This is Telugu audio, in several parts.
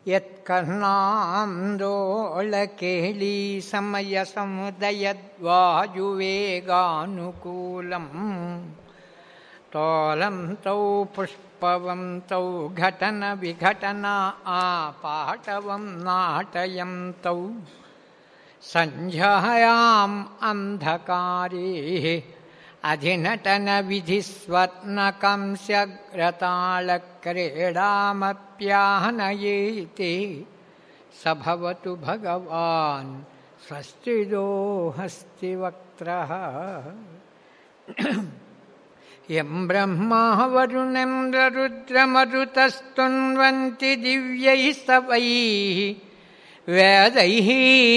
యత్కర్ణాందోళకేళీ సమయ సముదయద్వాయువేగానుకూలం తోలం తౌ పుష్పవం తౌ ఘటన విఘటన ఆపాటవం నాటయం తౌ సంధ్యాయాం అంధకారే అధినటన విధిస్వర్ణకంస్యగ్రతాళక్రీడామప్యాహనయేతే సభవతు భగవాన్ స్వస్తిదో హస్తి వక్త్ర యం బ్రహ్మా వరుణం రుద్రమరుతస్తున్వంతి దివ్యై స్తవై వేదై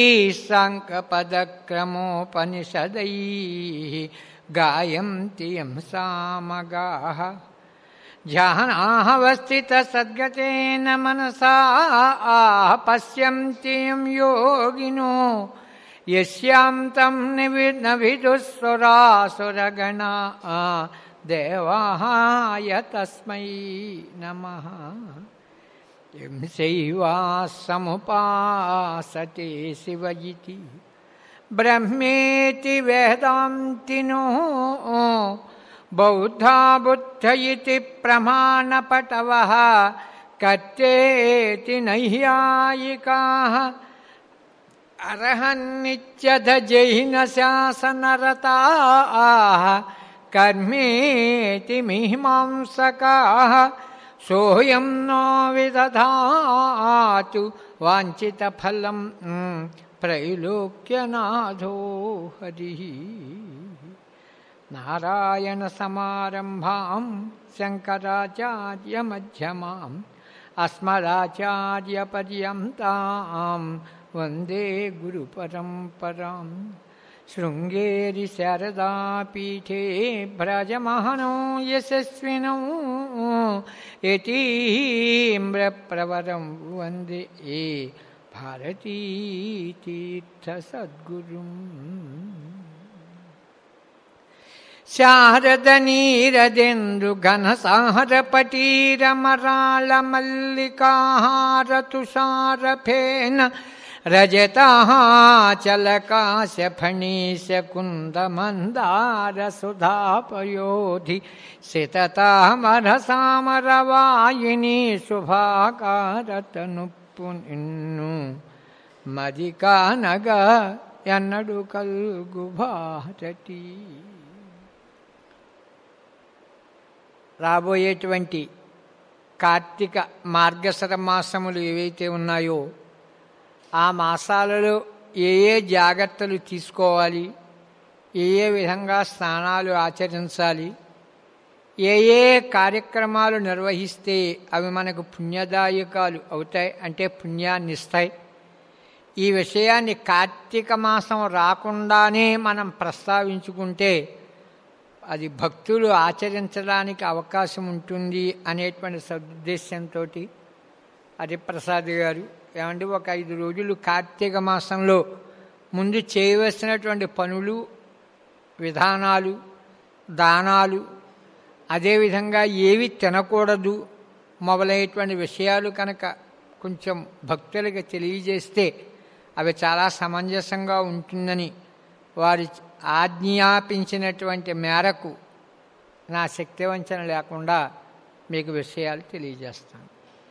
సాంకపదక్రమోపనిషదై గాయంతి యం సామగాః ధ్యానావస్థితసద్గతేన మనసా పశ్యంతి యం యోగినో యస్యాం తం నివి నవిదుస్వరాసురగణా దేవాయ తస్మై నమః యం శైవాసముపాసతే శివ ఇతి బ్రహ్మేతి వేదాంతినో బౌద్ధా బుద్ధ ఇతి ప్రమాణపటవ కర్తేతి నైయాయికా అర్హన్నిత్యధ జైన శాసనరతా కర్మేతి మీమాంసకా సోయం నో విదధాతు వాంఛితఫలం త్రైలోక్యనాథో హరి నారాయణసమారంభాం శంకరాచార్యమధ్యమాం అస్మదాచార్యపర్యంతాం వందే గురుపరంపరాం శృంగేరి శారదాపీఠే భ్రజమహనో యశస్వినో యతీమ్రప్రవరం వందే ఏ భారతీతీర్థసద్గురుం శారదనీరదెందు ఘనసారపటీరమరాళ మల్లికాహారతుషారఫేన రజతాచలకాశఫణీశకుందమందారసుధాపయోధి శతతామరసామరవాయిని శుభాకారతనుప్పు నిన్ను మదికానగ ఎన్నడు కల్గు భారతి రాబోయేటువంటి కార్తీక మార్గశర మాసములు ఏవైతే ఉన్నాయో ఆ మాసాలలో ఏ ఏ జాగ్రత్తలు తీసుకోవాలి ఏ ఏ విధంగా స్నానాలు ఆచరించాలి ఏ ఏ కార్యక్రమాలు నిర్వహిస్తే అవి మనకు పుణ్యదాయకాలు అవుతాయి అంటే పుణ్యాన్ని ఇస్తాయి ఈ విషయాన్ని కార్తీక మాసం రాకుండానే మనం ప్రస్తావించుకుంటే అది భక్తులు ఆచరించడానికి అవకాశం ఉంటుంది అనేటువంటి సదుద్దేశంతో హరిప్రసాద్ గారు ఏమంటే ఒక ఐదు రోజులు కార్తీక మాసంలో ముందు చేయవలసినటువంటి పనులు విధానాలు దానాలు అదేవిధంగా ఏవి తినకూడదు మొదలైనటువంటి విషయాలు కనుక కొంచెం భక్తులకు తెలియజేస్తే అవి చాలా సమంజసంగా ఉంటుందని వారి ఆజ్ఞాపించినటువంటి మేరకు నా శక్తివంచన లేకుండా మీకు విషయాలు తెలియజేస్తాను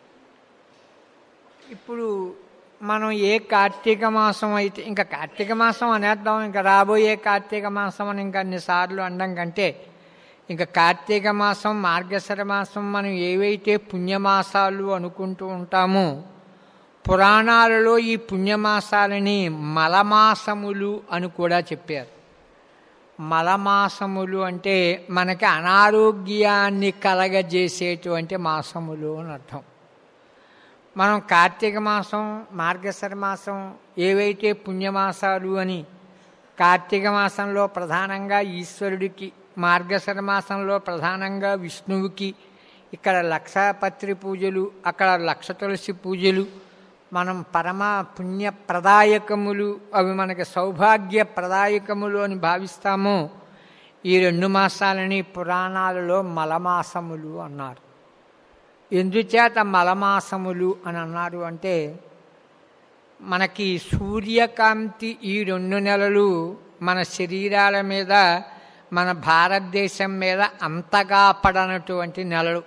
ఇప్పుడు మనం ఏ కార్తీక మాసం అయితే ఇంకా కార్తీక మాసం అనేద్దాం ఇంకా రాబోయే కార్తీక మాసం అని ఇంకా అన్నిసార్లు అనడం కంటే ఇంకా కార్తీక మాసం మార్గశర మాసం మనం ఏవైతే పుణ్యమాసాలు అనుకుంటూ ఉంటామో పురాణాలలో ఈ పుణ్యమాసాలని మలమాసములు అని కూడా చెప్పారు మలమాసములు అంటే మనకి అనారోగ్యాన్ని కలగజేసేటువంటి మాసములు అని అర్థం మనం కార్తీక మాసం మార్గశర మాసం ఏవైతే పుణ్యమాసాలు అని కార్తీక మాసంలో ప్రధానంగా ఈశ్వరుడికి మార్గశర మాసంలో ప్రధానంగా విష్ణువుకి ఇక్కడ లక్షపత్రి పూజలు అక్కడ లక్ష తులసి పూజలు మనం పరమ పుణ్య ప్రదాయకములు అవి మనకి సౌభాగ్య ప్రదాయకములు అని భావిస్తామో ఈ రెండు మాసాలని పురాణాలలో మలమాసములు అన్నారు ఎందుచేత మలమాసములు అని అన్నారు అంటే మనకి సూర్యకాంతి ఈ రెండు నెలలు మన శరీరాల మీద మన భారతదేశం మీద అంతగా పడనటువంటి నెలలు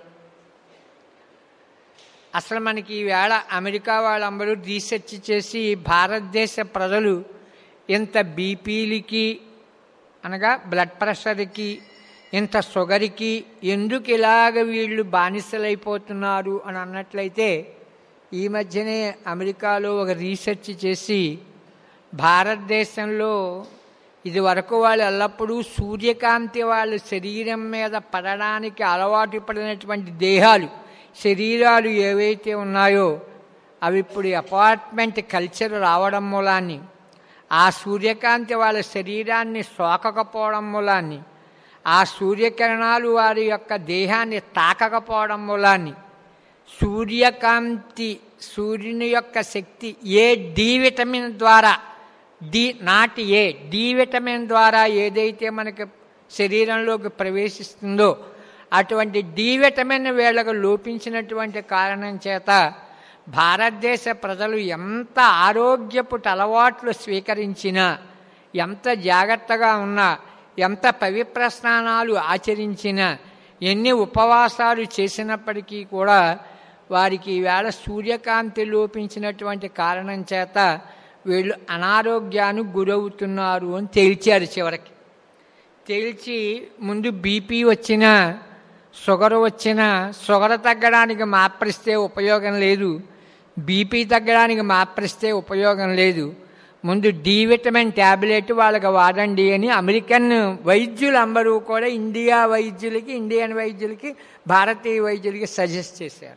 అసలు మనకి ఈవేళ అమెరికా వాళ్ళందరూ రీసెర్చ్ చేసి భారతదేశ ప్రజలు ఇంత బీపీలకి అనగా బ్లడ్ ప్రెషర్కి ఇంత షుగర్కి ఎందుకు ఇలాగ వీళ్ళు బానిసలైపోతున్నారు అని అన్నట్లయితే ఈ మధ్యనే అమెరికాలో ఒక రీసెర్చ్ చేసి భారతదేశంలో ఇది వరకు వాళ్ళు ఎల్లప్పుడూ సూర్యకాంతి వాళ్ళ శరీరం మీద పడడానికి అలవాటు పడినటువంటి దేహాలు శరీరాలు ఏవైతే ఉన్నాయో అవి ఇప్పుడు అపార్ట్మెంట్ కల్చర్ రావడం మూలాన్ని ఆ సూర్యకాంతి వాళ్ళ శరీరాన్ని సోకకపోవడం మూలాన్ని ఆ సూర్యకిరణాలు వారి యొక్క దేహాన్ని తాకకపోవడం మూలాన్ని సూర్యకాంతి సూర్యుని యొక్క శక్తి ఏ డి విటమిన్ ద్వారా D not A D vitamin ద్వారా ఏదైతే మనకి శరీరంలోకి ప్రవేశిస్తుందో అటువంటి డి విటమిన్ వీళ్ళకు లోపించినటువంటి కారణం చేత భారతదేశ ప్రజలు ఎంత ఆరోగ్యపు అలవాట్లు స్వీకరించినా ఎంత జాగ్రత్తగా ఉన్నా ఎంత పవిత్ర స్నానాలు ఆచరించినా ఎన్ని ఉపవాసాలు చేసినప్పటికీ కూడా వారికి ఈవేళ సూర్యకాంతి లోపించినటువంటి కారణం చేత వీళ్ళు అనారోగ్యానికి గురవుతున్నారు అని తేల్చారు చివరికి తేల్చి ముందు బీపీ వచ్చినా షుగర్ వచ్చినా షుగర్ తగ్గడానికి మాప్రిస్తే ఉపయోగం లేదు బీపీ తగ్గడానికి మాప్రిస్తే ఉపయోగం లేదు ముందు డి విటమిన్ ట్యాబ్లెట్ వాళ్ళకి వాడండి అని అమెరికన్ వైద్యులు అందరూ కూడా ఇండియా వైద్యులకి ఇండియన్ వైద్యులకి భారతీయ వైద్యులకి సజెస్ట్ చేశారు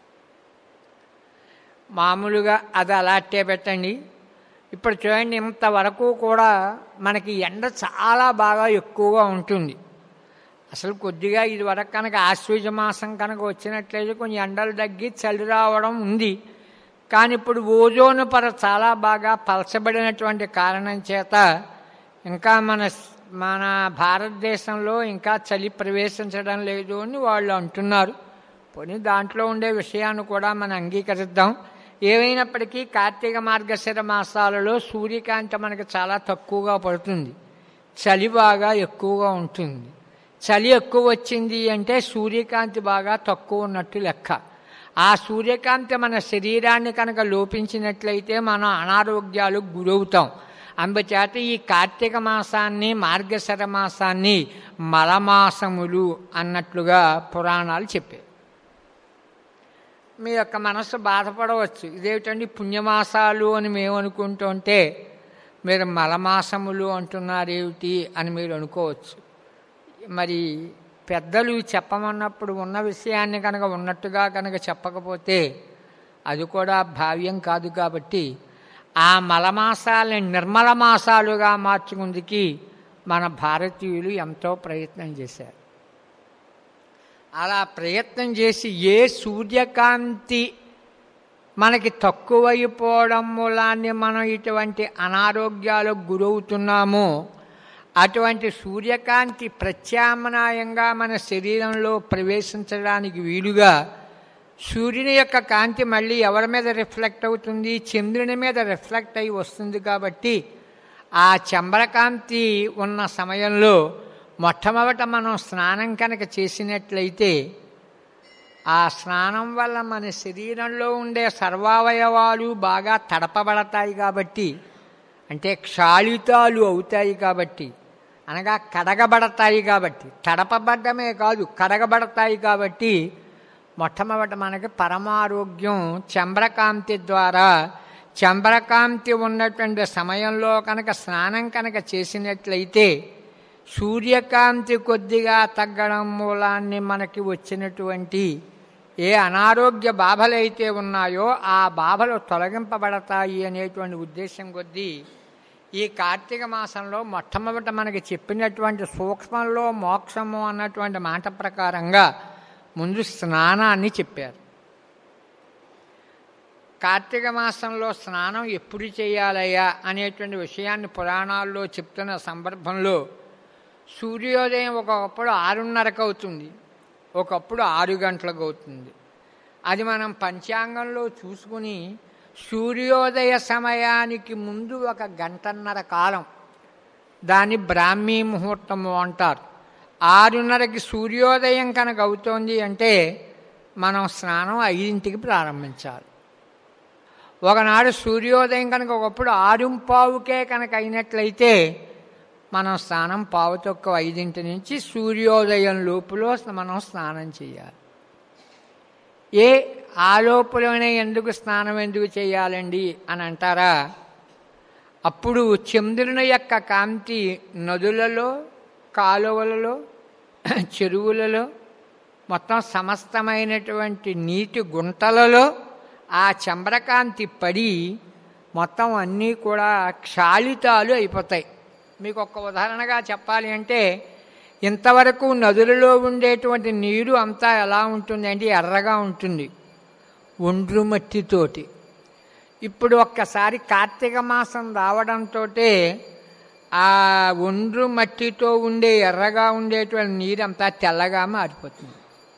మామూలుగా అది అలాంటే పెట్టండి ఇప్పుడు చూడండి ఇంతవరకు కూడా మనకి ఎండ చాలా బాగా ఎక్కువగా ఉంటుంది అసలు కొద్దిగా ఇది వరకు కనుక ఆశ్వీజ మాసం కనుక వచ్చినట్లయితే కొంచెం ఎండలు తగ్గి చలి రావడం ఉంది కానీ ఇప్పుడు ఓజోన్ పొర చాలా బాగా పలచబడినటువంటి కారణం చేత ఇంకా మన మన భారతదేశంలో ఇంకా చలి ప్రవేశించడం లేదు అని వాళ్ళు అంటున్నారు పోనీ దాంట్లో ఉండే విషయాన్ని కూడా మనం అంగీకరిద్దాం ఏమైనప్పటికీ కార్తీక మార్గశిర మాసాలలో సూర్యకాంతి మనకు చాలా తక్కువగా పడుతుంది చలి బాగా ఎక్కువగా ఉంటుంది చలి ఎక్కువ వచ్చింది అంటే సూర్యకాంతి బాగా తక్కువ ఉన్నట్టు లెక్క ఆ సూర్యకాంతి మన శరీరాన్ని కనుక లోపించినట్లయితే మనం అనారోగ్యాలకు గురవుతాం అందుచేత ఈ కార్తీక మాసాన్ని మార్గశర మాసాన్ని మలమాసములు అన్నట్లుగా పురాణాలు చెప్పాయి మీ యొక్క మనస్సు బాధపడవచ్చు ఇదేమిటండి పుణ్యమాసాలు అని మేము అనుకుంటుంటే మీరు మలమాసములు అంటున్నారేమిటి అని మీరు అనుకోవచ్చు మరి పెద్దలు చెప్పమన్నప్పుడు ఉన్న విషయాన్ని కనుక ఉన్నట్టుగా కనుక చెప్పకపోతే అది కూడా భావ్యం కాదు కాబట్టి ఆ మలమాసాలని నిర్మల మాసాలుగా మార్చుకుందికి మన భారతీయులు ఎంతో ప్రయత్నం చేశారు అలా ప్రయత్నం చేసి ఏ సూర్యకాంతి మనకి తక్కువైపోవడం మూలాన్ని మనం ఇటువంటి అనారోగ్యాలకు గురవుతున్నామో అటువంటి సూర్యకాంతి ప్రత్యామ్నాయంగా మన శరీరంలో ప్రవేశించడానికి వీలుగా సూర్యుని యొక్క కాంతి మళ్ళీ ఎవరి మీద రిఫ్లెక్ట్ అవుతుంది చంద్రుని మీద రిఫ్లెక్ట్ అయి వస్తుంది కాబట్టి ఆ చంద్రకాంతి ఉన్న సమయంలో మొట్టమొదట మనం స్నానం కనుక చేసినట్లయితే ఆ స్నానం వల్ల మన శరీరంలో ఉండే సర్వావయవాలు బాగా తడపబడతాయి కాబట్టి అంటే క్షాళితాలు అవుతాయి కాబట్టి అనగా కడగబడతాయి కాబట్టి తడపబడ్డమే కాదు కడగబడతాయి కాబట్టి మొట్టమొదట మనకి పరమారోగ్యం చంద్రకాంతి ద్వారా చంద్రకాంతి ఉన్నటువంటి సమయంలో కనుక స్నానం కనుక చేసినట్లయితే సూర్యకాంతి కొద్దిగా తగ్గడం మూలాన్ని మనకి వచ్చినటువంటి ఏ అనారోగ్య బాధలైతే ఉన్నాయో ఆ బాధలు తొలగింపబడతాయి అనేటువంటి ఉద్దేశం కొద్దీ ఈ కార్తీక మాసంలో మొట్టమొదట మనకి చెప్పినటువంటి సూక్ష్మంలో మోక్షము అన్నటువంటి మాట ప్రకారంగా ముందు స్నానాన్ని చెప్పారు కార్తీక మాసంలో స్నానం ఎప్పుడు చేయాలయ్యా అనేటువంటి విషయాన్ని పురాణాల్లో చెప్తున్న సందర్భంలో సూర్యోదయం ఒకప్పుడు ఆరున్నరకు అవుతుంది ఒకప్పుడు ఆరు గంటలకు అవుతుంది అది మనం పంచాంగంలో చూసుకుని సూర్యోదయ సమయానికి ముందు ఒక గంటన్నర కాలం దాన్ని బ్రాహ్మీ ముహూర్తము అంటారు ఆరున్నరకి సూర్యోదయం కనుక అవుతోంది అంటే మనం స్నానం ఐదింటికి ప్రారంభించాలి ఒకనాడు సూర్యోదయం కనుక ఒకప్పుడు ఆరుంపావుకే కనుక అయినట్లయితే మనం స్నానం పావు తక్కువ ఐదింటి నుంచి సూర్యోదయం లోపులో మనం స్నానం చేయాలి ఏ ఆ లోపులోనే ఎందుకు స్నానం ఎందుకు చేయాలండి అని అంటారా అప్పుడు చంద్రుని యొక్క కాంతి నదులలో కాలువలలో చెరువులలో మొత్తం సమస్తమైనటువంటి నీటి గుంటలలో ఆ చంద్రకాంతి పడి మొత్తం అన్నీ కూడా క్షాళితాలు అయిపోతాయి మీకు ఒక ఉదాహరణగా చెప్పాలి అంటే ఇంతవరకు నదులలో ఉండేటువంటి నీరు అంతా ఎలా ఉంటుంది అంటే ఎర్రగా ఉంటుంది ఒండ్రు మట్టితోటి ఇప్పుడు ఒక్కసారి కార్తీక మాసం రావడంతో ఆ ఒండ్రు మట్టితో ఉండే ఎర్రగా ఉండేటువంటి నీరంతా తెల్లగా మారిపోతుంది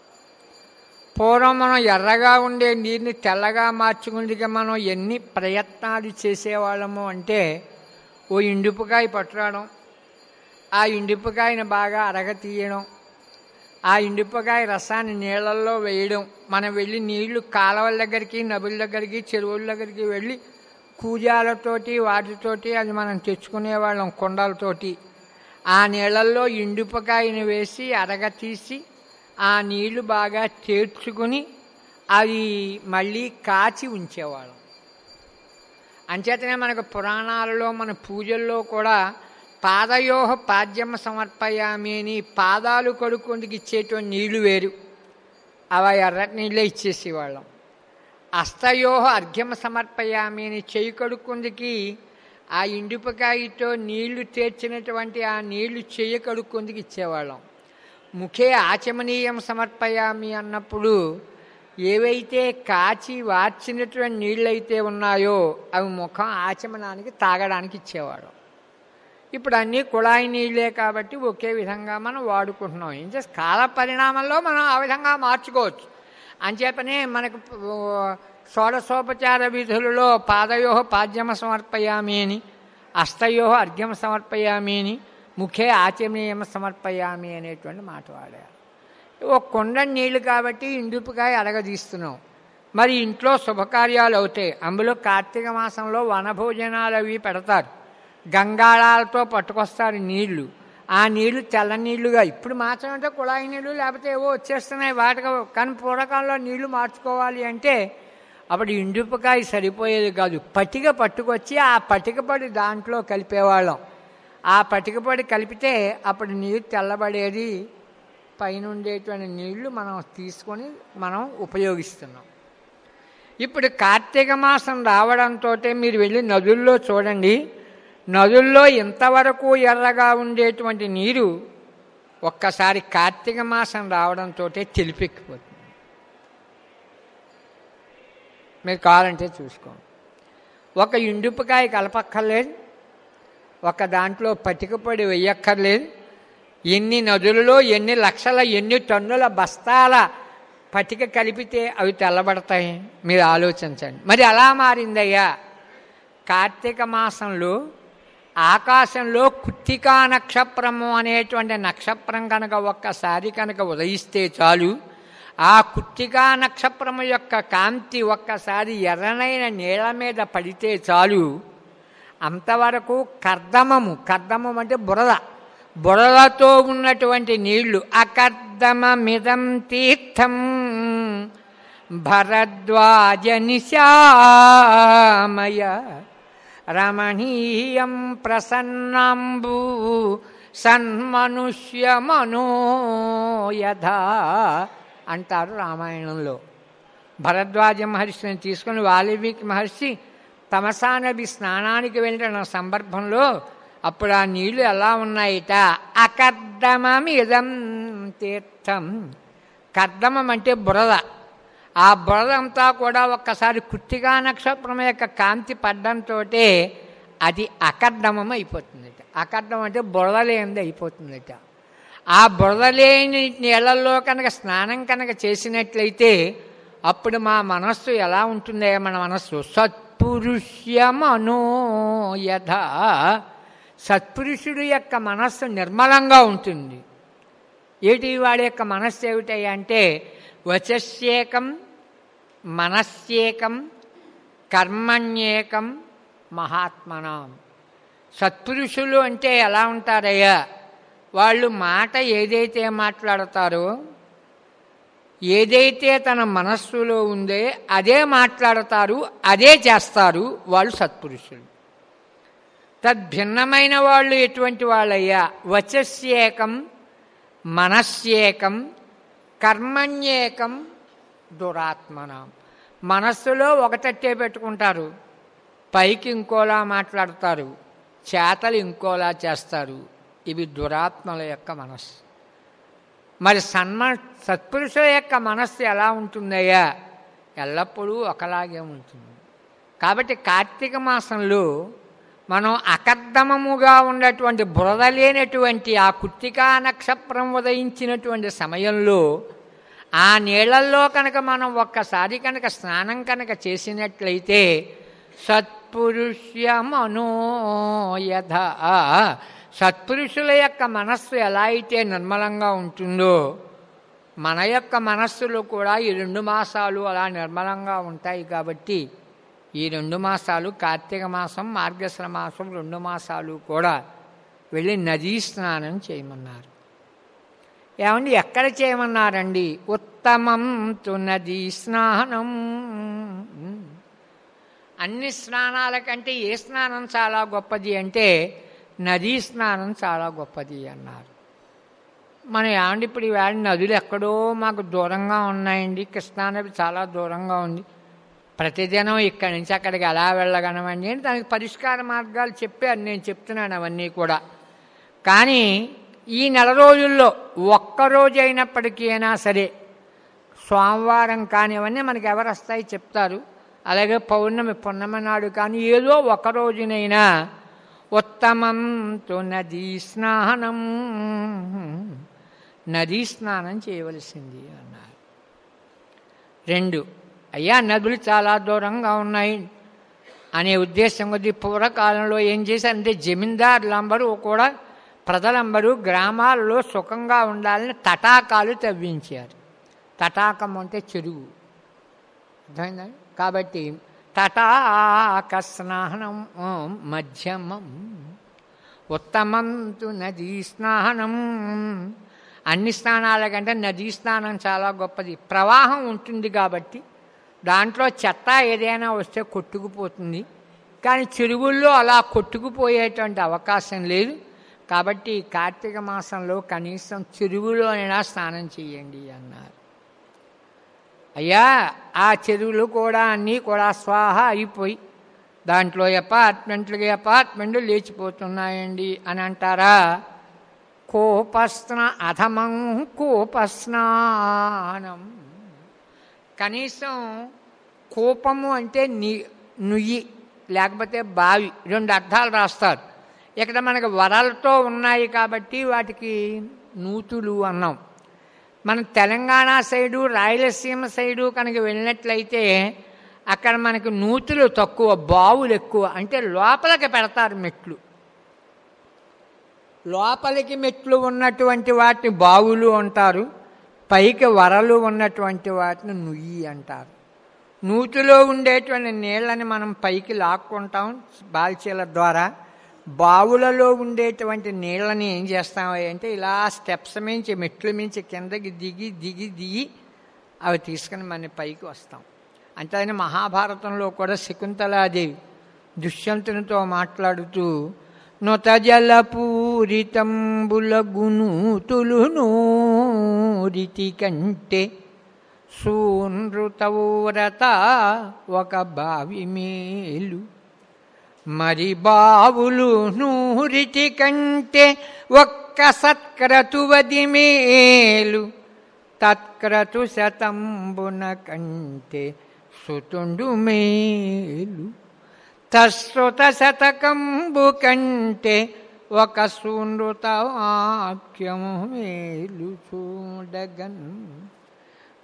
పూర్వం మనం ఎర్రగా ఉండే నీరుని తెల్లగా మార్చుకుందిగా మనం ఎన్ని ప్రయత్నాలు చేసేవాళ్ళము అంటే ఓ ఇండుపుకాయ పట్టురావడం ఆ ఇండుపుకాయని బాగా అరగ తీయడం ఆ ఇండుపుకాయ రసాన్ని నీళ్ళల్లో వేయడం మనం వెళ్ళి నీళ్లు కాలువల దగ్గరికి నదుల దగ్గరికి చెరువుల దగ్గరికి వెళ్ళి కూజాలతోటి వాటితోటి అది మనం తెచ్చుకునేవాళ్ళం కుండలతోటి ఆ నీళ్ళల్లో ఇండుపుకాయని వేసి అరగ తీసి ఆ నీళ్లు బాగా చేర్చుకుని అవి మళ్ళీ కాచి ఉంచేవాళ్ళం అంచేతనే మనకు పురాణాలలో మన పూజల్లో కూడా పాదయోహ పాద్యమ సమర్పయామి అని పాదాలు కడుక్కుందుకు ఇచ్చేటువంటి నీళ్లు వేరు అవి ఎర్రటి నీళ్ళే ఇచ్చేసేవాళ్ళం అస్తయోహ అర్ఘ్యమ సమర్పయామి అని చేయి కడుక్కుందుకి ఆ ఇండుపకాయతో నీళ్లు తీర్చినటువంటి ఆ నీళ్లు చెయ్యి కడుక్కుందుకు ఇచ్చేవాళ్ళం ముఖే ఆచమనీయం సమర్పయామి అన్నప్పుడు ఏవైతే కాచి వార్చినటువంటి నీళ్ళైతే ఉన్నాయో అవి ముఖం ఆచమనానికి తాగడానికి ఇచ్చేవాడు ఇప్పుడు అన్నీ కుళాయి నీళ్ళే కాబట్టి ఒకే విధంగా మనం వాడుకుంటున్నాం ఏం చేసి కాల పరిణామంలో మనం ఆ విధంగా మార్చుకోవచ్చు అంచేపనే మనకు షోడశోపచార విధులలో పాదయోహ పాద్యమ సమర్పయామి అని అస్తయోహ అర్ఘ్యం సమర్పయామి అని ముఖే ఆచమనీయం సమర్పయామి అనేటువంటి మాట వాడారు ఒక కొండ నీళ్లు కాబట్టి ఇండుపుకాయ అడగదీస్తున్నాం మరి ఇంట్లో శుభకార్యాలు అవుతాయి అందులో కార్తీక మాసంలో వనభోజనాలు అవి పెడతారు గంగాళాలతో పట్టుకొస్తారు నీళ్లు ఆ నీళ్లు తెల్ల నీళ్లుగా ఇప్పుడు మాత్రం అంటే కుళాయి నీళ్లు లేకపోతే ఏవో వచ్చేస్తున్నాయి వాటికి కానీ పూర్వకాలంలో నీళ్లు మార్చుకోవాలి అంటే అప్పుడు ఇండుపుకాయ సరిపోయేది కాదు పటిక పట్టుకొచ్చి ఆ పటికపడి దాంట్లో కలిపేవాళ్ళం ఆ పటికపొడి కలిపితే అప్పుడు నీరు తెల్లబడేది పైన ఉండేటువంటి నీళ్లు మనం తీసుకొని మనం ఉపయోగిస్తున్నాం ఇప్పుడు కార్తీక మాసం రావడంతో మీరు వెళ్ళి నదుల్లో చూడండి నదుల్లో ఇంతవరకు ఎర్రగా ఉండేటువంటి నీరు ఒక్కసారి కార్తీక మాసం రావడంతో తెలిపెక్కిపోతుంది మీరు కావాలంటే చూసుకోండి ఒక ఇండుపుకాయ కలపక్కర్లేదు ఒక దాంట్లో పటికపొడి వెయ్యక్కర్లేదు ఎన్ని నదులలో ఎన్ని లక్షల ఎన్ని టన్నుల బస్తాల పటిక కలిపితే అవి తెల్లబడతాయి మీరు ఆలోచించండి మరి అలా మారిందయ్యా కార్తీక మాసంలో ఆకాశంలో కుత్తికా నక్షత్రము అనేటువంటి నక్షత్రం కనుక ఒక్కసారి కనుక ఉదయిస్తే చాలు ఆ కుత్తికా నక్షత్రము యొక్క కాంతి ఒక్కసారి ఎర్రనైన నీళ్ల మీద పడితే చాలు అంతవరకు కర్దమము కర్దమం అంటే బురద బురదతో ఉన్నటువంటి నీళ్లు అకర్దమమిదం తీర్థం భరద్వాజ నిశామయ రమణీయం ప్రసన్నాంబు సన్మనుష్య మనోయధ అంటారు రామాయణంలో భరద్వాజ మహర్షిని తీసుకుని వాల్మీకి మహర్షి తమసా నది స్నానానికి వెళ్ళిన సందర్భంలో అప్పుడు ఆ నీళ్లు ఎలా ఉన్నాయిట అకర్దమమిదం తీర్థం కర్దమం అంటే బురద ఆ బురద అంతా కూడా ఒక్కసారి కుట్టిగా నక్షత్రం యొక్క కాంతి పడ్డంతో అది అకర్దమం అయిపోతుందట అకర్దం అంటే బురద లేనిది అయిపోతుందట ఆ బురద లేని నీళ్ళల్లో కనుక స్నానం కనుక చేసినట్లయితే అప్పుడు మా మనస్సు ఎలా ఉంటుందే మన మనస్సు సత్పురుష్యమనో యథ సత్పురుషుడు యొక్క మనస్సు నిర్మలంగా ఉంటుంది ఏటి వాడి యొక్క మనస్సు ఏమిటాయి అంటే వచస్యేకం మనస్యేకం కర్మణ్యేకం మహాత్మనాం సత్పురుషులు అంటే ఎలా ఉంటారయ్యా వాళ్ళు మాట ఏదైతే మాట్లాడతారో ఏదైతే తన మనస్సులో ఉందే అదే మాట్లాడతారు అదే చేస్తారు వాళ్ళు సత్పురుషులు తద్భిన్నమైన వాళ్ళు ఎటువంటి వాళ్ళయ్యా వచస్యేకం మనస్యేకం కర్మణ్యేకం దురాత్మనం మనస్సులో ఒకటట్టే పెట్టుకుంటారు పైకి ఇంకోలా మాట్లాడతారు చేతలు ఇంకోలా చేస్తారు ఇవి దురాత్మల యొక్క మనస్సు మరి సన్మ సత్పురుషుల యొక్క మనస్సు ఎలా ఉంటుందయ్యా ఎల్లప్పుడూ ఒకలాగే ఉంటుంది కాబట్టి కార్తీక మాసంలో మనం అకర్దమముగా ఉన్నటువంటి బురద లేనటువంటి ఆ కుర్తికా నక్షత్రం ఉదయించినటువంటి సమయంలో ఆ నీళ్లలో కనుక మనం ఒక్కసారి కనుక స్నానం కనుక చేసినట్లయితే సత్పురుష్యమనో యథ సత్పురుషుల యొక్క మనస్సు ఎలా అయితే నిర్మలంగా ఉంటుందో మన యొక్క మనస్సులు కూడా ఈ రెండు మాసాలు అలా నిర్మలంగా ఉంటాయి కాబట్టి ఈ రెండు మాసాలు కార్తీక మాసం మార్గశ్ర మాసం రెండు మాసాలు కూడా వెళ్ళి నదీ స్నానం చేయమన్నారు ఏమండి ఎక్కడ చేయమన్నారండి ఉత్తమం తు నదీ స్నానం అన్ని స్నానాల కంటే ఏ స్నానం చాలా గొప్పది అంటే నదీ స్నానం చాలా గొప్పది అన్నారు మనం ఏమండి ఇప్పుడు ఈవేళ నదులు ఎక్కడో మాకు దూరంగా ఉన్నాయండి కృష్ణానది చాలా దూరంగా ఉంది ప్రతిదినం ఇక్కడి నుంచి అక్కడికి ఎలా వెళ్ళగలమండి అని దానికి పరిష్కార మార్గాలు చెప్పారు నేను చెప్తున్నాను అవన్నీ కూడా కానీ ఈ నెల రోజుల్లో ఒక్కరోజు అయినప్పటికీ అయినా సరే సోమవారం కానివన్నీ మనకి ఎవరు వస్తాయి చెప్తారు అలాగే పౌర్ణమి పున్నమి నాడు కానీ ఏదో ఒక రోజునైనా ఉత్తమం తో నదీ స్నానం నదీ స్నానం చేయవలసింది అన్నారు రెండు అయ్యా నదులు చాలా దూరంగా ఉన్నాయి అనే ఉద్దేశం కొద్ది పూర్వకాలంలో ఏం చేశారంటే జమీందారులందరూ కూడా ప్రజలందరూ గ్రామాలలో సుఖంగా ఉండాలని తటాకాలు తవ్వించారు తటాకం అంటే చెరువు అర్థమైందా కాబట్టి తటాక స్నానం మధ్యమం ఉత్తమం తు నదీ స్నానం అన్ని స్నానాల కంటే నదీ స్నానం చాలా గొప్పది ప్రవాహం ఉంటుంది కాబట్టి దాంట్లో చెత్త ఏదైనా వస్తే కొట్టుకుపోతుంది కానీ చెరువుల్లో అలా కొట్టుకుపోయేటువంటి అవకాశం లేదు కాబట్టి కార్తీక మాసంలో కనీసం చెరువులోనైనా స్నానం చేయండి అన్నారు అయ్యా ఆ చెరువులు కూడా అన్నీ కూడా స్వాహ అయిపోయి దాంట్లో అపార్ట్మెంట్లకి అపార్ట్మెంట్లు లేచిపోతున్నాయండి అని అంటారా కోపస్న అధమం కోపస్నానం కనీసం కోపము అంటే ని నుయ్యి లేకపోతే బావి రెండు అర్థాలు రాస్తారు ఇక్కడ మనకు వరలతో ఉన్నాయి కాబట్టి వాటికి నూతులు అన్నాం మన తెలంగాణ సైడు రాయలసీమ సైడు కనుక వెళ్ళినట్లయితే అక్కడ మనకు నూతులు తక్కువ బావులు ఎక్కువ అంటే లోపలికి పెడతారు మెట్లు లోపలికి మెట్లు ఉన్నటువంటి వాటిని బావులు అంటారు పైకి వరలు ఉన్నటువంటి వాటిని నుయ్యి అంటారు నూతిలో ఉండేటువంటి నీళ్ళని మనం పైకి లాక్కుంటాం బాల్చీల ద్వారా బావులలో ఉండేటువంటి నీళ్ళని ఏం చేస్తాం అంటే ఇలా స్టెప్స్ మించి మెట్లు మించి కిందకి దిగి దిగి దిగి అవి తీసుకుని మన పైకి వస్తాం అంటే మహాభారతంలో కూడా శకుంతలాదేవి దుష్యంతునితో మాట్లాడుతూ నొత జలపూరితంబుల గునూతులును రీతి కంటే సూనృతౌరత ఒక బావి మేలు మరి బావులు నూరిటి కంటే ఒక్క సత్క్రతువది మేలు తత్క్రతు శతంబున కంటే సుతుండు మేలు తశ్రుత శతకంబు కంటే ఒక సూనృత వాక్యము మేలు చూడగన్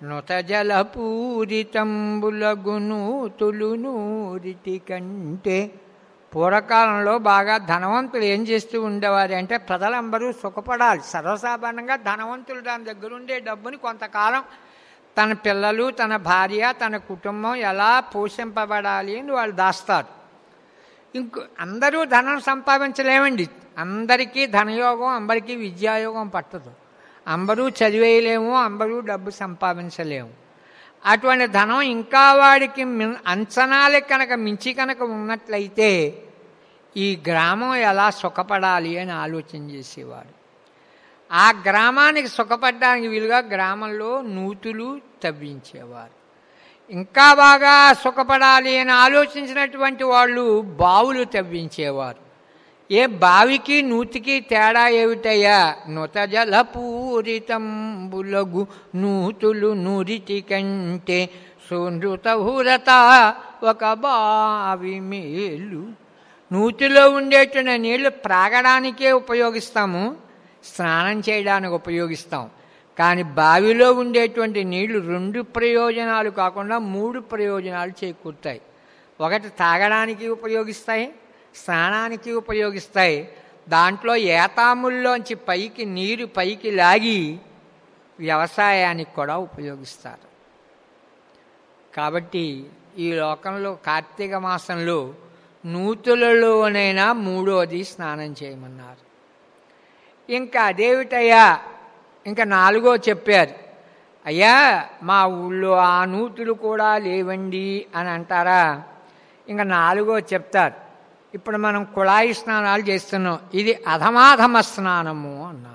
నుత జల పూరితంబులగునూతులు నూరిటి కంటే పూర్వకాలంలో బాగా ధనవంతులు ఏం చేస్తూ ఉండేవారు అంటే ప్రజలందరూ సుఖపడాలి సర్వసాధారణంగా ధనవంతులు దాని దగ్గరుండే డబ్బుని కొంతకాలం తన పిల్లలు తన భార్య తన కుటుంబం ఎలా పోషింపబడాలి అని వాళ్ళు దాస్తారు ఇంకో అందరూ ధనం సంపాదించలేమండి అందరికీ ధనయోగం అందరికీ విద్యాయోగం పట్టదు అందరూ చదివేయలేము అందరూ డబ్బు సంపాదించలేము అటువంటి ధనం ఇంకా వాడికి మి- అంచనాలకు కనుక మించి కనుక ఉన్నట్లయితే ఈ గ్రామం ఎలా సుఖపడాలి అని ఆలోచన చేసేవాడు ఆ గ్రామానికి సుఖపడడానికి వీలుగా గ్రామంలో నూతులు తవ్వించేవారు ఇంకా బాగా సుఖపడాలి అని ఆలోచించినటువంటి వాళ్ళు బావులు తవ్వించేవారు ఏ బావికి నూతికి తేడా ఏమిటయ్యా నుత జల పూరితంబులగు నూతులు నూరిటి కంటే సునృత హురత ఒక బావి మేలు నూతిలో ఉండేటువంటి నీళ్లు ప్రాగడానికే ఉపయోగిస్తాము స్నానం చేయడానికి ఉపయోగిస్తాం కానీ బావిలో ఉండేటువంటి నీళ్లు రెండు ప్రయోజనాలు కాకుండా మూడు ప్రయోజనాలు చేకూరుతాయి ఒకటి తాగడానికి ఉపయోగిస్తాయి స్నానానికి ఉపయోగిస్తాయి దాంట్లో ఏతాముల్లోంచి పైకి నీరు పైకి లాగి వ్యవసాయానికి కూడా ఉపయోగిస్తారు కాబట్టి ఈ లోకంలో కార్తీక మాసంలో నూతులలోనైనా మూడోది స్నానం చేయమన్నారు ఇంకా అదేమిటయ్యా ఇంకా నాలుగో చెప్పారు అయ్యా మా ఊళ్ళో ఆ నూతులు కూడా లేవండి అని అంటారా ఇంకా నాలుగో చెప్తారు ఇప్పుడు మనం కుళాయి స్నానాలు చేస్తున్నాం ఇది అధమాధమ స్నానము అన్నారు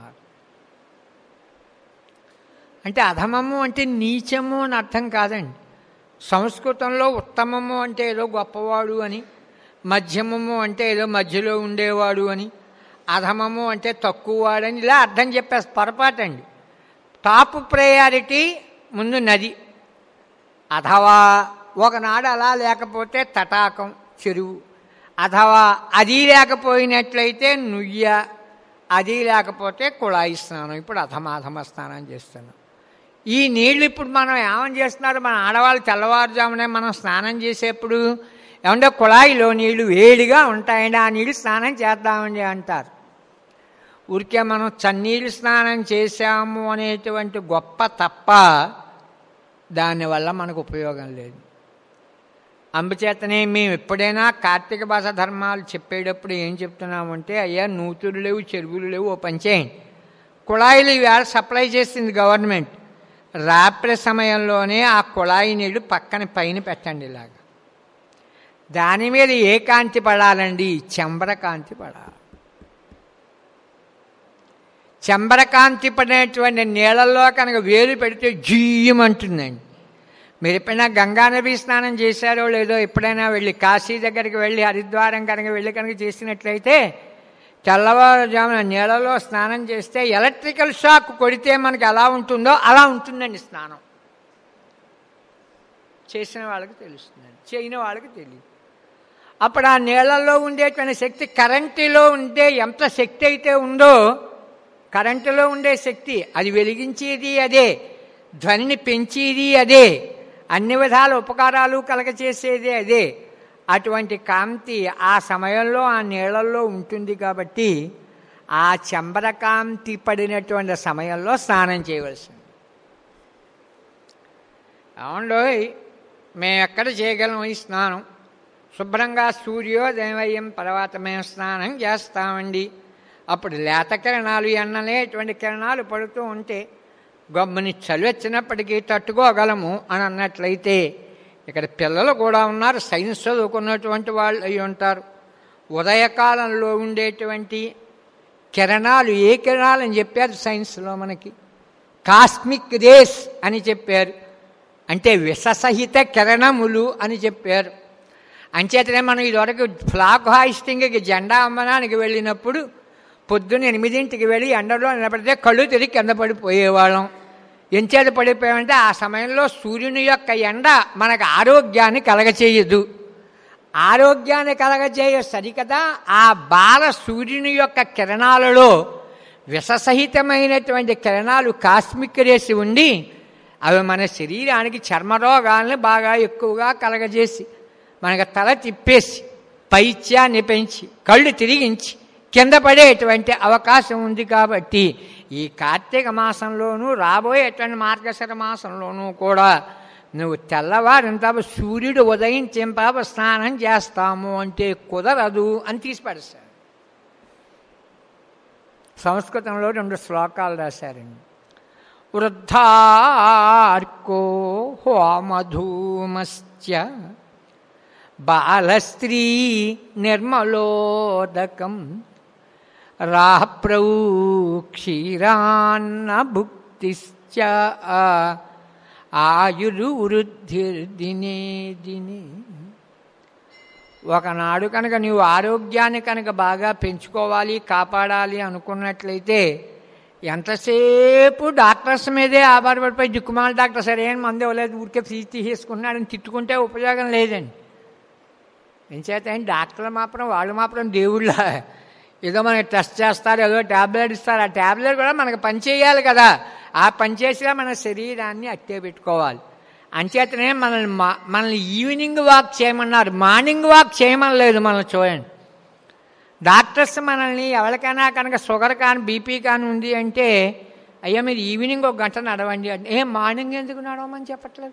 అంటే అధమము అంటే నీచము అని అర్థం కాదండి సంస్కృతంలో ఉత్తమము అంటే ఏదో గొప్పవాడు అని మధ్యమము అంటే ఏదో మధ్యలో ఉండేవాడు అని అధమము అంటే తక్కువవాడని ఇలా అర్థం చెప్పేసి పొరపాటండి టాప్ ప్రయారిటీ ముందు నది అథవా ఒకనాడు అలా లేకపోతే తటాకం చెరువు అథవా అది లేకపోయినట్లయితే నుయ్య అది లేకపోతే కుళాయి స్నానం ఇప్పుడు అధమాధమ స్నానం చేస్తున్నాం ఈ నీళ్ళు ఇప్పుడు మనం ఏమని చేస్తున్నారు మన ఆడవాళ్ళు తెల్లవారుజామునే మనం స్నానం చేసేప్పుడు ఏమంటే కుళాయిలో నీళ్లు వేడిగా ఉంటాయండి ఆ నీళ్ళు స్నానం చేద్దామండి అంటారు ఊరికే మనం చన్నీళ్ళు స్నానం చేశాము అనేటువంటి గొప్ప తప్ప దానివల్ల మనకు ఉపయోగం లేదు అందుచేతనే మేము ఎప్పుడైనా కార్తీక భాష ధర్మాలు చెప్పేటప్పుడు ఏం చెప్తున్నామంటే అయ్యా నూతులు లేవు చెరువులు లేవు ఓ పని చేయండి కుళాయిలు ఈవేళ సప్లై చేసింది గవర్నమెంట్ రాత్రి సమయంలోనే ఆ కుళాయి నీళ్లు పక్కన పైన పెట్టండి ఇలాగా దాని మీద ఏ కాంతి పడాలండి చెంబర కాంతి పడాలి చెంబరకాంతి పడినటువంటి నీళ్ళల్లో కనుక వేలు పెడితే జీయమంటుందండి మీరు ఎప్పుడైనా గంగానది స్నానం చేశారో లేదో ఎప్పుడైనా వెళ్ళి కాశీ దగ్గరికి వెళ్ళి హరిద్వారం కనుక వెళ్ళి కనుక చేసినట్లయితే తెల్లవారుజామున నీళ్ళలో స్నానం చేస్తే ఎలక్ట్రికల్ షాక్ కొడితే మనకి ఎలా ఉంటుందో అలా ఉంటుందండి స్నానం చేసిన వాళ్ళకి తెలుస్తుందండి చేయని వాళ్ళకి తెలియదు అప్పుడు ఆ నీళ్ళల్లో ఉండేటువంటి శక్తి కరెంటులో ఉండే ఎంత శక్తి అయితే ఉందో కరెంటులో ఉండే శక్తి అది వెలిగించేది అదే ధ్వనిని పెంచేది అదే అన్ని విధాల ఉపకారాలు కలగచేసేది అదే అటువంటి కాంతి ఆ సమయంలో ఆ నీళ్ళల్లో ఉంటుంది కాబట్టి ఆ చెంబర కాంతి పడినటువంటి సమయంలో స్నానం చేయవలసింది అవునండోయ్ మేము ఎక్కడ చేయగలం ఈ స్నానం శుభ్రంగా సూర్యోదయం తర్వాత మేము స్నానం చేస్తామండి అప్పుడు లేత కిరణాలు ఎండనేటువంటి కిరణాలు పడుతూ ఉంటే గమ్ముని చలి వచ్చినప్పటికీ తట్టుకోగలము అని అన్నట్లయితే ఇక్కడ పిల్లలు కూడా ఉన్నారు సైన్స్ చదువుకున్నటువంటి వాళ్ళు అయి ఉంటారు ఉదయకాలంలో ఉండేటువంటి కిరణాలు ఏ కిరణాలు అని చెప్పారు సైన్స్లో మనకి కాస్మిక్ రేస్ అని చెప్పారు అంటే విషసహిత కిరణములు అని చెప్పారు అంచేతనే మనం ఇదివరకు ఫ్లాగ్ హాయిస్టింగ్కి జెండా అమ్మడానికి వెళ్ళినప్పుడు పొద్దున్న ఎనిమిదింటికి వెళ్ళి ఎండలో నిలబడితే కళ్ళు తిరిగి కింద పడిపోయేవాళ్ళం ఎంచేత పడిపోయామంటే ఆ సమయంలో సూర్యుని యొక్క ఎండ మనకు ఆరోగ్యాన్ని కలగచేయదు ఆరోగ్యాన్ని కలగజేయ సరికదా ఆ బాల సూర్యుని యొక్క కిరణాలలో విషసహితమైనటువంటి కిరణాలు కాస్మిక్ రేసి ఉండి అవి మన శరీరానికి చర్మరోగాల్ని బాగా ఎక్కువగా కలగజేసి మనకు తల తిప్పేసి పైత్యాన్ని పెంచి కళ్ళు తిరిగించి కింద పడేటువంటి అవకాశం ఉంది కాబట్టి ఈ కార్తీక మాసంలోనూ రాబోయేటువంటి మార్గశిర మాసంలోనూ కూడా నువ్వు తెల్లవారింత సూర్యుడు ఉదయించిన పాప స్నానం చేస్తాము అంటే కుదరదు అని తీసి పడేశారు సంస్కృతంలో రెండు శ్లోకాలు రాశారండి వృద్ధార్కో హోమధూమశ్చ బాలస్త్రీ నిర్మలోదకం రాహ్రౌ క్షీరాన్న భుక్తిశ్చ ఆయుర్వృద్ధిర్దినే దినే ఒకనాడు కనుక నీవు ఆరోగ్యాన్ని కనుక బాగా పెంచుకోవాలి కాపాడాలి అనుకున్నట్లయితే ఎంతసేపు డాక్టర్స్ మీదే ఆధారపడిపోయి దిక్కుమాల డాక్టర్ సరైన మందు ఇవ్వలేదు ఊరికే ఫీజు తీసేసుకున్నాడని తిట్టుకుంటే ఉపయోగం లేదండి ఎంచేత ఏంటి డాక్టర్లు మాత్రం వాళ్ళు మాత్రం దేవుళ్ళ ఏదో మనకి టెస్ట్ చేస్తారు ఏదో ట్యాబ్లెట్ ఇస్తారు ఆ ట్యాబ్లెట్ కూడా మనకు పని చేయాలి కదా ఆ పని చేసినా మన శరీరాన్ని అట్టే పెట్టుకోవాలి అంచేతనే మనల్ని మా మనల్ని ఈవినింగ్ వాక్ చేయమన్నారు మార్నింగ్ వాక్ చేయమనలేదు మనల్ని చూడండి డాక్టర్స్ మనల్ని ఎవరికైనా కనుక షుగర్ కానీ బీపీ కానీ ఉంది అంటే అయ్యా మీరు ఈవినింగ్ ఒక గంట నడవండి అంటే ఏ మార్నింగ్ ఎందుకు నడవమని చెప్పట్లేదు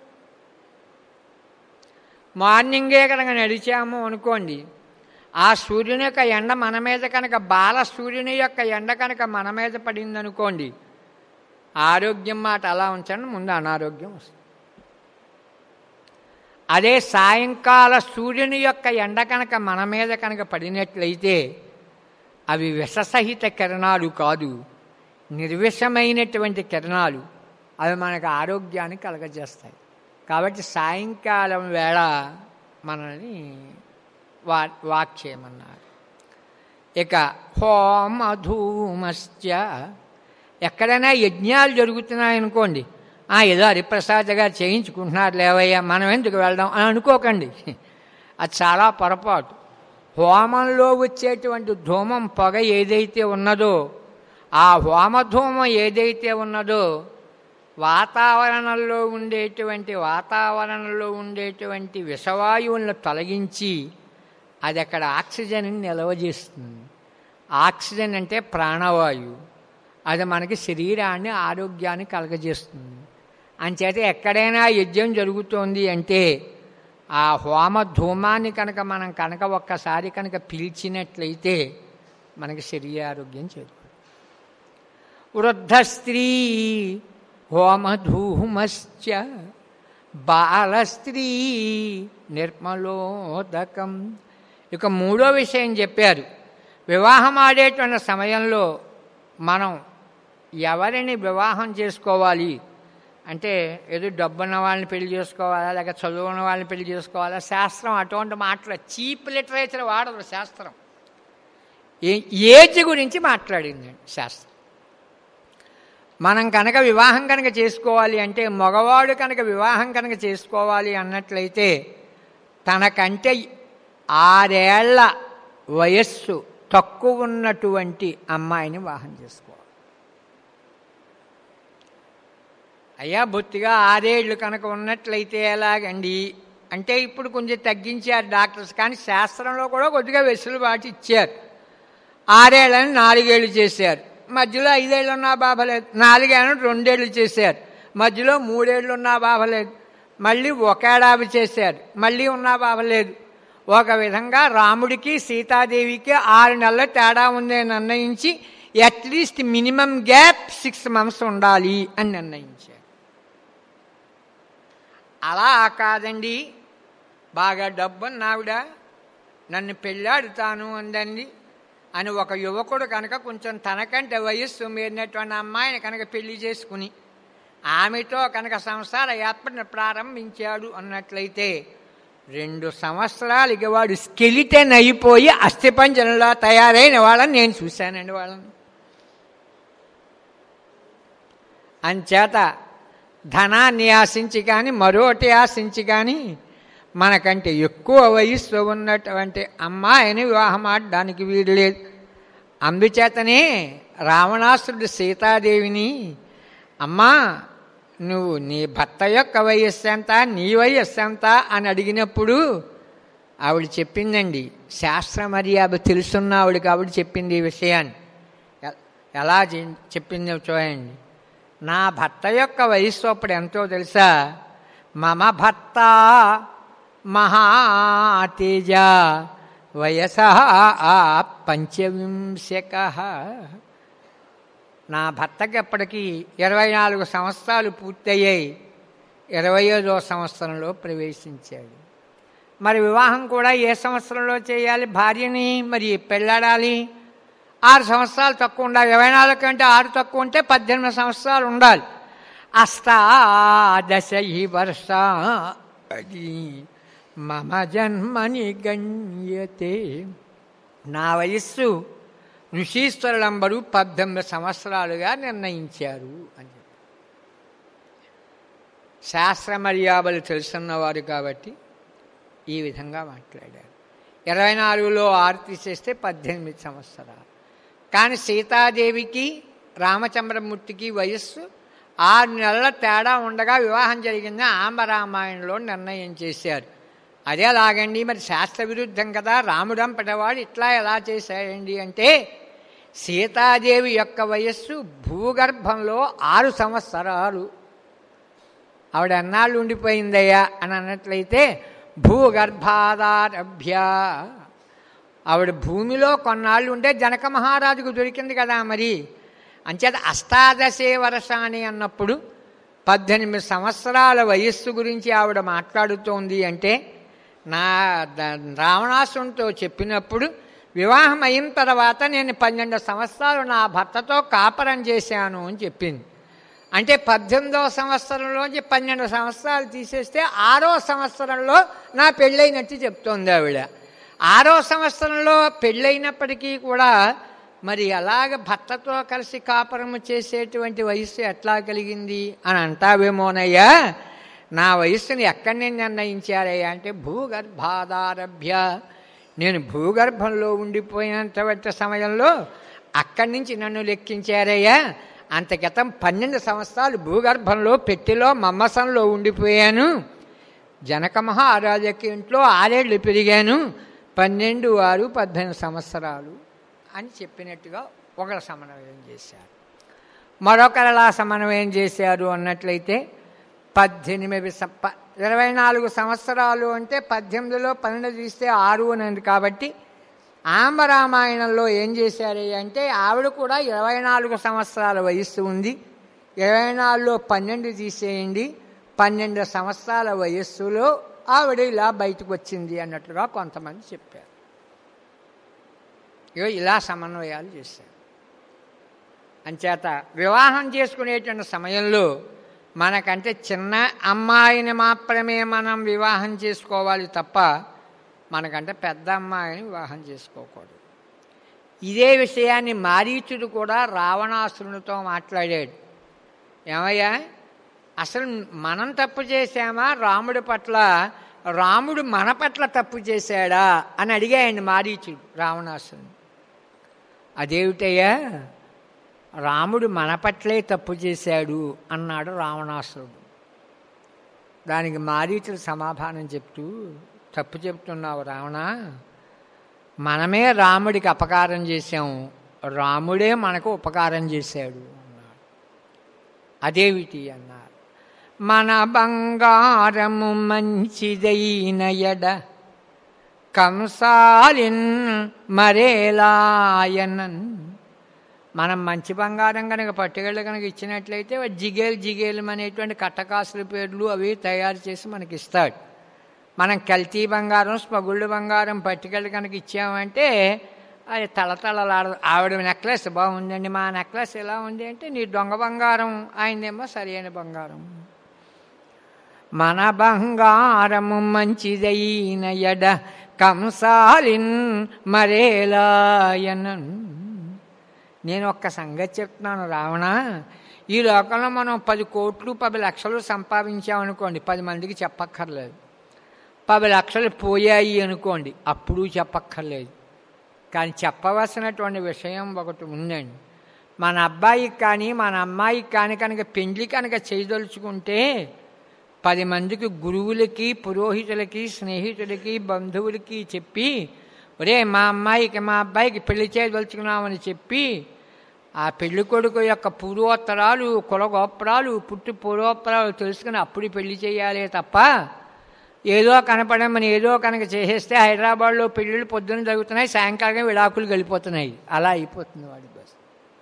మార్నింగే కనుక నడిచాము అనుకోండి ఆ సూర్యుని యొక్క ఎండ మన మీద కనుక బాల సూర్యుని యొక్క ఎండ కనుక మన మీద పడింది అనుకోండి ఆరోగ్యం మాట అలా ఉంచండి ముందు అనారోగ్యం వస్తుంది అదే సాయంకాల సూర్యుని యొక్క ఎండ కనుక మన మీద కనుక పడినట్లయితే అవి విషసహిత కిరణాలు కాదు నిర్విషమైనటువంటి కిరణాలు అవి మనకు ఆరోగ్యాన్ని కలగజేస్తాయి కాబట్టి సాయంకాలం వేళ మనల్ని వా వాక్ చేయమన్నారు ఇక హోమధూమశ్చ ఎక్కడైనా యజ్ఞాలు జరుగుతున్నాయనుకోండి "ఆ, ఏదో హరిప్రసాద్ గారు చేయించుకుంటున్నారు లేవయ్యా మనం ఎందుకు వెళ్దాం అని అనుకోకండి అది చాలా పొరపాటు హోమంలో వచ్చేటువంటి ధూమం పొగ ఏదైతే ఉన్నదో ఆ హోమధూమం ఏదైతే ఉన్నదో వాతావరణంలో ఉండేటువంటి వాతావరణంలో ఉండేటువంటి విషవాయువులను తొలగించి అది అక్కడ ఆక్సిజన్ నిల్వ చేస్తుంది ఆక్సిజన్ అంటే ప్రాణవాయువు అది మనకి శరీరాన్ని ఆరోగ్యాన్ని కలగజేస్తుంది అంచేత ఎక్కడైనా యజ్ఞం జరుగుతోంది అంటే ఆ హోమ ధూమాన్ని కనుక మనం కనుక ఒక్కసారి కనుక పీల్చినట్లయితే మనకి శరీరారోగ్యం చేరుతుంది వృద్ధ స్త్రీ హోమధూమశ్చ బాలస్త్రీ నిర్మలోదకం ఇక మూడో విషయం చెప్పారు వివాహం ఆడేటువంటి సమయంలో మనం ఎవరిని వివాహం చేసుకోవాలి అంటే ఏదో డబ్బున్న వాళ్ళని పెళ్లి చేసుకోవాలా లేక చదువున్న వాళ్ళని పెళ్లి చేసుకోవాలా శాస్త్రం అటువంటి మాటలు చీప్ లిటరేచర్ వాడదు శాస్త్రం ఏ ఏజ్ గురించి మాట్లాడింది శాస్త్రం మనం కనుక వివాహం కనుక చేసుకోవాలి అంటే మగవాడు కనుక వివాహం కనుక చేసుకోవాలి అన్నట్లయితే తనకంటే ఆరేళ్ల వయస్సు తక్కువ ఉన్నటువంటి అమ్మాయిని వివాహం చేసుకోవాలి అయ్యా బొత్తిగా ఆరేళ్ళు కనుక ఉన్నట్లయితే ఎలాగండి అంటే ఇప్పుడు కొంచెం తగ్గించారు డాక్టర్స్ కానీ శాస్త్రంలో కూడా కొద్దిగా వెసులుబాటు ఇచ్చారు ఆరేళ్ళని నాలుగేళ్ళు చేశారు మధ్యలో ఐదేళ్ళు ఉన్నా బాబలేదు నాలుగేళ్ళని రెండేళ్ళు చేశారు మధ్యలో మూడేళ్ళు ఉన్నా బాబలేదు మళ్ళీ ఒకేడాది చేశారు మళ్ళీ ఉన్నా బాబలేదు ఒక విధంగా రాముడికి సీతాదేవికి ఆరు నెలల తేడా ఉంది అని నిర్ణయించి at least minimum gap six months ఉండాలి అని నిర్ణయించారు అలా కాదండి బాగా డబ్బున్నావిడ నన్ను పెళ్ళాడుతాను అందండి అని ఒక యువకుడు కనుక కొంచెం తనకంటే వయస్సు మీరినటువంటి అమ్మాయిని కనుక పెళ్లి చేసుకుని ఆమెతో కనుక సంసార యాత్రను ప్రారంభించాడు అన్నట్లయితే రెండు సంవత్సరాలు ఇక వాడు స్కెలిటన్ అయిపోయి అస్థిపంజనంలా తయారైన వాళ్ళని నేను చూశానండి వాళ్ళని అంచేత ధనాన్ని ఆశించి కానీ మరోటి ఆశించి కానీ మనకంటే ఎక్కువ వయస్సు ఉన్నటువంటి అమ్మాయిని వివాహం ఆడడానికి వీలు లేదు అందుచేతనే రావణాసురుడు సీతాదేవిని అమ్మా నువ్వు నీ భర్త యొక్క వయస్సు ఎంత నీ వయస్సు ఎంత అని అడిగినప్పుడు ఆవిడ చెప్పిందండి శాస్త్ర మర్యాద తెలుసున్న ఆవిడకి ఆవిడ చెప్పింది ఈ విషయాన్ని ఎ- ఎలా చె- చెప్పిందో చూడండి నా భర్త యొక్క వయస్సు అప్పుడు ఎంతో తెలుసా మమ భర్త మహాతేజ వయస పంచవింశక నా భర్తకి అప్పటికి ఇరవై నాలుగు సంవత్సరాలు పూర్తయ్యాయి ఇరవై ఐదో సంవత్సరంలో ప్రవేశించాడు మరి వివాహం కూడా ఏ సంవత్సరంలో చేయాలి భార్యని మరి పెళ్ళాడాలి ఆరు సంవత్సరాలు తక్కువ ఉండాలి ఇరవై నాలుగు కంటే ఆరు తక్కువ ఉంటే పద్దెనిమిది సంవత్సరాలు ఉండాలి అష్టాదశ ఈ వర్ష అది మమ జన్మని గణ్యతే నా వయస్సు ఋషీశ్వరులంబరు పద్దెనిమిది సంవత్సరాలుగా నిర్ణయించారు అని చెప్పి శాస్త్ర మర్యాదలు తెలుసున్నవారు కాబట్టి ఈ విధంగా మాట్లాడారు ఇరవై నాలుగులో ఆరు తీసేస్తే పద్దెనిమిది సంవత్సరాలు కానీ సీతాదేవికి రామచంద్రమూర్తికి వయస్సు ఆరు నెలల తేడా ఉండగా వివాహం జరిగింది ఆంబరామాయణంలో నిర్ణయం చేశారు అదే లాగండి మరి శాస్త్ర విరుద్ధం కదా రాముడం పెడవాడు ఇట్లా ఎలా చేశాయండి అంటే సీతాదేవి యొక్క వయస్సు భూగర్భంలో ఆరు సంవత్సరాలు ఆవిడ ఎన్నాళ్ళు ఉండిపోయిందయ్యా అని అన్నట్లయితే భూగర్భాదారభ్య ఆవిడ భూమిలో కొన్నాళ్ళు ఉంటే జనక మహారాజుకు దొరికింది కదా మరి అంచేత అష్టాదశే వర్షాని అన్నప్పుడు పద్దెనిమిది సంవత్సరాల వయస్సు గురించి ఆవిడ మాట్లాడుతోంది అంటే నా ద- రావణాసునితో చెప్పినప్పుడు వివాహం అయిన తర్వాత నేను పన్నెండు సంవత్సరాలు నా భర్తతో కాపరం చేశాను అని చెప్పింది అంటే పద్దెనిమిదవ సంవత్సరంలోంచి పన్నెండు సంవత్సరాలు తీసేస్తే ఆరో సంవత్సరంలో నా పెళ్ళైనట్టు చెప్తోంది ఆవిడ ఆరో సంవత్సరంలో పెళ్ళైనప్పటికీ కూడా మరి అలాగ భర్తతో కలిసి కాపురము చేసేటువంటి వయస్సు ఎట్లా కలిగింది అని అంటావేమోనయ్యా నా వయస్సుని ఎక్కడి నుంచి నిర్ణయించారయ్యా అంటే భూగర్భాదారభ్య నేను భూగర్భంలో ఉండిపోయినంతవంటి సమయంలో అక్కడి నుంచి నన్ను లెక్కించారయ్యా అంత క్రితం పన్నెండు సంవత్సరాలు భూగర్భంలో పెట్టెలో మమ్మసంలో ఉండిపోయాను జనక మహారాజకి ఇంట్లో ఆరేళ్లు పెరిగాను పన్నెండు ఆరు పద్దెనిమిది సంవత్సరాలు అని చెప్పినట్టుగా ఒకరు సమన్వయం చేశారు మరొకరు ఎలా సమన్వయం చేశారు అన్నట్లయితే పద్దెనిమిది సం- ప- ఇరవై నాలుగు సంవత్సరాలు అంటే పద్దెనిమిదిలో పన్నెండు తీస్తే ఆరు అని ఉంది కాబట్టి ఆంబరామాయణంలో ఏం చేశారు అంటే ఆవిడ కూడా ఇరవై నాలుగు సంవత్సరాల వయస్సు ఉంది ఇరవై నాలుగులో పన్నెండు తీసేయండి పన్నెండు సంవత్సరాల వయస్సులో ఆవిడ ఇలా బయటకు వచ్చింది అన్నట్లుగా కొంతమంది చెప్పారు ఇగో ఇలా సమన్వయాలు చేశారు అంచేత వివాహం చేసుకునేటువంటి సమయంలో మనకంటే చిన్న అమ్మాయిని మాత్రమే మనం వివాహం చేసుకోవాలి తప్ప మనకంటే పెద్ద అమ్మాయిని వివాహం చేసుకోకూడదు ఇదే విషయాన్ని మారీచుడు కూడా రావణాసురునితో మాట్లాడాడు ఏమయ్యా అసలు మనం తప్పు చేశామా రాముడి పట్ల రాముడు మన పట్ల తప్పు చేశాడా అని అడిగాయండి మారీచుడు రావణాసురుని అదేమిటయ్యా రాముడు మన పట్లే తప్పు చేశాడు అన్నాడు రావణాసురుడు దానికి మారీచుడు సమాధానం చెప్తూ తప్పు చెప్తున్నావు రావణ మనమే రాముడికి అపకారం చేశాము రాముడే మనకు ఉపకారం చేశాడు అన్నాడు అదేమిటి అన్నారు మన బంగారము మంచిదైన ఎడ కంసాలిన్ మరేలాయనన్ మనం మంచి బంగారం కనుక పట్టుకెళ్ళి కనుక ఇచ్చినట్లయితే వాడు జిగేలు జిగేలు అనేటువంటి కట్టకాసుల పేర్లు అవి తయారు చేసి మనకి ఇస్తాడు మనం కల్తీ బంగారం స్మగుళ్ళు బంగారం పట్టుకెళ్ళి కనుక ఇచ్చామంటే అది తలతలలాడదు ఆవిడ నెక్లెస్ బాగుందండి మా నెక్లెస్ ఎలా ఉంది అంటే నీ దొంగ బంగారం ఆయనదేమో సరైన బంగారం మన బంగారము మంచిదైన ఎడ కంసాలిన్ మరేలాయనన్ నేను ఒక్క సంగతి చెప్తున్నాను రావణ ఈ లోకంలో మనం పది కోట్లు పది లక్షలు సంపాదించామనుకోండి పది మందికి చెప్పక్కర్లేదు పది లక్షలు పోయాయి అనుకోండి అప్పుడు చెప్పక్కర్లేదు కానీ చెప్పవలసినటువంటి విషయం ఒకటి ఉందండి మన అబ్బాయికి కానీ మన అమ్మాయికి కానీ కనుక పెండ్లి కనుక చేయదలుచుకుంటే పది మందికి గురువులకి పురోహితులకి స్నేహితులకి బంధువులకి చెప్పి ఒరే మా అమ్మాయికి మా అబ్బాయికి పెళ్లి చేయదలుచుకున్నామని చెప్పి ఆ పెళ్లి కొడుకు యొక్క పూర్వోత్తరాలు కులగోపురాలు పుట్టి పూర్వోత్తరాలు తెలుసుకుని అప్పుడు పెళ్లి చేయాలే తప్ప ఏదో కనపడమని ఏదో కనుక చేసేస్తే హైదరాబాద్లో పెళ్ళిళ్ళు పొద్దున్న జరుగుతున్నాయి సాయంకాలం విడాకులు వెళ్ళిపోతున్నాయి అలా అయిపోతుంది వాడి బస్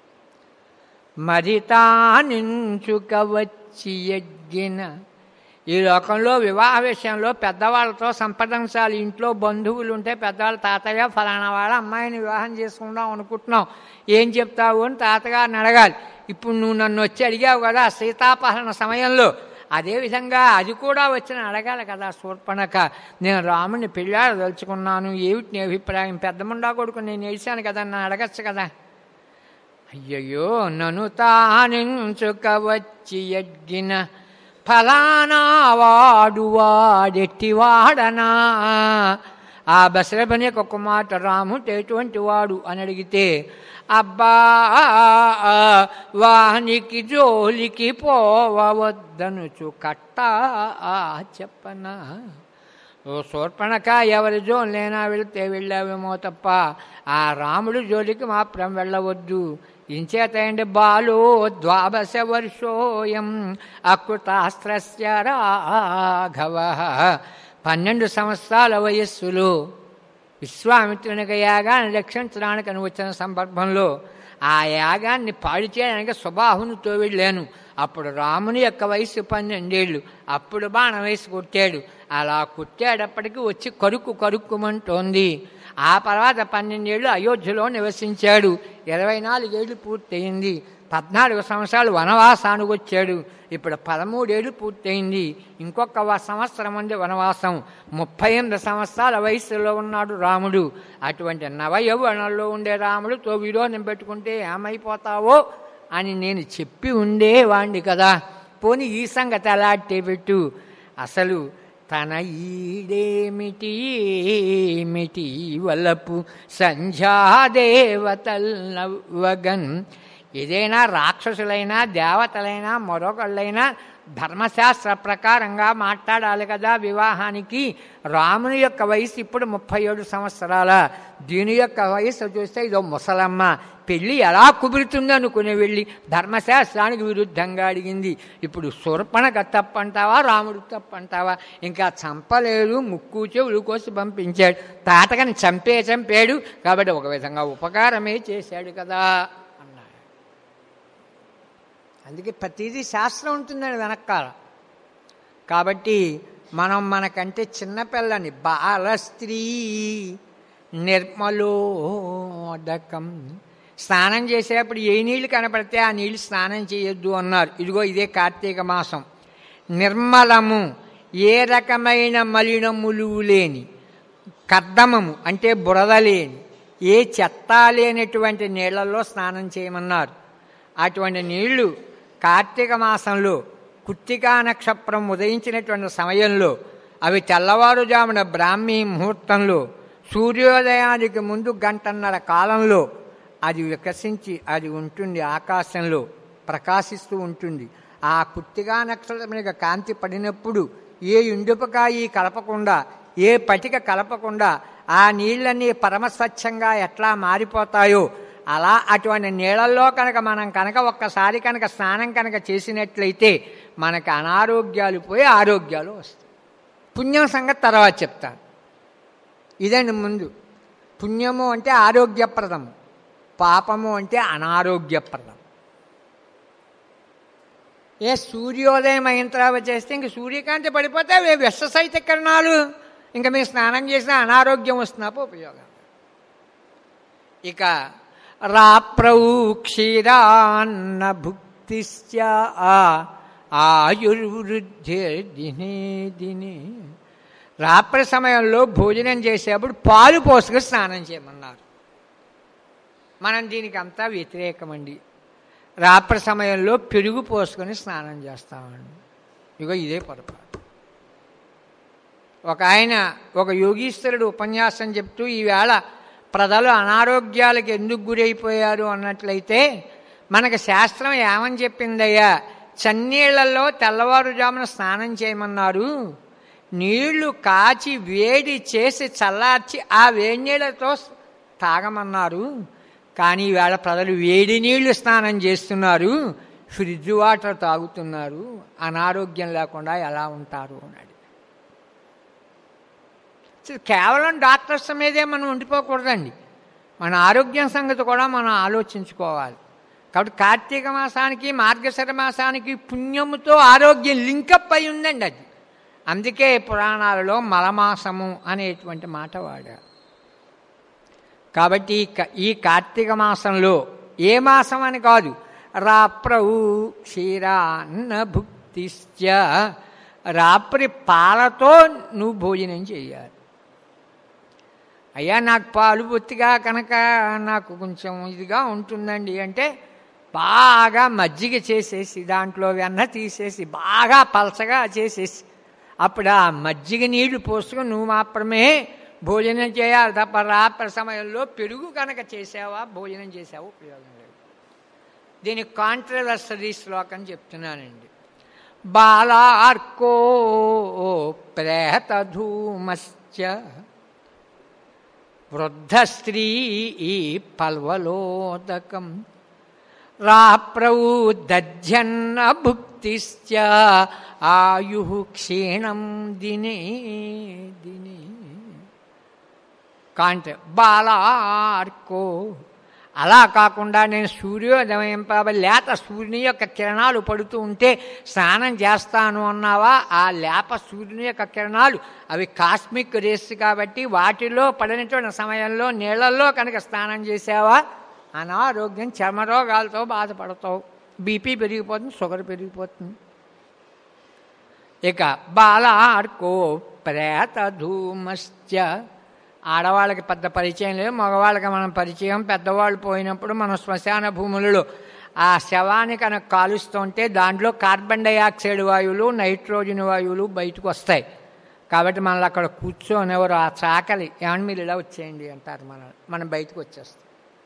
మరితా నించుక వచ్చి ఎగ్గిన ఈ లోకంలో వివాహ విషయంలో పెద్దవాళ్ళతో సంప్రదించాలి ఇంట్లో బంధువులు ఉంటే పెద్దవాళ్ళ తాతయ్య ఫలానా వాళ్ళ అమ్మాయిని వివాహం చేసుకుందాం అనుకుంటున్నాం ఏం చెప్తావు అని తాతగారిని అడగాలి ఇప్పుడు నువ్వు నన్ను వచ్చి అడిగావు కదా సీతాపహరణ సమయంలో అదేవిధంగా అది కూడా వచ్చిన అడగాలి కదా శూర్పణక నేను రాముని పెళ్ళాడదలుచుకున్నాను ఏమిటి నీ అభిప్రాయం పెద్దముండా కొడుకు నేను వేసాను కదా నన్ను అడగచ్చు కదా అయ్యయ్యో నన్ను తానించుక వచ్చి ఎడ్గిన ఫలానా వాడు వాడెట్టివాడనా ఆ బసరపని ఒక మాట రాముడు ఎటువంటి వాడు అని అడిగితే అబ్బా వానికి జోలికి పోవద్దనుచు కట్ట చెప్పనా ఓ శూర్పణక ఎవరి జోలినైనా వెళితే వెళ్ళావేమో తప్ప ఆ రాముడు జోలికి మాత్రం వెళ్ళవద్దు ఇంచేతండి బాలో ద్వాదశ వర్షోయం అకృతాస్త్రస్య రాఘవ పన్నెండు సంవత్సరాల వయస్సులో విశ్వామిత్రునికి యాగాన్ని రక్షించడానికి అని వచ్చిన సందర్భంలో ఆ యాగాన్ని పాడు చేయడానికి స్వబాహునితో వెళ్ళాను అప్పుడు రాముని యొక్క వయసు పన్నెండేళ్ళు అప్పుడు బాణ వయసు కొట్టాడు అలా కుట్టాడప్పటికి వచ్చి కరుక్కు కరుక్కుమంటోంది ఆ తర్వాత పన్నెండేళ్ళు అయోధ్యలో నివసించాడు ఇరవై నాలుగేళ్ళు పూర్తయింది పద్నాలుగు సంవత్సరాలు వనవాసానికి వచ్చాడు ఇప్పుడు పదమూడేళ్ళు పూర్తయింది ఇంకొక వ- సంవత్సరం ఉంది వనవాసం ముప్పై ఎనిమిది సంవత్సరాల వయసులో ఉన్నాడు రాముడు అటువంటి నవయౌవనంలో ఉండే రాముడుతో విరోధం పెట్టుకుంటే ఏమైపోతావో అని నేను చెప్పి ఉండేవాణ్ణి కదా పోని ఈ సంగతి అలాంటి పెట్టు అసలు తన ఈడేమిటి ఏమిటి వలపు సంధ్యాదేవతల్లవగన్ ఏదైనా రాక్షసులైనా దేవతలైనా మరొకళ్ళైనా ధర్మశాస్త్ర ప్రకారంగా మాట్లాడాలి కదా వివాహానికి రాముని యొక్క వయసు ఇప్పుడు ముప్పై ఏడు సంవత్సరాల దీని యొక్క వయసు చూస్తే ఇదో ముసలమ్మ పెళ్ళి ఎలా కుదురుతుంది అనుకుని వెళ్ళి ధర్మశాస్త్రానికి విరుద్ధంగా అడిగింది ఇప్పుడు శూర్పణక తప్పంటావా రాముడు తప్పంటావా ఇంకా చంపలేదు ముక్కు చెవులు కోసి పంపించాడు తాతకని చంపే చంపాడు కాబట్టి ఒక విధంగా ఉపకారమే చేశాడు కదా అన్నాడు అందుకే ప్రతిదీ శాస్త్రం ఉంటుందండి వెనకాల కాబట్టి మనం మనకంటే చిన్నపిల్లని బాల స్త్రీ నిర్మలోదకం స్నానం చేసేటప్పుడు ఏ నీళ్లు కనపడితే ఆ నీళ్లు స్నానం చేయొద్దు అన్నారు ఇదిగో ఇదే కార్తీక మాసం నిర్మలము ఏ రకమైన మలినములు లేని కర్దమము అంటే బురద లేని ఏ చెత్త లేనటువంటి నీళ్లలో స్నానం చేయమన్నారు అటువంటి నీళ్లు కార్తీక మాసంలో కుత్తికా నక్షత్రం ఉదయించినటువంటి సమయంలో అవి తెల్లవారుజామున బ్రాహ్మీ ముహూర్తంలో సూర్యోదయానికి ముందు గంటన్నర కాలంలో అది వికసించి అది ఉంటుంది ఆకాశంలో ప్రకాశిస్తూ ఉంటుంది ఆ కుత్తిగా నక్షత్రం మీద కాంతి పడినప్పుడు ఏ ఇండుపకాయి కలపకుండా ఏ పటిక కలపకుండా ఆ నీళ్ళన్నీ పరమస్వచ్ఛంగా ఎట్లా మారిపోతాయో అలా అటువంటి నీళ్ళల్లో కనుక మనం కనుక ఒక్కసారి కనుక స్నానం కనుక చేసినట్లయితే మనకు అనారోగ్యాలు పోయి ఆరోగ్యాలు వస్తాయి పుణ్యం సంగతి తర్వాత చెప్తాను ఇదండి ముందు పుణ్యము అంటే ఆరోగ్యప్రదము పాపము అంటే అనారోగ్యప్రదం ఏ సూర్యోదయం అయిన తర్వాత చేస్తే ఇంక సూర్యకాంతి పడిపోతే అవి విషసహిత కిరణాలు ఇంకా మీరు స్నానం చేసిన అనారోగ్యం వస్తున్నప్పు ఉపయోగం ఇక రాప్రౌ క్షీరాన్న భుక్తిశ్చ ఆయుర్వృద్ధి దినే దినే రాత్రి సమయంలో భోజనం చేసేప్పుడు పాలు పోసుకొని స్నానం చేయమన్నారు మనం దీనికి అంతా వ్యతిరేకమండి రాత్రి సమయంలో పెరుగు పోసుకొని స్నానం చేస్తామండి ఇగో ఇదే పొరపాటు ఒక ఆయన ఒక యోగీశ్వరుడు ఉపన్యాసం చెప్తూ ఈవేళ ప్రజలు అనారోగ్యాలకు ఎందుకు గురైపోయారు అన్నట్లయితే మనకు శాస్త్రం ఏమని చెప్పిందయ్యా చన్నీళ్లలో తెల్లవారుజామున స్నానం చేయమన్నారు నీళ్లు కాచి వేడి చేసి చల్లార్చి ఆ వేడి నీళ్లతో తాగమన్నారు కానీ ఈవేళ ప్రజలు వేడి నీళ్లు స్నానం చేస్తున్నారు ఫ్రిడ్జ్ వాటర్ తాగుతున్నారు అనారోగ్యం లేకుండా ఎలా ఉంటారు అన్నాడు కేవలం డాక్టర్స్ మీదే మనం ఉండిపోకూడదండి మన ఆరోగ్యం సంగతి కూడా మనం ఆలోచించుకోవాలి కాబట్టి కార్తీక మాసానికి మార్గశిర మాసానికి పుణ్యముతో ఆరోగ్యం లింకప్ అయి ఉందండి అది అందుకే పురాణాలలో మలమాసము అనేటువంటి మాట వాడారు కాబట్టి ఈ కార్తీక మాసంలో ఏ మాసం అని కాదు రాప్రవు క్షీరాన్న భుక్తిశ్చ రాత్రి పాలతో నువ్వు భోజనం చేయాలి అయ్యా నాకు పాలు బొత్తిగా కనుక నాకు కొంచెం ఇదిగా ఉంటుందండి అంటే బాగా మజ్జిగ చేసేసి దాంట్లో వెన్న తీసేసి బాగా పలచగా చేసేసి అప్పుడు ఆ మజ్జిగ నీళ్లు పోసుకొని నువ్వు మాత్రమే భోజనం చేయాలి తప్ప రాత్రి సమయంలో పెరుగు కనుక చేసావా భోజనం చేసావా ఉపయోగం లేదు దీనికి కాంట్రవర్సరీ శ్లోకం చెప్తున్నానండి బాలార్కో ప్రేతధూమశ్చ వృద్ధస్త్రీ పల్వలోదకం రాప్రౌ దధ్యన్న భుక్తిశ్చ ఆయు క్షీణం దినే దినే కాంట బాలార్కో అలా కాకుండా నేను సూర్యోదయం లేత సూర్యుని యొక్క కిరణాలు పడుతూ ఉంటే స్నానం చేస్తాను అన్నావా ఆ లేప సూర్యుని యొక్క కిరణాలు అవి కాస్మిక్ రేస్ కాబట్టి వాటిలో పడినటువంటి సమయంలో నీళ్లలో కనుక స్నానం చేసావా అనారోగ్యం చర్మరోగాలతో బాధపడతావు బీపీ పెరిగిపోతుంది షుగర్ పెరిగిపోతుంది ఇక బాలార్కో ప్రేత ధూమశ్చ ఆడవాళ్ళకి పెద్ద పరిచయం లేదు మగవాళ్ళకి మనం పరిచయం పెద్దవాళ్ళు పోయినప్పుడు మనం శ్మశాన భూములలో ఆ శవాన్ని కనుక కాలుస్తుంటే దాంట్లో కార్బన్ డైఆక్సైడ్ వాయువులు నైట్రోజన్ వాయువులు బయటకు వస్తాయి కాబట్టి మనల్ని అక్కడ కూర్చొని ఎవరు ఆ చాకలి ఏమండి మీరు ఇలా వచ్చేయండి అంటారు మన మనం బయటకు వచ్చేస్తాం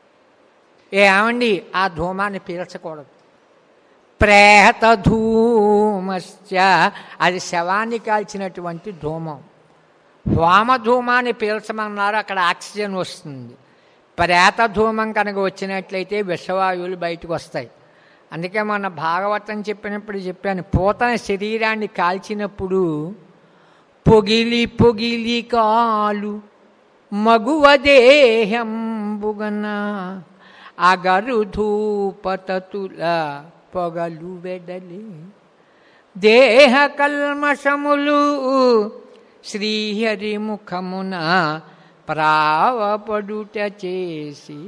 ఏమండి ఆ ధూమాన్ని పీల్చకూడదు ప్రేత ధూమశ్చ అది శవాన్ని కాల్చినటువంటి ధూమం హోమధూమాన్ని పీల్చమన్నారు అక్కడ ఆక్సిజన్ వస్తుంది ప్రేత ధూమం కనుక వచ్చినట్లయితే విషవాయువులు బయటకు వస్తాయి అందుకే మన భాగవతం చెప్పినప్పుడు చెప్పాను పూతన శరీరాన్ని కాల్చినప్పుడు పొగిలి పొగిలి కాలు మగువ దేహంబుగన అగరు ధూపతతుల పొగలు వెడలి దేహ కల్మషములు శ్రీహరి ముఖమున ప్రావపడుట చేసి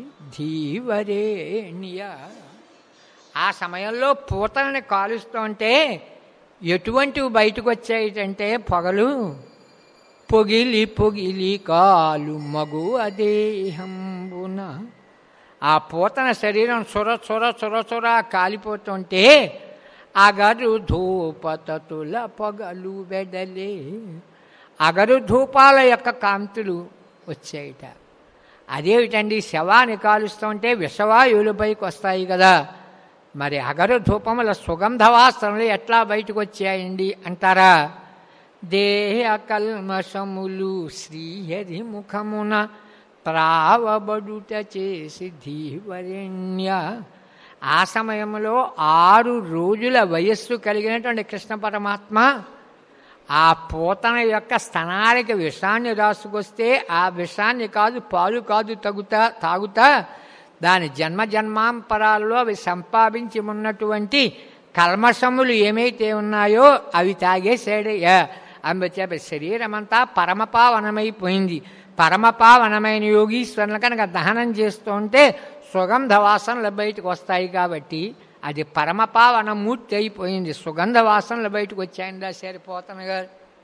ధీవరేణ్య ఆ సమయంలో పూతలని కాలుస్తుంటే ఎటువంటివి బయటకు వచ్చాయిటంటే పొగలు పొగిలి పొగిలి కాలు మగు అదేహంబున ఆ పూతన శరీరం చొర చొర చొర చొర కాలిపోతుంటే అగరు ధూపతతుల పొగలు వెడలే అగరు ధూపాల యొక్క కాంతులు వచ్చాయిట అదేమిటండి శవాన్ని కాలుస్తుంటే విషవాయువులు పైకి వస్తాయి కదా మరి అగరు ధూపముల సుగంధవాసనలు ఎట్లా బయటకు వచ్చాయండి అంటారా దేహ కల్మషములు శ్రీహరి ముఖమున ప్రావబడుట చేసి ధీవరణ్య ఆ సమయంలో ఆరు రోజుల వయస్సు కలిగినటువంటి కృష్ణ పరమాత్మ ఆ పూతన యొక్క స్తనానికి విషాన్ని రాసుకొస్తే ఆ విషాన్ని కాదు పాలు కాదు తగుతా తాగుతా దాని జన్మ జన్మాంపరాల్లో అవి సంపాదించి ఉన్నటువంటి కల్మషములు ఏమైతే ఉన్నాయో అవి తాగేసాడయ్యా అందుచేత శరీరం అంతా పరమపావనమైపోయింది పరమపావనమైన యోగీశ్వరుల కనుక దహనం చేస్తూ ఉంటే సుగంధ వాసనలు బయటకు వస్తాయి కాబట్టి అది పరమపావన మూర్తి అయిపోయింది సుగంధ వాసనలు బయటకు వచ్చాయిందా సరిపోతాను గారు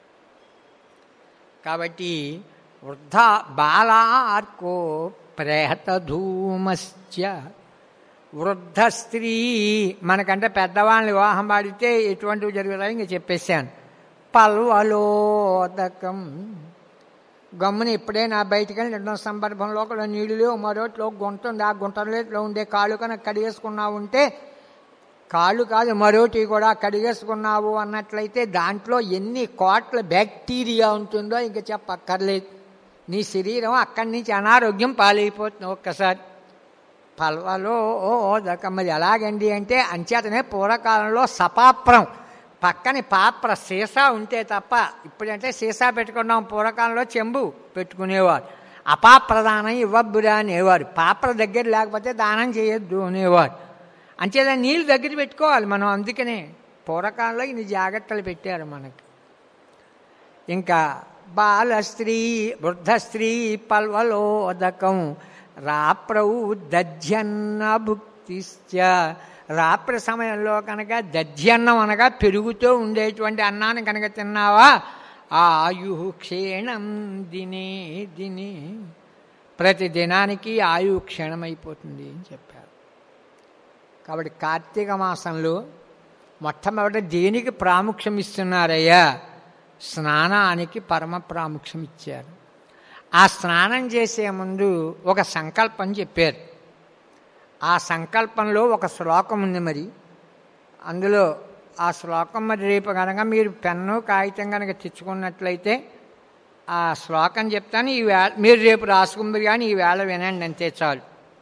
కాబట్టి వృద్ధ బాలార్కో ప్రేత ధూమశ్చ వృద్ధ స్త్రీ మనకంటే పెద్దవాళ్ళని వివాహం పాడితే ఎటువంటివి జరుగుతాయో ఇంకా చెప్పేశాను పల్వలోదకం గమ్మున ఇప్పుడే నా బయటికి వెళ్ళి రెండో సందర్భంలో కూడా నీళ్ళు లేవు మరోట్లో గుంట ఉంది ఆ గుంటలో ఉండే కాళ్ళు కనుక కడిగేసుకున్నావు ఉంటే కాళ్ళు కాదు మరోటి కూడా కడిగేసుకున్నావు అన్నట్లయితే దాంట్లో ఎన్ని కోట్ల బ్యాక్టీరియా ఉంటుందో ఇంక చెప్పక్కర్లేదు నీ శరీరం అక్కడి నుంచి అనారోగ్యం పాలైపోతుంది ఒక్కసారి పల్వలో ఓ ఓదక మరి ఎలాగండి అంటే అంచేతనే పూర్వకాలంలో సపాప్రం పక్కని పాప్ర సీసా ఉంటే తప్ప ఇప్పుడంటే సీసా పెట్టుకున్నాం పూర్వకాలంలో చెంబు పెట్టుకునేవారు అపాప్రదానం ఇవ్వబ్బురా అనేవారు పాప్ర దగ్గర లేకపోతే దానం చేయొద్దు అనేవారు అంచేత నీళ్ళు దగ్గర పెట్టుకోవాలి మనం అందుకనే పూర్వకాలంలో ఇన్ని జాగ్రత్తలు పెట్టారు మనకి ఇంకా బాలస్త్రీ వృద్ధ స్త్రీ పల్వలోదకం రాప్రౌ దధ్యన్న భుక్తిశ్చ రాత్రి సమయంలో కనుక దధ్యన్నం అనగా పెరుగుతూ ఉండేటువంటి అన్నాన్ని కనుక తిన్నావా ఆయు క్షీణం దినే దినే ప్రతి దినానికి ఆయు క్షీణమైపోతుంది అని చెప్పారు కాబట్టి కార్తీక మాసంలో మొట్టమొదటి దేనికి ప్రాముఖ్యం ఇస్తున్నారయ్యా స్నానానికి పరమ ప్రాముఖ్యం ఇచ్చారు ఆ స్నానం చేసే ముందు ఒక సంకల్పం చెప్పారు ఆ సంకల్పంలో ఒక శ్లోకం ఉంది మరి అందులో ఆ శ్లోకం మరి రేపు కనుక మీరు పెన్ను కాగితం కనుక తెచ్చుకున్నట్లయితే ఆ శ్లోకం చెప్తాను ఈ వేళ మీరు రేపు రాసుకుందరు కానీ ఈ వేళ వినండి అంతే చాలు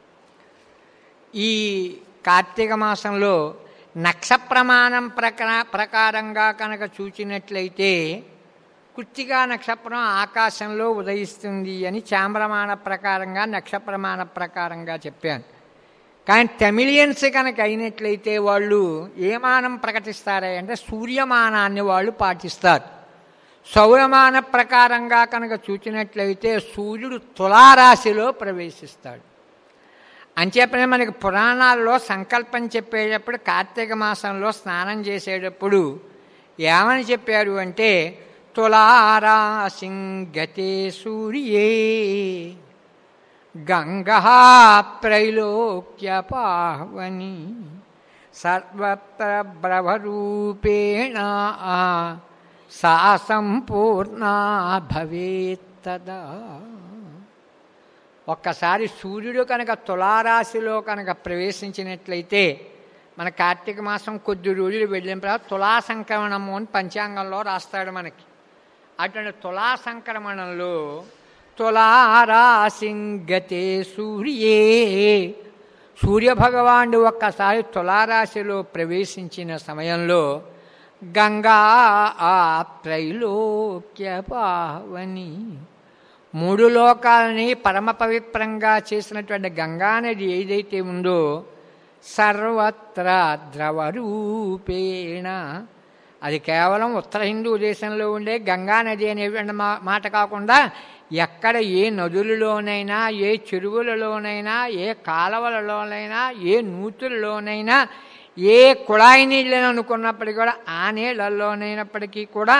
ఈ కార్తీక మాసంలో నక్ష ప్రమాణం ప్రకా ప్రకారంగా కనుక చూచినట్లయితే కుర్తిగా నక్షత్రం ఆకాశంలో ఉదయిస్తుంది అని చాంబ్రమాణ ప్రకారంగా నక్షప్రమాణ ప్రకారంగా చెప్పాను కానీ తమిళియన్స్ కనుక అయినట్లయితే వాళ్ళు ఏ మానం ప్రకటిస్తారా అంటే సూర్యమానాన్ని వాళ్ళు పాటిస్తారు సౌరమాన ప్రకారంగా కనుక చూచినట్లయితే సూర్యుడు తులారాశిలో ప్రవేశిస్తాడు అంచేపనే మనకి పురాణాల్లో సంకల్పం చెప్పేటప్పుడు కార్తీక మాసంలో స్నానం చేసేటప్పుడు ఏమని చెప్పారు అంటే తులారాశింగతే సూర్యే గంగా త్రైలోక్యపావని సర్వత్ర బ్రవరూపేణ సా సంపూర్ణ భవేత్తదా ఒక్కసారి సూర్యుడు కనుక తులారాశిలో కనుక ప్రవేశించినట్లయితే మన కార్తీక మాసం కొద్ది రోజులు వెళ్ళిన తర్వాత తులా సంక్రమణము అని పంచాంగంలో రాస్తాడు మనకి అటువంటి తులా సంక్రమణంలో తులారాశింగతే సూర్యే సూర్యభగవానుడు ఒక్కసారి తులారాశిలో ప్రవేశించిన సమయంలో గంగా ఆ త్రైలోక్య పావని మూడు లోకాలని పరమ పవిత్రంగా చేసినటువంటి గంగా నది ఏదైతే ఉందో సర్వత్ర ద్రవరూపేణ అది కేవలం ఉత్తర హిందూ దేశంలో ఉండే గంగా నది అనేటువంటి మా మాట కాకుండా ఎక్కడ ఏ నదులలోనైనా ఏ చెరువులలోనైనా ఏ కాలవలలోనైనా ఏ నూతులలోనైనా ఏ కుళాయి నీళ్ళని అనుకున్నప్పటికీ కూడా ఆ నీళ్ళల్లోనైనప్పటికీ కూడా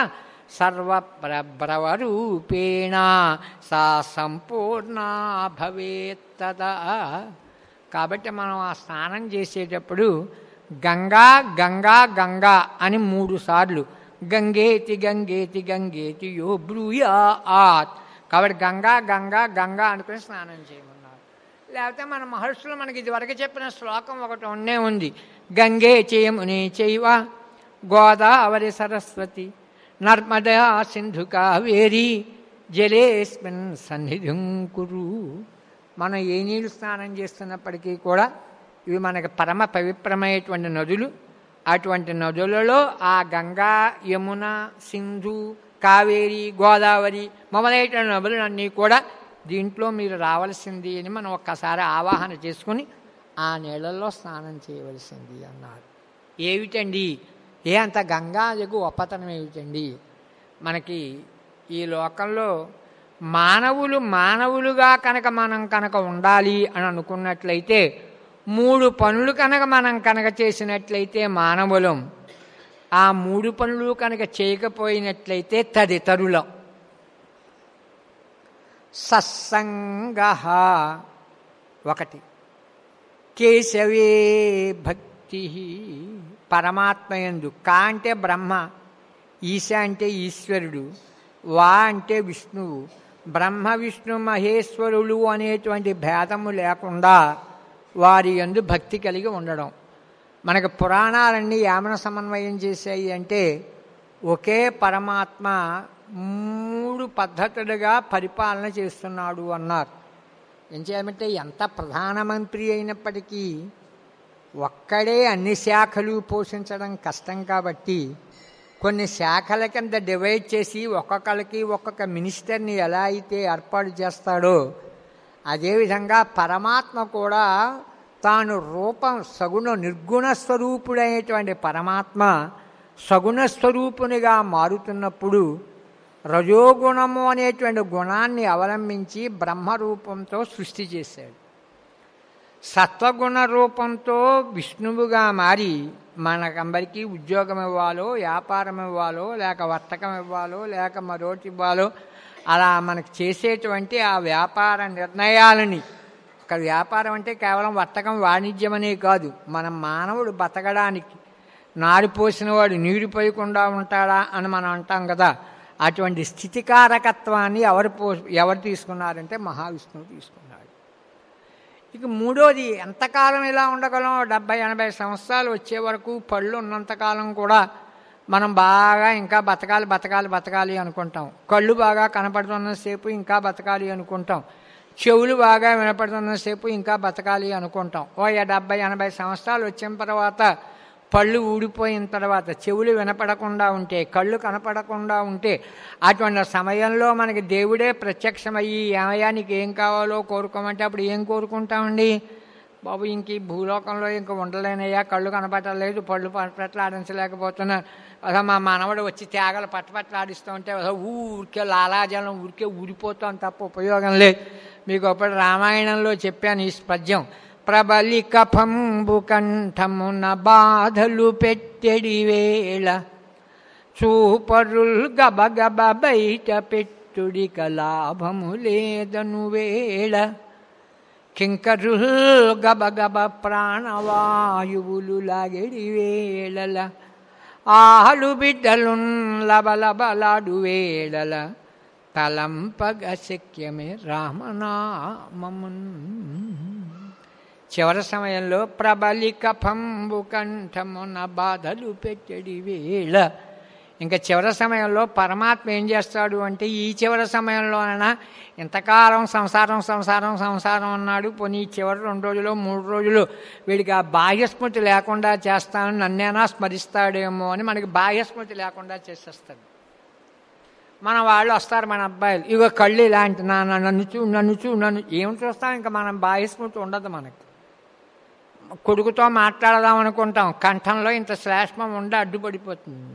సర్వప్రభ్రవరూపేణ సా సంపూర్ణ భవేత్తదా కాబట్టి మనం ఆ స్నానం చేసేటప్పుడు గంగా గంగా గంగా అని మూడు సార్లు గంగేతి గంగేతి గంగేతి యో బ్రూయా ఆత్ కాబట్టి గంగా గంగా గంగా అనుకుని స్నానం చేయమన్నారు లేకపోతే మన మహర్షులు మనకి ఇదివరకు చెప్పిన శ్లోకం ఒకటి ఉండే ఉంది గంగే చేయముని చేయవ గోదావరి సరస్వతి నర్మదా సింధు కావేరి జలేస్మిన్ సన్నిధిం కురు మనం ఏ నీళ్ళు స్నానం చేస్తున్నప్పటికీ కూడా ఇవి మనకి పరమ పవిత్రమైనటువంటి నదులు అటువంటి నదులలో ఆ గంగా యమున సింధు కావేరి గోదావరి మొదలైన నదులన్నీ కూడా దీంట్లో మీరు రావాల్సింది అని మనం ఒక్కసారి ఆవాహన చేసుకుని ఆ నీళ్ళల్లో స్నానం చేయవలసింది అన్నారు ఏమిటండి ఏ అంత గంగాజకు ఒప్పతనం ఏమిటండి మనకి ఈ లోకంలో మానవులు మానవులుగా కనుక మనం కనుక ఉండాలి అని అనుకున్నట్లయితే మూడు పనులు కనుక మనం కనుక చేసినట్లయితే మానవులం ఆ మూడు పనులు కనుక చేయకపోయినట్లయితే తదితరులం సత్సంగ ఒకటి కేశవే భక్తి పరమాత్మయందు కా అంటే బ్రహ్మ ఈశ అంటే ఈశ్వరుడు వా అంటే విష్ణువు బ్రహ్మ విష్ణు మహేశ్వరులు అనేటువంటి భేదము లేకుండా వారి యందు భక్తి కలిగి ఉండడం మనకు పురాణాలన్నీ ఏమన సమన్వయం చేశాయి అంటే ఒకే పరమాత్మ మూడు పద్ధతులుగా పరిపాలన చేస్తున్నాడు అన్నారు ఏం చేయమంటే ఎంత ప్రధానమంత్రి అయినప్పటికీ ఒక్కడే అన్ని శాఖలు పోషించడం కష్టం కాబట్టి కొన్ని శాఖల కింద డివైడ్ చేసి ఒక్కొక్కరికి ఒక్కొక్క మినిస్టర్ని ఎలా అయితే ఏర్పాటు చేస్తాడో అదేవిధంగా పరమాత్మ కూడా తాను రూపం సగుణ నిర్గుణ స్వరూపుడైనటువంటి పరమాత్మ సగుణ స్వరూపునిగా మారుతున్నప్పుడు రజోగుణము అనేటువంటి గుణాన్ని అవలంబించి బ్రహ్మరూపంతో సృష్టి చేశాడు సత్వగుణ రూపంతో విష్ణువుగా మారి మనకందరికీ ఉద్యోగం ఇవ్వాలో వ్యాపారం ఇవ్వాలో లేక వర్తకం ఇవ్వాలో లేక మరోటి ఇవ్వాలో అలా మనకు చేసేటువంటి ఆ వ్యాపార నిర్ణయాలని ఒక వ్యాపారం అంటే కేవలం వర్తకం వాణిజ్యం అనే కాదు మనం మానవుడు బతకడానికి నారిపోసిన వాడు నీరు పోయకుండా ఉంటాడా అని మనం అంటాం కదా అటువంటి స్థితికారకత్వాన్ని ఎవరు పో ఎవరు తీసుకున్నారంటే మహావిష్ణువు తీసుకున్నాడు ఇక మూడోది ఎంతకాలం ఇలా ఉండగలం డెబ్బై ఎనభై సంవత్సరాలు వచ్చే వరకు పళ్ళు ఉన్నంతకాలం కూడా మనం బాగా ఇంకా బతకాలి బతకాలి బతకాలి అనుకుంటాం కళ్ళు బాగా కనపడుతున్నసేపు ఇంకా బతకాలి అనుకుంటాం చెవులు బాగా వినపడుతున్నసేపు ఇంకా బతకాలి అనుకుంటాం ఓ డెబ్బై ఎనభై సంవత్సరాలు వచ్చిన తర్వాత పళ్ళు ఊడిపోయిన తర్వాత చెవులు వినపడకుండా ఉంటే కళ్ళు కనపడకుండా ఉంటే అటువంటి సమయంలో మనకి దేవుడే ప్రత్యక్షమయ్యి ఏమయ్యా నీకు ఏం కావాలో కోరుకోమంటే అప్పుడు ఏం కోరుకుంటామండి బాబు ఇంక ఈ భూలోకంలో ఇంక ఉండలేనయ్యా కళ్ళు కనపడలేదు పళ్ళు పట్టలాడించలేకపోతున్నాను అసలు మా మనవడు వచ్చి తేగలు పట్టపట్టలాడిస్తూ ఉంటే అసలు ఊరికే లాలాజలం ఊరికే ఊరిపోతాం తప్ప ఉపయోగం లేదు మీకు ఒకటి రామాయణంలో చెప్పాను ఈ పద్యం ప్రబలి కఫంబు కంఠమున బాధలు పెట్టెడి వేళ చూపరుల్ గబగబ బయట పెట్టుడిక లాభము లేదను వేళ కింకరుల్ గబగబ ప్రాణవాయువులు లాగెడి వేళల ఆలు బిడ్డలున్ లబలబలాడు వేళల తలంపగ శక్యమే రామనామమున్ చివరి సమయంలో ప్రబలిక పంబు కంఠమున బాధలు పెట్టడి వేళ ఇంకా చివరి సమయంలో పరమాత్మ ఏం చేస్తాడు అంటే ఈ చివరి సమయంలోనైనా ఇంతకాలం సంసారం సంసారం సంసారం అన్నాడు పోనీ ఈ చివరి రెండు రోజులు మూడు రోజులు వీడికి ఆ బాహ్యస్మృతి లేకుండా చేస్తానని నన్నేనా స్మరిస్తాడేమో అని మనకి బాహ్యస్మృతి లేకుండా చేసేస్తాడు మన వాళ్ళు వస్తారు మన అబ్బాయిలు ఇగో కళ్ళు ఇలాంటి నా నన్ను చూ నన్ను చూ నన్ను ఏం చూస్తాం ఇంకా మనం బాహ్యస్మృతి ఉండదు మనకి కొడుకుతో మాట్లాడదాం అనుకుంటాం కంఠంలో ఇంత శ్లేష్మం ఉండి అడ్డుపడిపోతుంది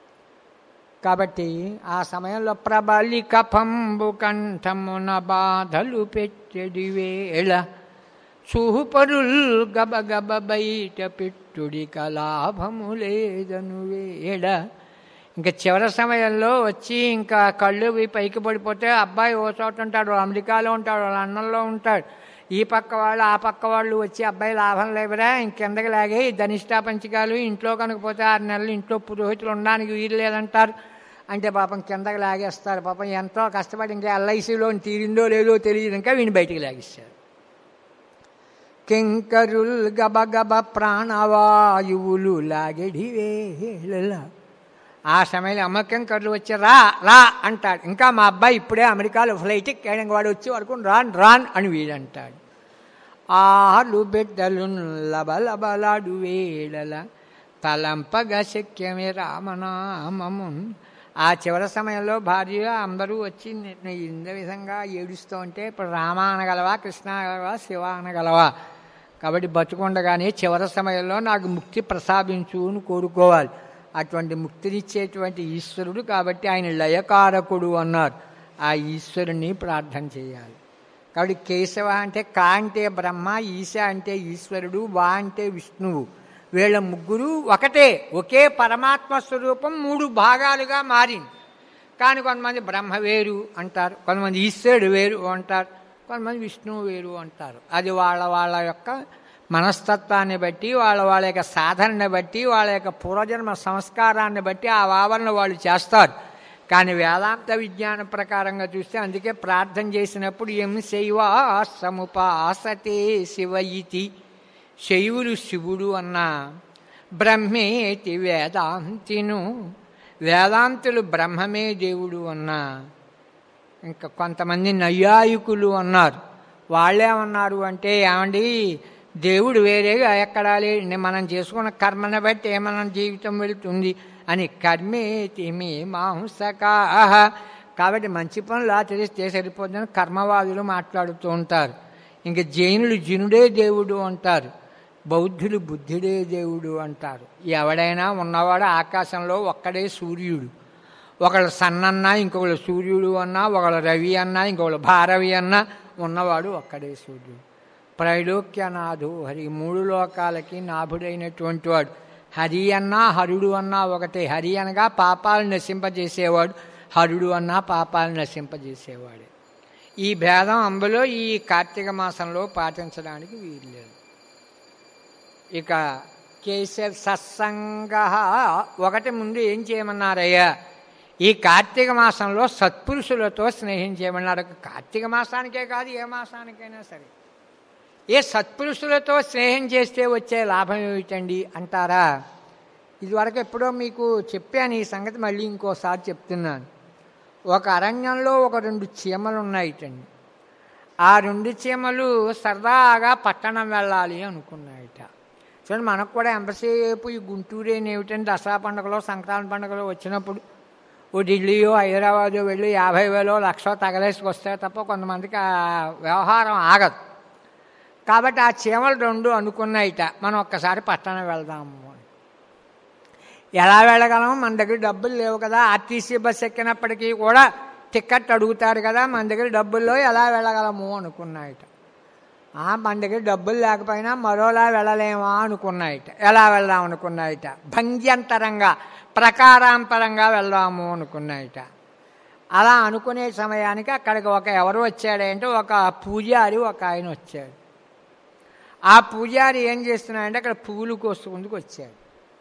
కాబట్టి ఆ సమయంలో ప్రబలిక పంబు కంఠమున బాధలు పెట్టెడి వేళ చూపరుల్ గబగబ బయట పెట్టుడి కలాభము లేదను వేళ ఇంకా చివరి సమయంలో వచ్చి ఇంకా కళ్ళు పైకి పడిపోతే అబ్బాయి ఓ చోట ఉంటాడు అమెరికాలో ఉంటాడు లండన్లో ఉంటాడు ఈ పక్క వాళ్ళు ఆ పక్క వాళ్ళు వచ్చి అబ్బాయి లాభం లేవరా ఇంకెందకి లాగే ధనిష్టా పంచకాలు ఇంట్లో కనుకపోతే ఆరు నెలలు ఇంట్లో పురోహితులు ఉండడానికి వీలు లేదంటారు అంటే పాపం కిందకి లాగేస్తారు పాపం ఎంతో కష్టపడి ఇంకా ఎల్ఐసిలో తీరిందో లేదో తెలియదు ఇంకా వీడిని బయటికి లాగిస్తారు కింకరుల్ గబగబ ప్రాణవాయువులు లాగెడి వేళ ఆ సమయంలో అమ్మకంకర్లు వచ్చి రా రా అంటాడు ఇంకా మా అబ్బాయి ఇప్పుడే అమెరికాలో ఫ్లైట్ ఎక్కాడు వాడు వచ్చి వరకు రాన్ రాన్ అని వీడంటాడు ఆలు బిడ్డలు లబలబలాడు వేళల తలంపగా శక్యమే రామనామము ఆ చివరి సమయంలో భార్య అందరూ వచ్చి ఇంత విధంగా ఏడుస్తూ ఉంటే ఇప్పుడు రామ అనగలవా కృష్ణ అనగలవా శివ అనగలవా కాబట్టి బతుకుండగానే చివరి సమయంలో నాకు ముక్తి ప్రసాదించు అని కోరుకోవాలి అటువంటి ముక్తినిచ్చేటువంటి ఈశ్వరుడు కాబట్టి ఆయన లయకారకుడు అన్నారు ఆ ఈశ్వరుని ప్రార్థన చేయాలి కాబట్టి కేశవ అంటే కా అంటే బ్రహ్మ ఈశ అంటే ఈశ్వరుడు వా అంటే విష్ణువు వీళ్ళ ముగ్గురు ఒకటే ఒకే పరమాత్మ స్వరూపం మూడు భాగాలుగా మారింది కానీ కొంతమంది బ్రహ్మ వేరు అంటారు కొంతమంది ఈశ్వరుడు వేరు అంటారు కొంతమంది విష్ణువు వేరు అంటారు అది వాళ్ళ వాళ్ళ యొక్క మనస్తత్వాన్ని బట్టి వాళ్ళ వాళ్ళ యొక్క సాధనని బట్టి వాళ్ళ యొక్క పూర్వజన్మ సంస్కారాన్ని బట్టి ఆ ఆవరణ వాళ్ళు చేస్తారు కానీ వేదాంత విజ్ఞాన ప్రకారంగా చూస్తే అందుకే ప్రార్థన చేసినప్పుడు ఎం శైవా సముపాసతే శివ ఇతి శైవులు శివుడు అన్న బ్రహ్మేతి వేదాంతిను వేదాంతులు బ్రహ్మమే దేవుడు అన్న ఇంకా కొంతమంది నైయాయికులు అన్నారు వాళ్ళేమన్నారు అంటే ఏమండి దేవుడు వేరేగా ఎక్కడా లేడు మనం చేసుకున్న కర్మను బట్టి మన జీవితం వెళుతుంది అని కర్మేతి మీ మాంసకా కాబట్టి మంచి పనులు ఆచరిస్తే సరిపోతుందని కర్మవాదులు మాట్లాడుతూ ఉంటారు ఇంకా జైనులు జినుడే దేవుడు అంటారు బౌద్ధులు బుద్ధుడే దేవుడు అంటారు ఎవడైనా ఉన్నవాడు ఆకాశంలో ఒక్కడే సూర్యుడు ఒకళ్ళు సన్నన్నా ఇంకొకళ్ళు సూర్యుడు అన్నా ఒకళ్ళు రవి అన్నా ఇంకొకళ్ళు భారవి అన్నా ఉన్నవాడు ఒక్కడే సూర్యుడు త్రైలోక్యనాథు హరి మూడు లోకాలకి నాభుడైనటువంటి వాడు హరి అన్నా హరుడు అన్నా ఒకటే హరి అనగా పాపాలు నశింపజేసేవాడు హరుడు అన్నా పాపాలు నశింపజేసేవాడే ఈ భేదం అందులో ఈ కార్తీక మాసంలో పాటించడానికి వీల్లేదు ఇక కేశవ్ సత్సంగ ఒకటి ముందు ఏం చేయమన్నారయ్యా ఈ కార్తీక మాసంలో సత్పురుషులతో స్నేహం చేయమన్నారు కార్తీక మాసానికే కాదు ఏ మాసానికైనా సరే ఏ సత్పురుషులతో స్నేహం చేస్తే వచ్చే లాభం ఏమిటండి అంటారా ఇదివరకు ఎప్పుడో మీకు చెప్పాను ఈ సంగతి మళ్ళీ ఇంకోసారి చెప్తున్నాను ఒక అరణ్యంలో ఒక రెండు చీమలు ఉన్నాయిటండి ఆ రెండు చీమలు సరదాగా పట్టణం వెళ్ళాలి అనుకున్నాయిట చూడండి మనకు కూడా ఎంతసేపు ఈ గుంటూరు ఏమిటంటే దసరా పండుగలో సంక్రాంతి పండుగలో వచ్చినప్పుడు ఓ ఢిల్లీయో హైదరాబాదు వెళ్ళి యాభై వేలో లక్షో తగలేసుకొస్తే తప్ప కొంతమందికి ఆ వ్యవహారం ఆగదు కాబట్టి ఆ చీమలు రెండు అనుకున్నాయిట మనం ఒక్కసారి పట్టణం వెళ్దాము అని ఎలా వెళ్ళగలం మన దగ్గర డబ్బులు లేవు కదా ఆర్టీసీ బస్ ఎక్కినప్పటికీ కూడా టికెట్ అడుగుతారు కదా మన దగ్గర డబ్బుల్లో ఎలా వెళ్ళగలము అనుకున్నాయిట మన దగ్గర డబ్బులు లేకపోయినా మరోలా వెళ్ళలేమా అనుకున్నాయిట ఎలా వెళ్దాం అనుకున్నాయిట భంగ్యంతరంగా ప్రకారాంతరంగా వెళ్దాము అనుకున్నాయిట అలా అనుకునే సమయానికి అక్కడికి ఒక ఎవరు వచ్చాడంటే ఒక పూజారి ఒక ఆయన వచ్చాడు ఆ పూజారి ఏం చేస్తున్నాడంటే అక్కడ పువ్వులు కోసుకుందుకు వచ్చాడు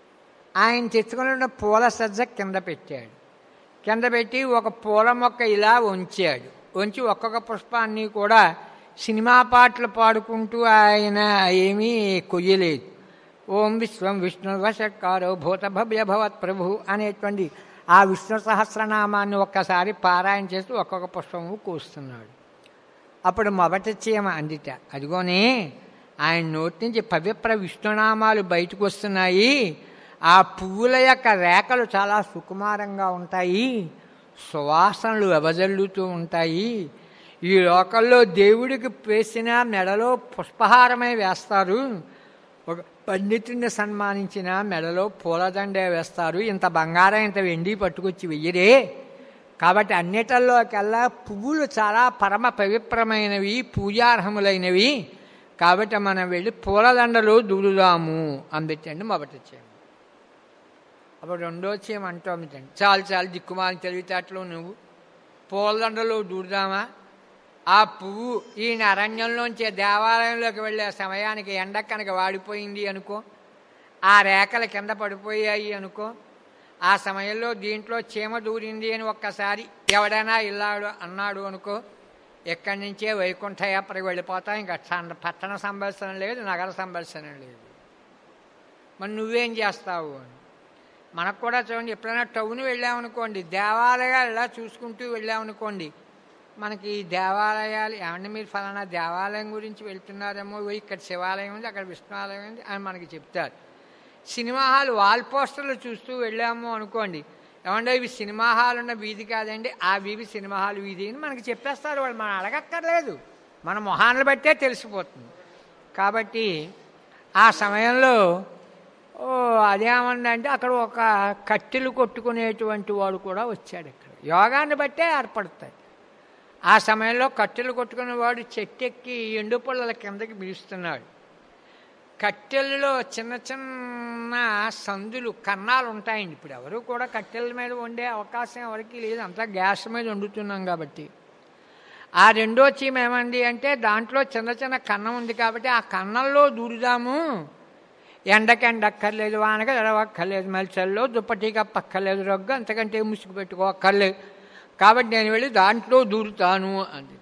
ఆయన తెచ్చుకుని ఉన్న పూల సజ్జ కింద పెట్టాడు కింద పెట్టి ఒక పూల మొక్క ఇలా ఉంచాడు ఉంచి ఒక్కొక్క పుష్పాన్ని కూడా సినిమా పాటలు పాడుకుంటూ ఆయన ఏమీ కొయ్యలేదు ఓం విశ్వం విష్ణు వశకారో భూత భవ్య భవత్ ప్రభు అనేటువంటి ఆ విష్ణు సహస్రనామాన్ని ఒక్కసారి పారాయణ చేస్తూ ఒక్కొక్క పుష్పము కూస్తున్నాడు అప్పుడు మొదటి చీమ అందిట అదిగోనే ఆయన నోటి నుంచి పవిత్ర విష్ణునామాలు బయటకు వస్తున్నాయి ఆ పువ్వుల యొక్క రేఖలు చాలా సుకుమారంగా ఉంటాయి సువాసనలు వెబజల్లుతూ ఉంటాయి ఈ లోకల్లో దేవుడికి వేసిన మెడలో పుష్పహారమే వేస్తారు ఒక పండితుడిని సన్మానించిన మెడలో పూలదండే వేస్తారు ఇంత బంగారం ఇంత వెండి పట్టుకొచ్చి వెయ్యరే కాబట్టి అన్నిటల్లోకెల్లా పువ్వులు చాలా పరమ పవిత్రమైనవి పూజార్హములైనవి కాబట్టి మనం వెళ్ళి పూలదండలు దూరుదాము అంబెట్టండి మొదటి చేయము అప్పుడు రెండో చేయము అంటాం చాలు చాలు దిక్కుమాలి తెలివితేటలు నువ్వు పూలదండలు దూరుదామా ఆ పువ్వు ఈయన అరణ్యంలోంచి దేవాలయంలోకి వెళ్ళే సమయానికి ఎండ కనుక వాడిపోయింది అనుకో ఆ రేఖలు కింద పడిపోయాయి అనుకో ఆ సమయంలో దీంట్లో చీమ దూరింది అని ఒక్కసారి ఎవడైనా ఇల్లాడు అన్నాడు అనుకో ఎక్కడి నుంచే వైకుంఠయాత్రకు వెళ్ళిపోతాం ఇంకా పట్టణ సంభాషణ లేదు నగర సంభాషణ లేదు మరి నువ్వేం చేస్తావు అని మనకు కూడా చూడండి ఎప్పుడైనా టౌన్ వెళ్ళామనుకోండి దేవాలయాలు ఇలా చూసుకుంటూ వెళ్ళామనుకోండి మనకి దేవాలయాలు ఏమంటే మీరు ఫలానా దేవాలయం గురించి వెళ్తున్నారేమో ఇక్కడ శివాలయం ఉంది అక్కడ విష్ణువాలయం ఉంది అని మనకి చెప్తారు సినిమా హాల్ వాల్ పోస్టర్లు చూస్తూ వెళ్ళాము అనుకోండి ఏమంటే ఇవి సినిమా హాల్ ఉన్న వీధి కాదండి ఆ వీధి సినిమా హాల్ వీధి అని మనకి చెప్పేస్తారు వాళ్ళు మనం అడగక్కర్లేదు మన మొహాన్ని బట్టే తెలిసిపోతుంది కాబట్టి ఆ సమయంలో ఓ అదేమందంటే అక్కడ ఒక కట్టెలు కొట్టుకునేటువంటి వాడు కూడా వచ్చాడు ఇక్కడ యోగాన్ని బట్టే ఏర్పడతాయి ఆ సమయంలో కట్టెలు కొట్టుకునేవాడు చెట్టెక్కి ఎండు పుల్లల కిందకి పిలుస్తున్నాడు కట్టెల్లో చిన్న చిన్న సందులు కన్నాలు ఉంటాయండి ఇప్పుడు ఎవరు కూడా కట్టెల మీద వండే అవకాశం ఎవరికి లేదు అంతా గ్యాస్ మీద వండుతున్నాం కాబట్టి ఆ రెండో చీమ ఏమండి అంటే దాంట్లో చిన్న చిన్న కన్నం ఉంది కాబట్టి ఆ కన్నంలో దూరుదాము ఎండకి ఎండక్కర్లేదు వానకి ఎడవక్కర్లేదు మళ్ళీ చల్లో దుప్పటి కప్పక్కర్లేదు రగ్గు అంతకంటే ముసుగు పెట్టుకోక్కర్లేదు కాబట్టి నేను వెళ్ళి దాంట్లో దూరుతాను అంది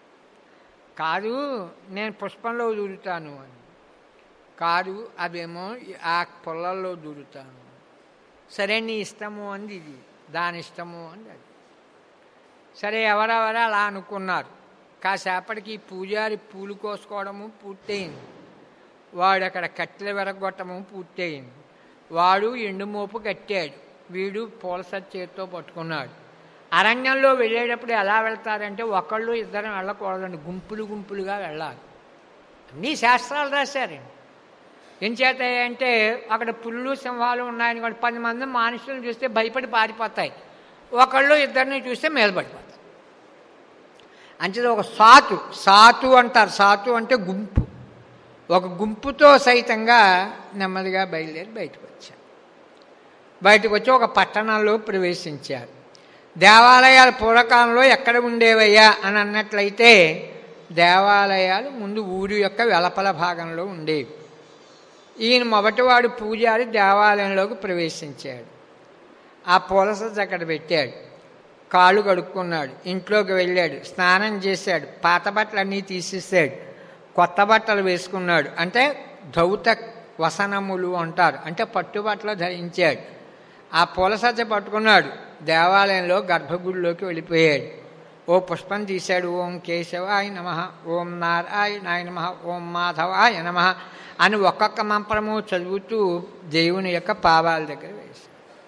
కాదు నేను పుష్పంలో దూరుతాను అని కాదు అదేమో ఆ పొలాల్లో దూరుతాను సరే నీ ఇష్టము అంది ఇది దాని ఇష్టము అంది అది సరే ఎవరెవరు అలా అనుకున్నారు కాసేపటికి ఈ పూజారి పూలు కోసుకోవడము పూర్తయింది వాడు అక్కడ కట్టెలు విరగొట్టము పూర్తయింది వాడు ఎండుమోపు కట్టాడు వీడు పూలస చేతితో పట్టుకున్నాడు అరణ్యంలో వెళ్ళేటప్పుడు ఎలా వెళ్తారంటే ఒకళ్ళు ఇద్దరం వెళ్ళకూడదండి గుంపులు గుంపులుగా వెళ్ళాలి అన్నీ శాస్త్రాలు రాశారండి ఏం చేత అంటే అక్కడ పుల్లు సింహాలు ఉన్నాయని కూడా పది మంది మనుషులను చూస్తే భయపడి పారిపోతాయి ఒకళ్ళు ఇద్దరిని చూస్తే మీద పడిపోతాయి అంచేది ఒక సాతు సాతు అంటారు సాతు అంటే గుంపు ఒక గుంపుతో సైతంగా నెమ్మదిగా బయలుదేరి బయటకు వచ్చారు బయటకు వచ్చి ఒక పట్టణంలో ప్రవేశించారు దేవాలయాలు పూర్వకాలంలో ఎక్కడ ఉండేవయ్యా అని అన్నట్లయితే దేవాలయాలు ముందు ఊరి యొక్క వెలపల భాగంలో ఉండేవి ఈయన మొదటివాడు పూజారి దేవాలయంలోకి ప్రవేశించాడు ఆ పూలసజ్జ అక్కడ పెట్టాడు కాళ్ళు కడుక్కున్నాడు ఇంట్లోకి వెళ్ళాడు స్నానం చేశాడు పాత బట్టలన్నీ తీసేసాడు కొత్త బట్టలు వేసుకున్నాడు అంటే ధౌత వసనములు అంటారు అంటే పట్టుబట్టలు ధరించాడు ఆ పూలసజ్జ పట్టుకున్నాడు దేవాలయంలో గర్భగుడిలోకి వెళ్ళిపోయాడు ఓ పుష్పం తీశాడు ఓం కేశవాయ నమ ఓం నారాయణాయ నమ ఓం మాధవాయ నమ అని ఒక్కొక్క మంత్రము చదువుతూ దేవుని యొక్క పావాల దగ్గర వేశాడు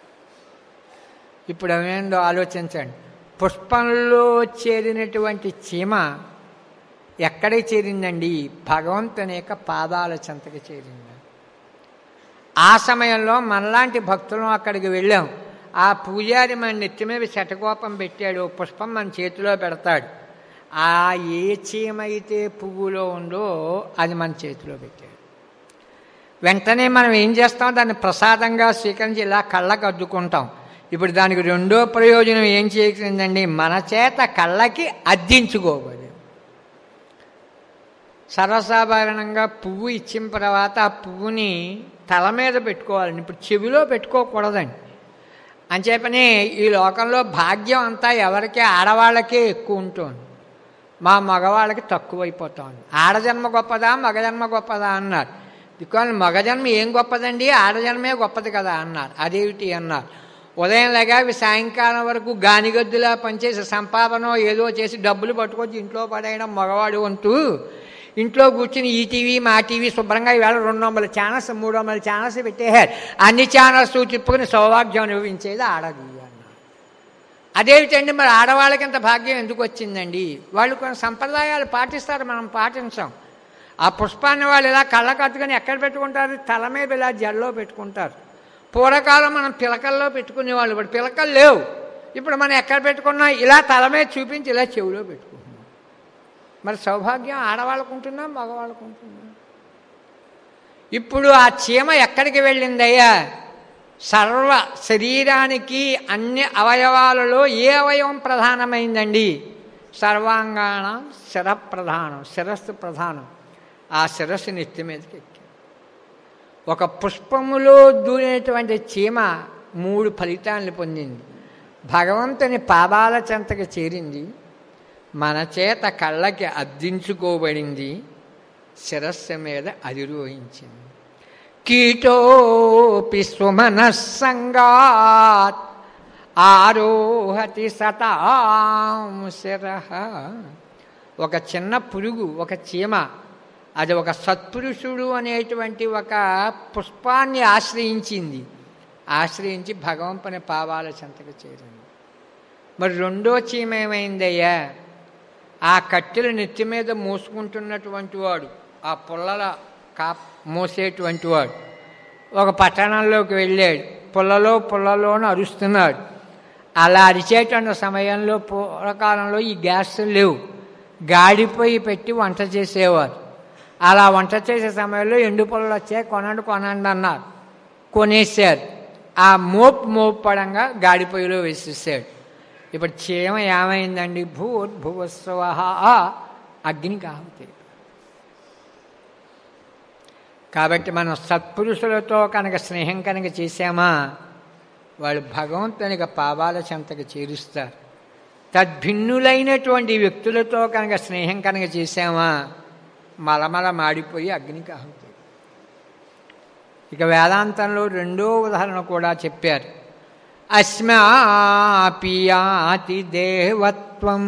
ఇప్పుడు ఏమైందో ఆలోచించండి పుష్పంలో చేరినటువంటి చీమ ఎక్కడికి చేరిందండి భగవంతుని యొక్క పాదాల చెంతకి చేరింది ఆ సమయంలో మనలాంటి భక్తులం అక్కడికి వెళ్ళాం ఆ పూజారి మన నెత్తి మీద శటకోపం పెట్టాడు పుష్పం మన చేతిలో పెడతాడు ఆ ఏ చీమైతే పువ్వులో ఉందో అది మన చేతిలో పెట్టాడు వెంటనే మనం ఏం చేస్తాం దాన్ని ప్రసాదంగా స్వీకరించి ఇలా కళ్ళకు అద్దుకుంటాం ఇప్పుడు దానికి రెండో ప్రయోజనం ఏం చేసిందండి మన చేత కళ్ళకి అద్దించుకోబడి సర్వసాధారణంగా పువ్వు ఇచ్చిన తర్వాత ఆ పువ్వుని తల మీద పెట్టుకోవాలండి ఇప్పుడు చెవిలో పెట్టుకోకూడదండి అంచేపని ఈ లోకంలో భాగ్యం అంతా ఎవరికి ఆడవాళ్ళకే ఎక్కువ ఉంటుంది మా మగవాళ్ళకి తక్కువైపోతుంది ఆడజన్మ గొప్పదా మగజన్మ గొప్పదా అన్నారు బికాజ్ మగజన్మ ఏం గొప్పదండి ఆడజన్మే గొప్పది కదా అన్నారు అదేమిటి అన్నారు ఉదయం లేక సాయంకాలం వరకు గానిగద్దులా పనిచేసి సంపాదన ఏదో చేసి డబ్బులు పట్టుకొచ్చి ఇంట్లో పడేయడం మగవాడు వంతు ఇంట్లో కూర్చుని ఈ టీవీ మా టీవీ శుభ్రంగా ఈవేళ రెండు వందల ఛానల్స్ మూడు వందల ఛానల్స్ పెట్టేశారు అన్ని ఛానల్స్ తిప్పుకుని సౌభాగ్యం అనుభవించేది ఆడది అన్నారు అదేమిటండి మరి ఆడవాళ్ళకి ఇంత భాగ్యం ఎందుకు వచ్చిందండి వాళ్ళు కొన్ని సంప్రదాయాలు పాటిస్తారు మనం పాటించాం ఆ పుష్పాన్ని వాళ్ళు ఇలా కళ్ళ కట్టుకొని ఎక్కడ పెట్టుకుంటారు తల మీద ఇలా జల్లో పెట్టుకుంటారు పూర్వకాలం మనం పిలకల్లో పెట్టుకునేవాళ్ళు ఇప్పుడు పిలకలు లేవు ఇప్పుడు మనం ఎక్కడ పెట్టుకున్నా ఇలా తల మీద చూపించి ఇలా చెవిలో పెట్టుకుంటున్నాం మరి సౌభాగ్యం ఆడవాళ్ళకు ఉంటుందా మగవాళ్ళకు ఉంటుందా ఇప్పుడు ఆ చీమ ఎక్కడికి వెళ్ళిందయ్యా సర్వ శరీరానికి అన్ని అవయవాలలో ఏ అవయవం ప్రధానమైందండి సర్వాంగాణ శిర ప్రధానం శిరస్సు ప్రధానం ఆ శిరస్సు నెత్తి మీదకి ఎక్కి ఒక పుష్పములో దూరేటువంటి చీమ మూడు ఫలితాలను పొందింది భగవంతుని పాదాల చెంతకి చేరింది మన చేత కళ్ళకి అద్దించుకోబడింది శిరస్సు మీద అధిరోహించింది కీటోపి సుమనస్సంగాత్ ఆరోహతి సతాం శిర ఒక చిన్న పురుగు ఒక చీమ అది ఒక సత్పురుషుడు అనేటువంటి ఒక పుష్పాన్ని ఆశ్రయించింది ఆశ్రయించి భగవంతుని పావాల చెంతకు చేరింది మరి రెండో చీమ ఏమైందయ్యా ఆ కట్టెలు నెత్తి మీద మోసుకుంటున్నటువంటి వాడు ఆ పుల్లల కా మోసేటువంటి వాడు ఒక పట్టణంలోకి వెళ్ళాడు పుల్లలో పుల్లలోను అరుస్తున్నాడు అలా అరిచేటువంటి సమయంలో పూర్వకాలంలో ఈ గ్యాస్ లేవు గాడిపోయి పెట్టి వంట చేసేవారు అలా వంట చేసే సమయంలో ఎండు పొలలు వచ్చాయి కొనండి కొనండి అన్నారు కొనేసారు ఆ మోపు మోపడంగా గాడిపోయిలో వేసేసాడు ఇప్పుడు చీమ ఏమైందండి భూర్భువస్వ అగ్ని కావుతాయి కాబట్టి మనం సత్పురుషులతో కనుక స్నేహం కనుక చేశామా వాళ్ళు భగవంతునికి పావాల చెంతకు చేరుస్తారు తద్భిన్నులైనటువంటి వ్యక్తులతో కనుక స్నేహం కనుక చేశామా మలమల మాడిపోయి అగ్నికి ఆహుతాయి ఇక వేదాంతంలో రెండో ఉదాహరణ కూడా చెప్పారు అస్మాపియాతి దేవత్వం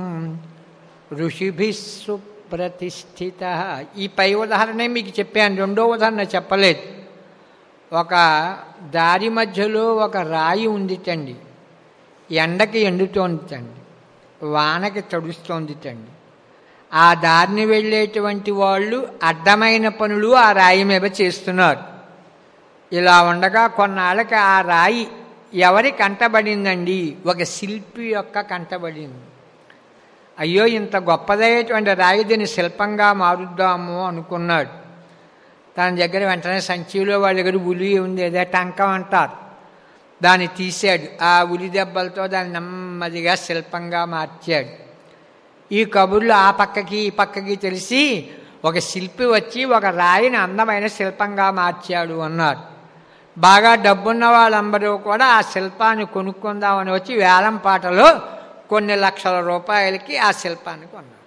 ఋషిభి సుప్రతిష్ఠిత ఈ పై ఉదాహరణే మీకు చెప్పాను రెండో ఉదాహరణ చెప్పలేదు ఒక దారి మధ్యలో ఒక రాయి ఉందిటండి ఎండకి ఎండుతోందిటండి వానకి తడుస్తోందిటండి ఆ దారిని వెళ్ళేటువంటి వాళ్ళు అడ్డమైన పనులు ఆ రాయి మీద చేస్తున్నారు ఇలా ఉండగా కొన్నాళ్ళకి ఆ రాయి ఎవరి కంటబడిందండి ఒక శిల్పి యొక్క కంటబడింది అయ్యో ఇంత గొప్పదైనటువంటి రాయి దీన్ని శిల్పంగా మారుద్దాము అనుకున్నాడు తన దగ్గర వెంటనే సంచిలో వాళ్ళ దగ్గర ఉలి ఉంది అదే టంకం అంటారు దాన్ని తీశాడు ఆ ఉలి దెబ్బలతో దాన్ని నెమ్మదిగా శిల్పంగా మార్చాడు ఈ కబుర్లు ఆ పక్కకి ఈ పక్కకి తెలిసి ఒక శిల్పి వచ్చి ఒక రాయిని అందమైన శిల్పంగా మార్చాడు అన్నారు బాగా డబ్బున్న వాళ్ళందరూ కూడా ఆ శిల్పాన్ని కొనుక్కుందామని వచ్చి వేలం పాటలో కొన్ని లక్షల రూపాయలకి ఆ శిల్పాన్ని కొన్నారు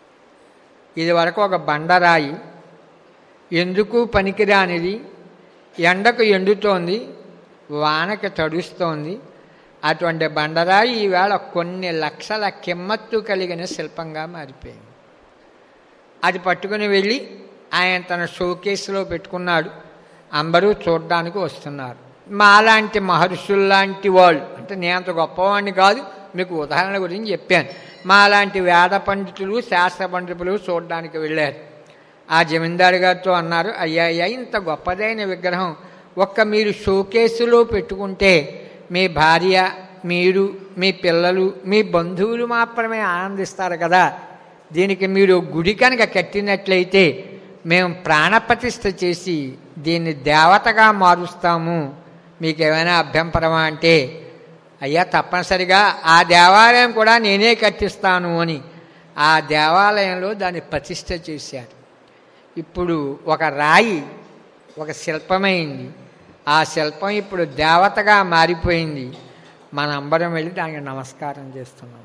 ఇది వరకు ఒక బండరాయి ఎందుకు పనికిరానిది ఎండకు ఎండుతోంది వానకి తడుస్తోంది అటువంటి బండరాయి ఈవేళ కొన్ని లక్షల కిమ్మత్తు కలిగిన శిల్పంగా మారిపోయింది అది పట్టుకుని వెళ్ళి ఆయన తన షోకేసులో పెట్టుకున్నాడు అందరూ చూడడానికి వస్తున్నారు మాలాంటి మహర్షుల్లాంటి వాళ్ళు అంటే నేను అంత గొప్పవాడిని కాదు మీకు ఉదాహరణ గురించి చెప్పాను మాలాంటి వేద పండితులు శాస్త్ర పండితులు చూడడానికి వెళ్ళారు ఆ జమీందారు గారితో అన్నారు అయ్యా అయ్యా ఇంత గొప్పదైన విగ్రహం ఒక్క మీరు షోకేసులో పెట్టుకుంటే మీ భార్య మీరు మీ పిల్లలు మీ బంధువులు మాత్రమే ఆనందిస్తారు కదా దీనికి మీరు గుడి కనుక కట్టినట్లయితే మేము ప్రాణప్రతిష్ఠ చేసి దీన్ని దేవతగా మారుస్తాము మీకు ఏమైనా అభ్యంతరమా అంటే అయ్యా తప్పనిసరిగా ఆ దేవాలయం కూడా నేనే కట్టిస్తాను అని ఆ దేవాలయంలో దాన్ని ప్రతిష్ఠ చేశారు ఇప్పుడు ఒక రాయి ఒక శిల్పమైంది ఆ శిల్పం ఇప్పుడు దేవతగా మారిపోయింది మనందరం వెళ్ళి దానికి నమస్కారం చేస్తున్నాం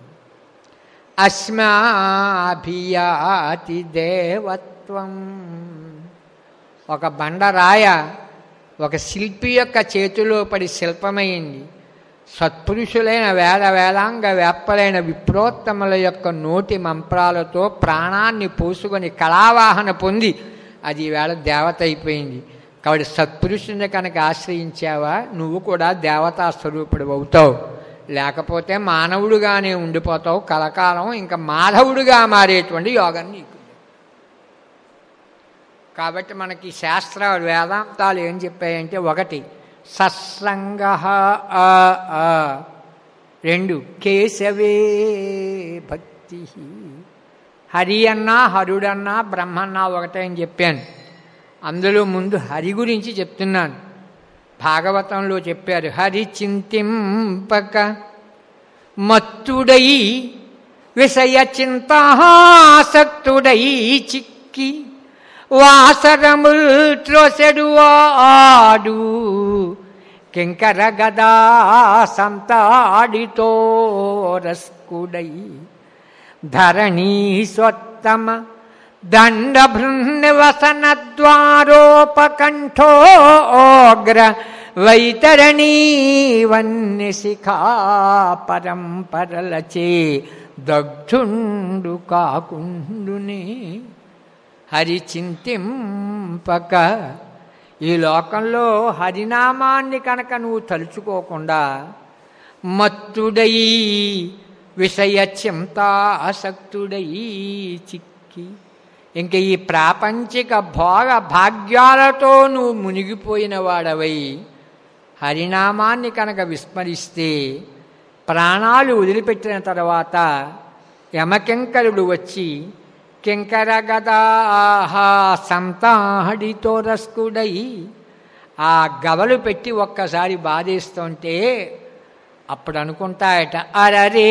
అస్మాభియాతి దేవత్వం ఒక బండరాయ ఒక శిల్పి యొక్క చేతిలో పడి శిల్పమైంది సత్పురుషులైన వేద వేదాంగ వ్యాపలైన విప్రోత్తముల యొక్క నోటి మంత్రాలతో ప్రాణాన్ని పోసుకొని కళావాహన పొంది అది ఈవేళ దేవత అయిపోయింది కాబట్టి సత్పురుషుని కనుక ఆశ్రయించావా నువ్వు కూడా దేవతా స్వరూపుడు అవుతావు లేకపోతే మానవుడుగానే ఉండిపోతావు కలకాలం ఇంకా మాధవుడిగా మారేటువంటి యోగం నీకు కాబట్టి మనకి శాస్త్ర వేదాంతాలు ఏం చెప్పాయంటే ఒకటి సత్సంగ రెండు కేశవే భక్తి హరి అన్నా హరుడన్నా బ్రహ్మన్నా ఒకటే అని చెప్పాను అందులో ముందు హరి గురించి చెప్తున్నాను భాగవతంలో చెప్పారు హరి చింతింపక మత్తుడై విషయ చింతాసక్తుడై చిక్కి వాసరముల్ త్రోసెడు ఆడు కింకర గదా సంతాడితో రస్కుడై ధరణీ స్వత్తమ దండ భృన్నివసన ద్వారోపకంఠోగ్ర వైతరణీ వన్య శిఖా పరంపరలచే దగ్ధుండు కాకుండునే హరి చింతింపక ఈ లోకంలో హరినామాన్ని కనుక నువ్వు తలుచుకోకుండా మత్తుడై విషయ చింతాసక్తుడై చిక్కి ఇంక ఈ ప్రాపంచిక భోగ భాగ్యాలతో నువ్వు మునిగిపోయిన వాడవై హరినామాన్ని కనుక విస్మరిస్తే ప్రాణాలు వదిలిపెట్టిన తర్వాత యమకింకరుడు వచ్చి కింకర గదాహా సంతాడితో రస్కుడై ఆ గవలు పెట్టి ఒక్కసారి బాధేస్తుంటే అప్పుడు అనుకుంటాయట అరరే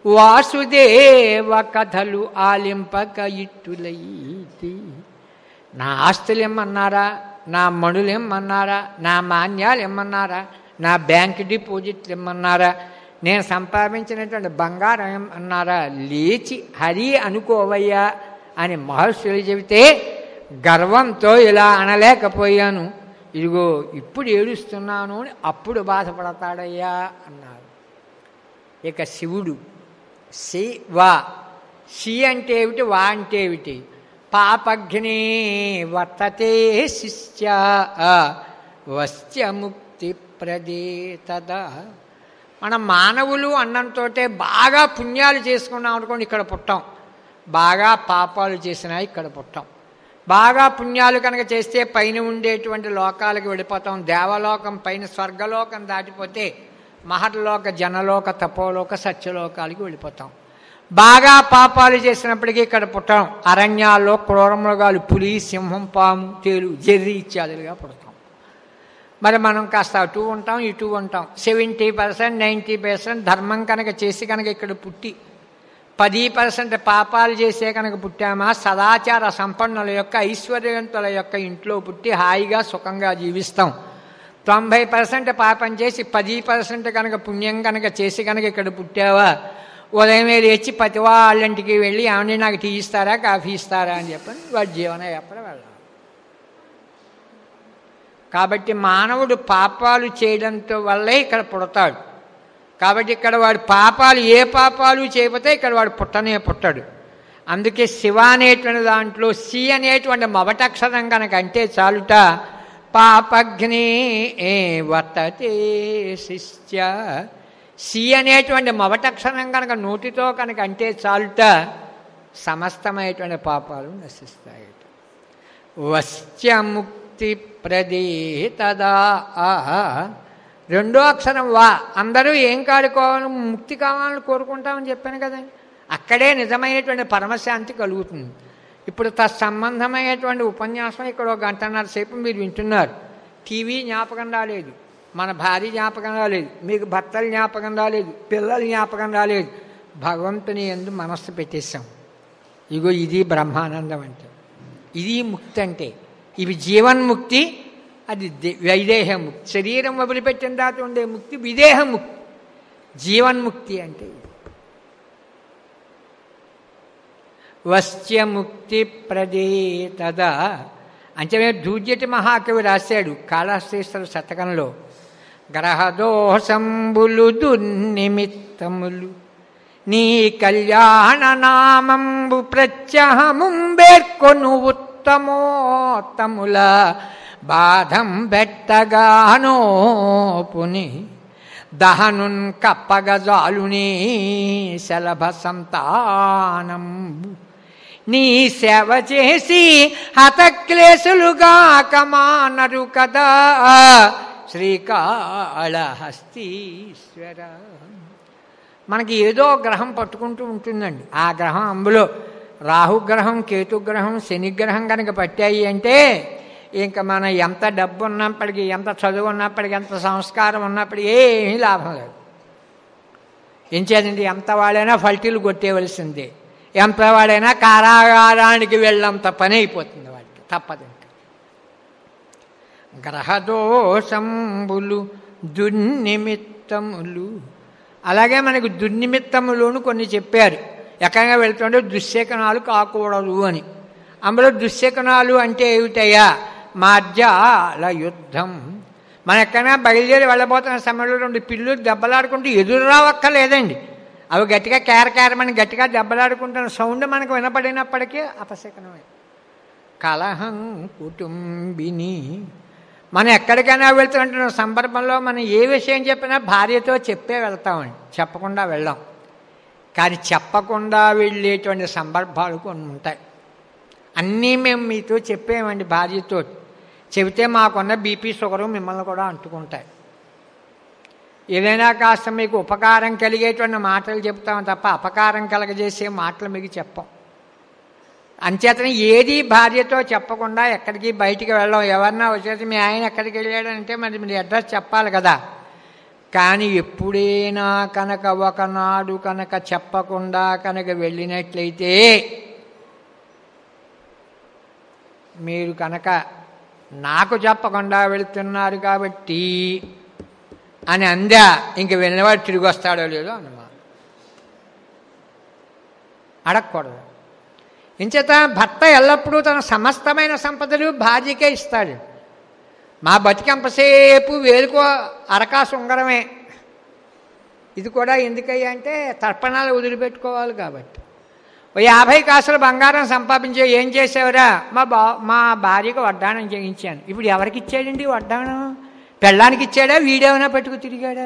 వాసుదేవ కథలు ఆలింపక ఇట్టులైతి నా ఆస్తులు ఇమ్మన్నారా నా మణులు ఇమ్మన్నారా నా మాన్యాలు ఇమ్మన్నారా నా బ్యాంక్ డిపాజిట్లు ఇమ్మన్నారా నేను సంపాదించినటువంటి బంగారం ఇమ్మన్నారా లేచి హరి అనుకోవయ్యా అని మహర్షులు చెబితే గర్వంతో ఇలా అనలేకపోయాను ఇదిగో ఇప్పుడు ఏడుస్తున్నాను అని అప్పుడు బాధపడతాడయ్యా అన్నారు ఇక శివుడు శి వా షి అంటే ఏమిటి వా అంటే ఏమిటి పాపఘ్నే వర్తతే శిష్య వస్త్యముక్తి ప్రదే తదా మనం మానవులు అన్నంతో బాగా పుణ్యాలు చేసుకున్నాం అనుకోండి ఇక్కడ పుట్టాం బాగా పాపాలు చేసినా ఇక్కడ పుట్టాం బాగా పుణ్యాలు కనుక చేస్తే పైన ఉండేటువంటి లోకాలకు వెళ్ళిపోతాం దేవలోకం పైన స్వర్గలోకం దాటిపోతే మహర్లోక జనలోక తపోలోక సత్యలోకాలకి వెళ్ళిపోతాం బాగా పాపాలు చేసినప్పటికీ ఇక్కడ పుట్టడం అరణ్యాల్లో క్రూరమృగాలు పులి సింహం పాము తేలు జెర్రి ఇత్యాదులుగా పుడతాం మరి మనం కాస్త అటు ఉంటాం ఇటు ఉంటాం సెవెంటీ పర్సెంట్ నైంటీ పర్సెంట్ ధర్మం కనుక చేసి కనుక ఇక్కడ పుట్టి పది పర్సెంట్ పాపాలు చేసే కనుక పుట్టామా సదాచార సంపన్నుల యొక్క ఐశ్వర్యవంతుల యొక్క ఇంట్లో పుట్టి హాయిగా సుఖంగా జీవిస్తాం తొంభై పర్సెంట్ పాపం చేసి పది పర్సెంట్ కనుక పుణ్యం కనుక చేసి కనుక ఇక్కడ పుట్టావా ఉదయమే లేచి ప్రతి వాళ్ళంటికి వెళ్ళి ఏమని నాకు టీ ఇస్తారా కాఫీ ఇస్తారా అని చెప్పని వాడి జీవన యాత్ర వెళ్ళాలి కాబట్టి మానవుడు పాపాలు చేయడంతో వల్లే ఇక్కడ పుడతాడు కాబట్టి ఇక్కడ వాడు పాపాలు ఏ పాపాలు చేయకపోతే ఇక్కడ వాడు పుట్టనే పుట్టాడు అందుకే శివ అనేటువంటి దాంట్లో సి అనేటువంటి మవటక్షరం కనుక అంటే చాలుట పాపగ్ని ఏ వర్తతే శిష్య సి అనేటువంటి మవటక్షరం కనుక నోటితో కనుక అంటే చాలుట సమస్తమైనటువంటి పాపాలు నశిస్తాయి వశ్యముక్తి ప్రదే తదా రెండో అక్షరం వా అందరూ ఏం కాడుకోవాలి ముక్తి కావాలని కోరుకుంటామని చెప్పాను కదండి అక్కడే నిజమైనటువంటి పరమశాంతి కలుగుతుంది ఇప్పుడు తత్సంబంధమైనటువంటి ఉపన్యాసం ఇక్కడ ఒక గంటన్నర సేపు మీరు వింటున్నారు టీవీ జ్ఞాపకం రాలేదు మన భార్య జ్ఞాపకం రాలేదు మీకు భర్తలు జ్ఞాపకం రాలేదు పిల్లలు జ్ఞాపకం రాలేదు భగవంతుని ఎందు మనస్సు పెట్టేశాం ఇగో ఇది బ్రహ్మానందం అంటే ఇది ముక్తి అంటే ఇవి జీవన్ముక్తి అది వైదేహముక్తి శరీరం వదిలిపెట్టిన తర్వాత ఉండే ముక్తి విదేహముక్తి జీవన్ముక్తి అంటే వశ్యముక్తి ప్రదే తదా అంచమే దూజ్యటి మహాకవి రాశాడు కాళహస్తీశ్వర శతకంలో గ్రహదోషంబులు దుర్నిమిత్తములు నీ కళ్యాణ నామంబు ప్రత్యహముంబేర్కొను ఉత్తమోత్తముల బాధం బెట్టగానో పుని దహనున్ కప్పగజాలుని శలభ సంతానంబు నీ సేవ చేసి హతక్లేశులుగాక మానరు కదా శ్రీకాళహస్తీశ్వర మనకి ఏదో గ్రహం పట్టుకుంటూ ఉంటుందండి ఆ గ్రహం అందులో రాహుగ్రహం కేతుగ్రహం శనిగ్రహం కనుక పట్టాయి అంటే ఇంకా మనం ఎంత డబ్బు ఉన్నప్పటికీ ఎంత చదువు ఉన్నప్పటికీ ఎంత సంస్కారం ఉన్నప్పటికీ ఏమీ లాభం లేదు ఏం చేదండి ఎంత వాడైనా ఫల్టీలు కొట్టేవలసిందే ఎంత వాడైనా కారాగారానికి వెళ్ళంత పని అయిపోతుంది వాడికి తప్పదు ఇంకా గ్రహదోషంబులు దుర్నిమిత్తములు అలాగే మనకు దుర్నిమిత్తములను కొన్ని చెప్పారు ఎక్కడగా వెళ్తుంటే దుశ్శకనాలు కాకూడదు అని అందులో దుశ్శకనాలు అంటే ఏమిటయ్యా మార్జాల యుద్ధం మనం ఎక్కడైనా బయలుదేరి వెళ్ళబోతున్న సమయంలో రెండు పిల్లులు దెబ్బలాడుకుంటూ ఎదురు రావక్కర్లేదండి అవి గట్టిగా కేరకేరమని గట్టిగా దెబ్బలాడుకుంటున్న సౌండ్ మనకు వినపడినప్పటికీ అపశకనమే కలహం కుటుంబిని మనం ఎక్కడికైనా వెళ్తున్న సందర్భంలో మనం ఏ విషయం చెప్పినా భార్యతో చెప్పే వెళ్తామండి చెప్పకుండా వెళ్ళాం కానీ చెప్పకుండా వెళ్ళేటువంటి సందర్భాలు కొన్ని ఉంటాయి అన్నీ మేము మీతో చెప్పామండి భార్యతో చెబితే మాకున్న బీపీ షుగరు మిమ్మల్ని కూడా అంటుకుంటాయి ఏదైనా కాస్త మీకు ఉపకారం కలిగేటువంటి మాటలు చెప్తాం తప్ప అపకారం కలగజేసే మాటలు మీకు చెప్పం అంచేతనే ఏది భార్యతో చెప్పకుండా ఎక్కడికి బయటికి వెళ్ళాం ఎవరన్నా వచ్చేసి మీ ఆయన ఎక్కడికి వెళ్ళాడంటే మరి మీరు అడ్రస్ చెప్పాలి కదా కానీ ఎప్పుడైనా కనుక ఒకనాడు కనుక చెప్పకుండా కనుక వెళ్ళినట్లయితే మీరు కనుక నాకు చెప్పకుండా వెళుతున్నారు కాబట్టి అని అందా ఇంక వెళ్ళినవాడు తిరిగి వస్తాడో లేదో అన్నమాట అడగకూడదు ఇంచేత భర్త ఎల్లప్పుడూ తన సమస్తమైన సంపదలు భార్యకే ఇస్తాడు మా బతికంపసేపు వేలుకో అరకాసు ఉంగరమే ఇది కూడా ఎందుకయ్యా అంటే తర్పణాలు వదిలిపెట్టుకోవాలి కాబట్టి ఓ యాభై కాసులు బంగారం సంపాదించే ఏం చేసేవరా మా బా మా భార్యకు వడ్డాణం చేయించాను ఇప్పుడు ఎవరికి ఇచ్చాడండి వడ్డాణం పెళ్ళానికి ఇచ్చాడా వీడేమైనా పెట్టుకు తిరిగాడా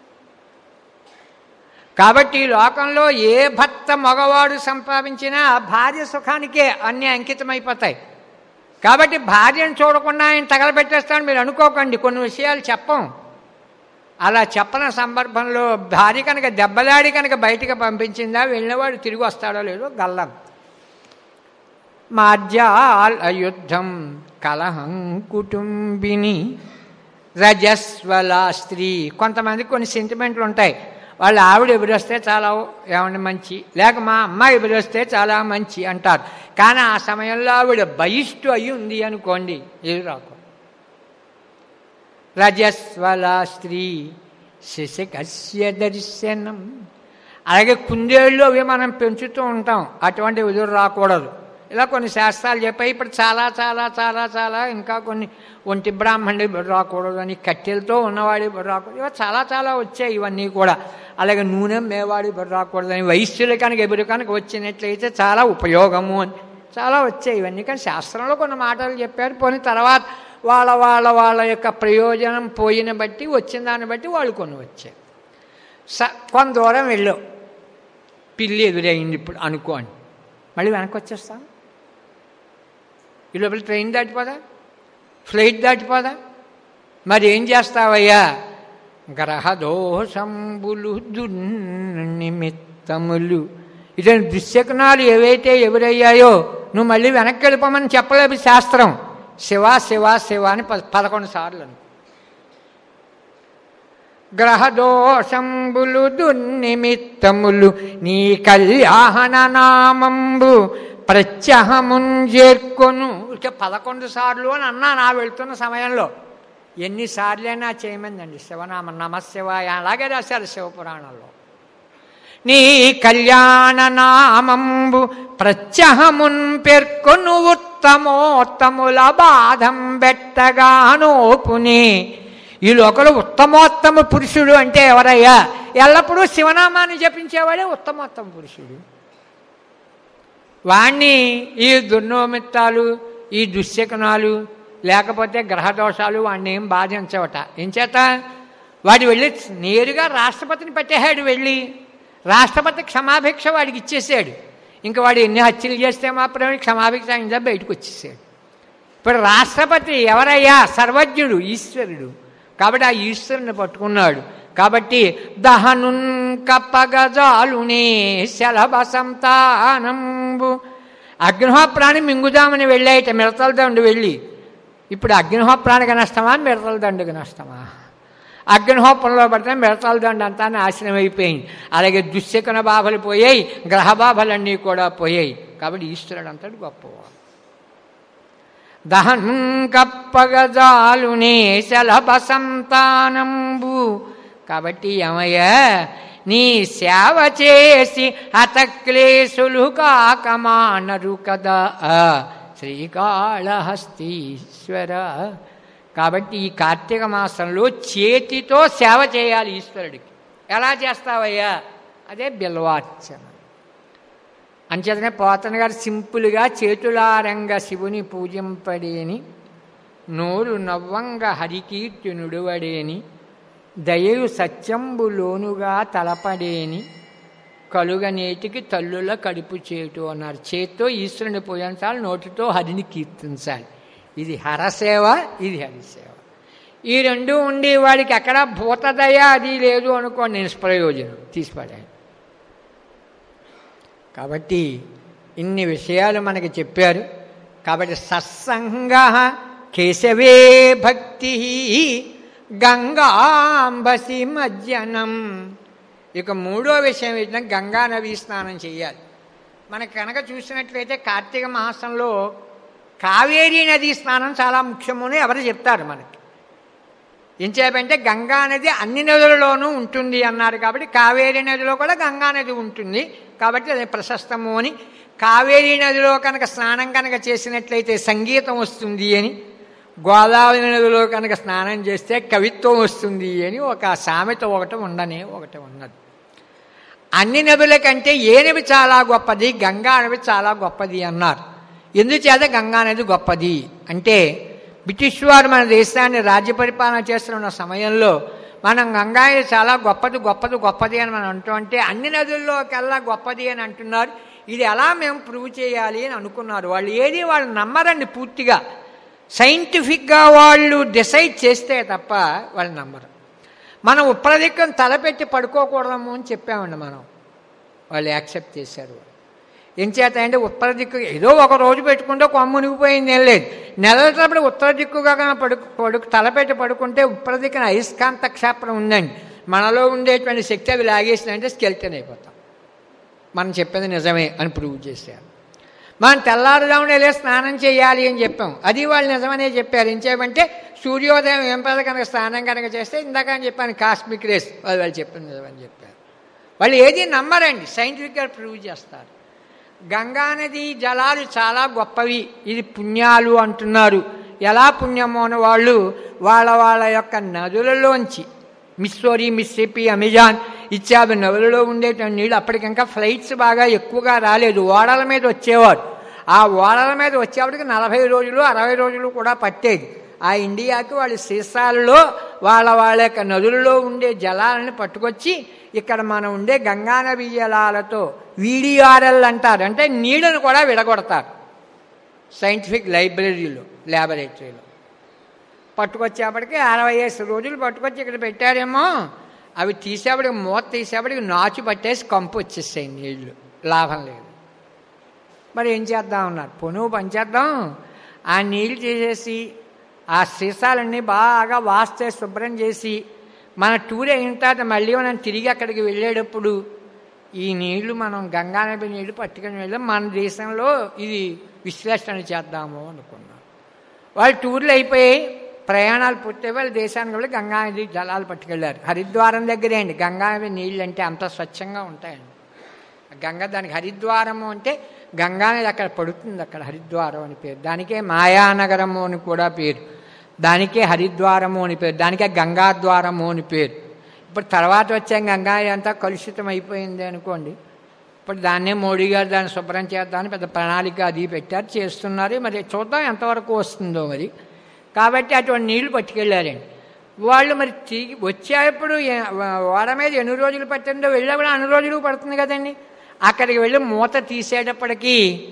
కాబట్టి ఈ లోకంలో ఏ భర్త మగవాడు సంపాదించినా భార్య సుఖానికే అన్నీ అంకితమైపోతాయి కాబట్టి భార్యను చూడకుండా ఆయన తగలబెట్టేస్తాను మీరు అనుకోకండి కొన్ని విషయాలు చెప్పం అలా చెప్పని సందర్భంలో భార్య కనుక దెబ్బలాడి కనుక బయటికి పంపించిందా వెళ్ళినవాడు తిరిగి వస్తాడో లేదో గల్లం మార్జాల్ అయుద్ధం కలహం కుటుంబిని రజస్వల స్త్రీ కొంతమందికి కొన్ని సెంటిమెంట్లు ఉంటాయి వాళ్ళ ఆవిడ ఎదురొస్తే చాలా ఏమండి మంచి లేక మా అమ్మాయి ఎదురొస్తే చాలా మంచి అంటారు కానీ ఆ సమయంలో ఆవిడ బయిష్టు అయి ఉంది అనుకోండి ఎదురాకు రజస్వల స్త్రీ శశకస్య దర్శనం అలాగే కుందేళ్ళు అవి మనం పెంచుతూ ఉంటాం అటువంటి ఎదురు రాకూడదు ఇలా కొన్ని శాస్త్రాలు చెప్పాయి ఇప్పుడు చాలా చాలా చాలా చాలా ఇంకా కొన్ని ఒంటి బ్రాహ్మణుడి బుర్ర రాకూడదు అని కట్టెలతో ఉన్నవాడి బుర్ర రాకూడదు ఇవన్నీ చాలా చాలా వచ్చాయి ఇవన్నీ కూడా అలాగే నూనె మేవాడి బుర్ర రాకూడదు అని వయస్సులు కనుక ఎదురు కనుక వచ్చినట్లయితే చాలా ఉపయోగము అని చాలా వచ్చాయి ఇవన్నీ కానీ శాస్త్రంలో కొన్ని మాటలు చెప్పారు పోనీ తర్వాత వాళ్ళ వాళ్ళ వాళ్ళ యొక్క ప్రయోజనం పోయిన బట్టి వచ్చిన దాన్ని బట్టి వాళ్ళు కొన్ని వచ్చాయి స కొంత దూరం వెళ్ళావు పిల్లి ఎదురైంది ఇప్పుడు అనుకోండి మళ్ళీ వెనక్కి వచ్చేస్తాం ఈ లోపల ట్రైన్ దాటిపోదా ఫ్లైట్ దాటిపోదా మరి ఏం చేస్తావయ్యా గ్రహదోషంబులు దుర్నిమిత్తములు ఇటువంటి దుశ్శకునాలు ఏవైతే ఎదురయ్యాయో నువ్వు మళ్ళీ వెనక్కి వెళ్ళిపోమని చెప్పలేదు శాస్త్రం శివ శివ శివ అని ప పదకొండు సార్లు అను గ్రహదోషంబులు దుర్నిమిత్తములు నీ కళ్యాణ నామంబు ప్రత్యహమున్ చేర్కొను ఇక పదకొండు సార్లు అని అన్నా నా వెళ్తున్న సమయంలో ఎన్నిసార్లైనా చేయమందండి శివనామ నమశివాయ అలాగే రాశారు శివపురాణంలో నీ కళ్యాణ నామంబు ప్రత్యహమున్ పేర్కొను ఉత్తమోత్తముల బాధం బెట్టగానోపుని ఈ లోకంలో ఉత్తమోత్తమ పురుషుడు అంటే ఎవరయ్యా ఎల్లప్పుడూ శివనామాన్ని జపించేవాడే ఉత్తమోత్తమ పురుషుడు వాణ్ణి ఈ దుర్నోమిత్తాలు ఈ దుశ్శకనాలు లేకపోతే గ్రహదోషాలు వాడిని ఏం బాధించవట ఏం చేత వాడు వెళ్ళి నేరుగా రాష్ట్రపతిని పెట్టేశాడు వెళ్ళి రాష్ట్రపతి క్షమాభిక్ష వాడికి ఇచ్చేసాడు ఇంకా వాడు ఎన్ని హత్యలు చేస్తే మాత్రమే క్షమాభిక్ష అయిందా బయటకు వచ్చేసాడు ఇప్పుడు రాష్ట్రపతి ఎవరయ్యా సర్వజ్ఞుడు ఈశ్వరుడు కాబట్టి ఆ ఈశ్వరుని పట్టుకున్నాడు కాబట్టి దహనున్ కప్పగజాలునే శలభ సంతానంబు అగ్నిహోప్రాణి మింగుదామని వెళ్ళాయిట మిడతల దండు వెళ్ళి ఇప్పుడు అగ్నిహోప్రానికి నష్టమా మిడతల దండుకి నష్టమా అగ్నిహోపంలో పడితే మిడతల దండ అంతా నాశనం అయిపోయింది అలాగే దుశ్శకున బాధలు పోయాయి గ్రహ బాధలన్నీ కూడా పోయాయి కాబట్టి ఈశ్వరుడు అంతటి గొప్పవాడు దహన్ కప్పగజాలునే శలభ సంతానంబు కాబట్టి ఏమయ్యా నీ సేవ చేసి హతక్లేశులు కాకమానరు కదా శ్రీకాళహస్తీశ్వర కాబట్టి ఈ కార్తీక మాసంలో చేతితో సేవ చేయాలి ఈశ్వరుడికి ఎలా చేస్తావయ్యా అదే బిల్వార్చన అంచేతనే పోతన గారు సింపుల్గా చేతులారంగ శివుని పూజింపడేని నోరు నవ్వంగ హరికీర్తి నుడువడేని దయయు సత్యంబులోనుగా తలపడేని కలుగనేటికి తల్లుల కడుపు చేటు అన్నారు చేత్తో ఈశ్వరుని పూజించాలి నోటితో హరిని కీర్తించాలి ఇది హరసేవ ఇది హరిసేవ ఈ రెండు ఉండి వాడికి ఎక్కడ భూతదయ అది లేదు అనుకోండి నిష్ప్రయోజనం తీసిపడాను కాబట్టి ఇన్ని విషయాలు మనకి చెప్పారు కాబట్టి సత్సంగ కేశవే భక్తి గంగాంబసి మజ్జనం ఇక మూడో విషయం ఏంటంటే గంగా నదీ స్నానం చేయాలి మనకు కనుక చూసినట్లయితే కార్తీక మాసంలో కావేరీ నది స్నానం చాలా ముఖ్యము అని ఎవరు చెప్తారు మనకి ఏం చేయాలంటే గంగా నది అన్ని నదులలోనూ ఉంటుంది అన్నారు కాబట్టి కావేరీ నదిలో కూడా గంగా నది ఉంటుంది కాబట్టి అది ప్రశస్తము అని కావేరీ నదిలో కనుక స్నానం కనుక చేసినట్లయితే సంగీతం వస్తుంది అని గోదావరి నదిలో కనుక స్నానం చేస్తే కవిత్వం వస్తుంది అని ఒక సామెత ఒకటి ఉండనే ఒకటి ఉన్నది అన్ని నదుల కంటే ఏ నది చాలా గొప్పది గంగా నది చాలా గొప్పది అన్నారు ఎందుచేత గంగా నది గొప్పది అంటే బ్రిటిష్ వారు మన దేశాన్ని రాజ్య పరిపాలన చేస్తున్న సమయంలో మనం గంగా నది చాలా గొప్పది గొప్పది గొప్పది అని మనం అంటూ అంటే అన్ని నదుల్లోకెల్లా గొప్పది అని అంటున్నారు ఇది ఎలా మేము ప్రూవ్ చేయాలి అని అనుకున్నారు వాళ్ళు ఏది వాళ్ళు నమ్మరండి పూర్తిగా సైంటిఫిక్గా వాళ్ళు డిసైడ్ చేస్తే తప్ప వాళ్ళు నమ్మరు మనం ఉప్రదిక్కం తలపెట్టి పడుకోకూడదము అని చెప్పామండి మనం వాళ్ళు యాక్సెప్ట్ చేశారు ఏం చేత అంటే ఉత్తర దిక్కు ఏదో ఒక రోజు పెట్టుకుంటే కొమ్మ మునిగిపోయింది ఏం లేదు నెలల తరబడి ఉత్తర దిక్కుగా కనుక పడుకు పడుకు తలపెట్టి పడుకుంటే ఉత్తర దిక్కున అయస్కాంత క్షేత్రం ఉందండి మనలో ఉండేటువంటి శక్తి అవి లాగేసిందంటే స్కెల్టన్ అయిపోతాం మనం చెప్పేది నిజమే అని ప్రూవ్ చేశారు మనం తెల్లారుజామున వెళ్ళి స్నానం చేయాలి అని చెప్పాం అది వాళ్ళు నిజమనే చెప్పారు ఏం చేయమంటే సూర్యోదయం ఏం పద కనుక స్నానం కనుక చేస్తే ఇందాక అని చెప్పాను కాస్మిక్ రేస్ వాళ్ళు వాళ్ళు చెప్పింది నిజమని చెప్పారు వాళ్ళు ఏది నమ్మరండి సైంటిఫిక్గా ప్రూవ్ చేస్తారు గంగానది జలాలు చాలా గొప్పవి ఇది పుణ్యాలు అంటున్నారు ఎలా పుణ్యమో అని వాళ్ళు వాళ్ళ వాళ్ళ యొక్క నదులలోంచి మిస్సోరీ మిస్సిపి అమెజాన్ ఇత్యాది నదులలో ఉండేటువంటి నీళ్ళు అప్పటికింకా ఫ్లైట్స్ బాగా ఎక్కువగా రాలేదు ఓడల మీద వచ్చేవారు ఆ ఓడల మీద వచ్చేప్పటికి నలభై రోజులు అరవై రోజులు కూడా పట్టేది ఆ ఇండియాకి వాళ్ళు సీసాలలో వాళ్ళ వాళ్ళ యొక్క నదులలో ఉండే జలాలను పట్టుకొచ్చి ఇక్కడ మనం ఉండే గంగానది జలాలతో వీడిఆర్ఎల్ అంటారు అంటే నీళ్ళను కూడా విడగొడతారు సైంటిఫిక్ లైబ్రరీలో ల్యాబొరేటరీలో పట్టుకొచ్చేపటికి అరవై ఐదు రోజులు పట్టుకొచ్చి ఇక్కడ పెట్టారేమో అవి తీసేపటికి మూత తీసేపటికి నాచు పట్టేసి కంపు వచ్చేసాయి నీళ్లు లాభం లేదు మరి ఏం చేద్దాం అన్నారు పొనువు పనిచేద్దాం ఆ నీళ్ళు తీసేసి ఆ సీసాలన్నీ బాగా వాస్తే శుభ్రం చేసి మన టూర్ అయిన తర్వాత మళ్ళీ మనం తిరిగి అక్కడికి వెళ్ళేటప్పుడు ఈ నీళ్లు మనం గంగానది నీళ్లు పట్టుకుని వెళ్ళాం మన దేశంలో ఇది విశ్లేషణ చేద్దాము అనుకున్నాం వాళ్ళు టూర్లు అయిపోయి ప్రయాణాలు పూర్తయి వాళ్ళ దేశానికి వెళ్ళి గంగానది జలాలు పట్టుకెళ్ళారు హరిద్వారం దగ్గరే అండి గంగానది నీళ్ళు అంటే అంత స్వచ్ఛంగా ఉంటాయండి గంగ దానికి హరిద్వారము అంటే గంగానది అక్కడ పడుతుంది అక్కడ హరిద్వారం అని పేరు దానికే మాయానగరము అని కూడా పేరు దానికే హరిద్వారము అని పేరు దానికే గంగాద్వారము అని పేరు ఇప్పుడు తర్వాత వచ్చే గంగా అంతా కలుషితం అయిపోయింది అనుకోండి ఇప్పుడు దాన్నే మోడీ గారు దాన్ని శుభ్రం చేద్దామని పెద్ద ప్రణాళిక అది పెట్టారు చేస్తున్నారు మరి చూద్దాం ఎంతవరకు వస్తుందో మరి కాబట్టి అటువంటి నీళ్లు పట్టుకెళ్ళారండి వాళ్ళు మరి తిరిగి వచ్చేప్పుడు ఏ- వాడ మీద ఎన్ని రోజులు పట్టిందో వెళ్ళేప్పుడు అన్ని రోజులు పడుతుంది కదండి అక్కడికి వెళ్ళి మూత తీసేటప్పటికీ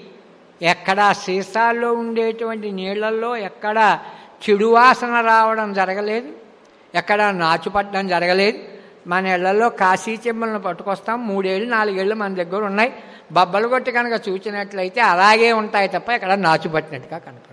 ఎక్కడ సీసాల్లో ఉండేటువంటి నీళ్లలో ఎక్కడ చెడు వాసన రావడం జరగలేదు ఎక్కడ నాచు పట్టడం జరగలేదు మన ఇళ్లలో కాశీ చెమ్మలను పట్టుకొస్తాం మూడేళ్ళు నాలుగేళ్ళు మన దగ్గర ఉన్నాయి బబ్బలు కొట్టి కనుక చూసినట్లయితే అలాగే ఉంటాయి తప్ప ఎక్కడ నాచు పట్టినట్టుగా కనపడదు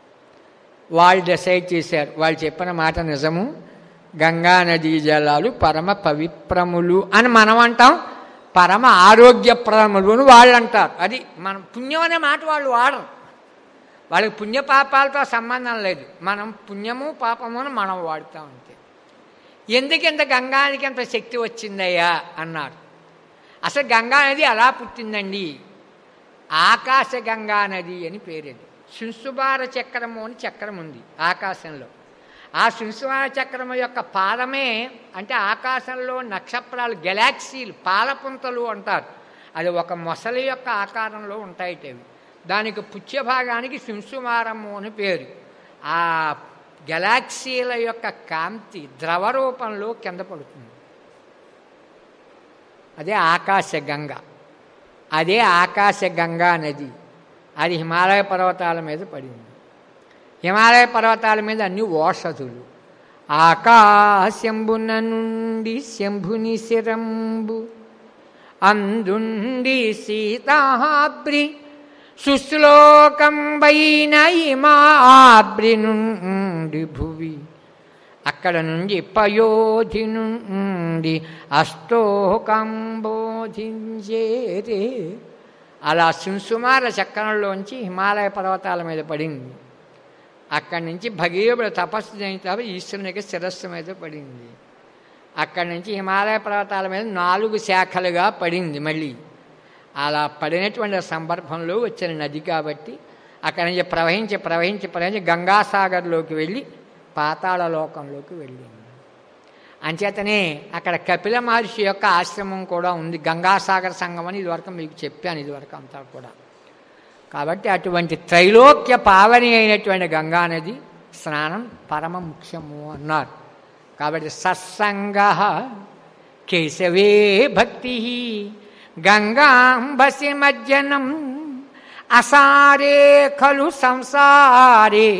వాళ్ళు డిసైడ్ చేశారు వాళ్ళు చెప్పిన మాట నిజము గంగా నదీ జలాలు పరమ పవిత్రములు అని మనం అంటాం పరమ ఆరోగ్యప్రదములు అని వాళ్ళు అంటారు అది మనం పుణ్యం అనే మాట వాళ్ళు వాడరు వాళ్ళకి పుణ్యపాపాలతో సంబంధం లేదు మనం పుణ్యము పాపము అని మనం వాడుతాం అంతే ఎందుకు ఇంత గంగానికి ఎంత శక్తి వచ్చిందయ్యా అన్నారు అసలు గంగా నది ఎలా పుట్టిందండి ఆకాశ గంగా నది అని పేరేది శుంసుబార చక్రము అని చక్రం ఉంది ఆకాశంలో ఆ శుంసుబార చక్రము యొక్క పాదమే అంటే ఆకాశంలో నక్షత్రాలు గెలాక్సీలు పాలపుంతలు అంటారు అది ఒక మొసలి యొక్క ఆకారంలో ఉంటాయిటవి దానికి పుచ్చ భాగానికి శుంసుమారము అని పేరు ఆ గెలాక్సీల యొక్క కాంతి ద్రవ రూపంలో కింద పడుతుంది అదే ఆకాశ గంగ అదే ఆకాశ గంగా నది అది హిమాలయ పర్వతాల మీద పడింది హిమాలయ పర్వతాల మీద అన్ని ఓషధులు ఆకాశంబున నుండి శంభుని శిరంబు అందుండి సీతాబ్రి సుశ్లోకంబైన ఇమాబ్రి నుండి భువి అక్కడ నుండి పయోధి నుండి అష్టోకంబోధించేరే అలా సుంసుమార చక్రంలోంచి హిమాలయ పర్వతాల మీద పడింది అక్కడి నుంచి భగీరథుడు తపస్సు చేయించారు ఈశ్వరునికి శిరస్సు మీద పడింది అక్కడి నుంచి హిమాలయ పర్వతాల మీద నాలుగు శాఖలుగా పడింది మళ్ళీ అలా పడినటువంటి సందర్భంలో వచ్చిన నది కాబట్టి అక్కడి నుంచి ప్రవహించి ప్రవహించి ప్రవహించి గంగాసాగర్లోకి వెళ్ళి పాతాళ లోకంలోకి వెళ్ళింది అంచేతనే అక్కడ కపిల మహర్షి యొక్క ఆశ్రమం కూడా ఉంది గంగాసాగర్ సంఘం అని ఇదివరకు మీకు చెప్పాను ఇదివరకు అంతా కూడా కాబట్టి అటువంటి త్రైలోక్య పావని అయినటువంటి గంగానది స్నానం పరమ ముఖ్యము అన్నారు కాబట్టి సత్సంగ కేశవే భక్తి గంగాంబసి మజ్జనం అసారే ఖలు సంసారే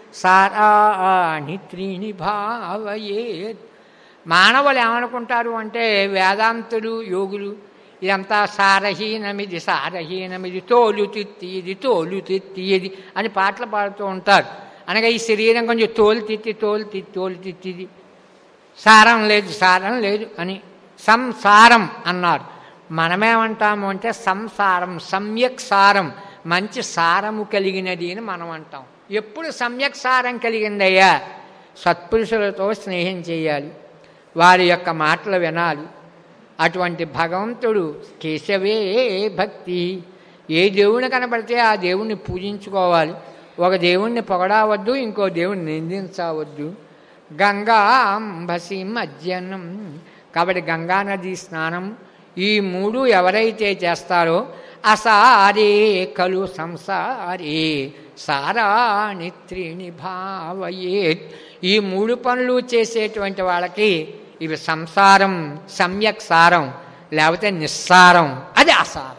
సారాణి త్రీణి భావయేత్ మానవులు ఏమనుకుంటారు అంటే వేదాంతులు యోగులు ఇదంతా సారహీనమిది సారహీనమిది తోలు తిత్తి ఇది తోలు తిత్తి ఇది అని పాటలు పాడుతూ ఉంటారు అనగా ఈ శరీరం కొంచెం తోలు తిత్తి తోలు తిత్తి తోలు తిత్తిది సారం లేదు సారం లేదు అని సంసారం అన్నారు మనమేమంటాము అంటే సంసారం సమ్యక్ సారం మంచి సారము కలిగినది అని మనం అంటాం ఎప్పుడు సమ్యక్ సారం కలిగిందయ్యా సత్పురుషులతో స్నేహం చేయాలి వారి యొక్క మాటలు వినాలి అటువంటి భగవంతుడు కేశవే భక్తి ఏ దేవుని కనబడితే ఆ దేవుణ్ణి పూజించుకోవాలి ఒక దేవుణ్ణి పొగడవద్దు ఇంకో దేవుణ్ణి నిందించవద్దు గంగా అంబసి మజ్జనం కాబట్టి గంగానది స్నానం ఈ మూడు ఎవరైతే చేస్తారో అసారే కలు సంసారే సారాణి త్రీణి భావయే ఈ మూడు పనులు చేసేటువంటి వాళ్ళకి ఇవి సంసారం సమ్యక్ సారం లేకపోతే నిస్సారం అది అసారం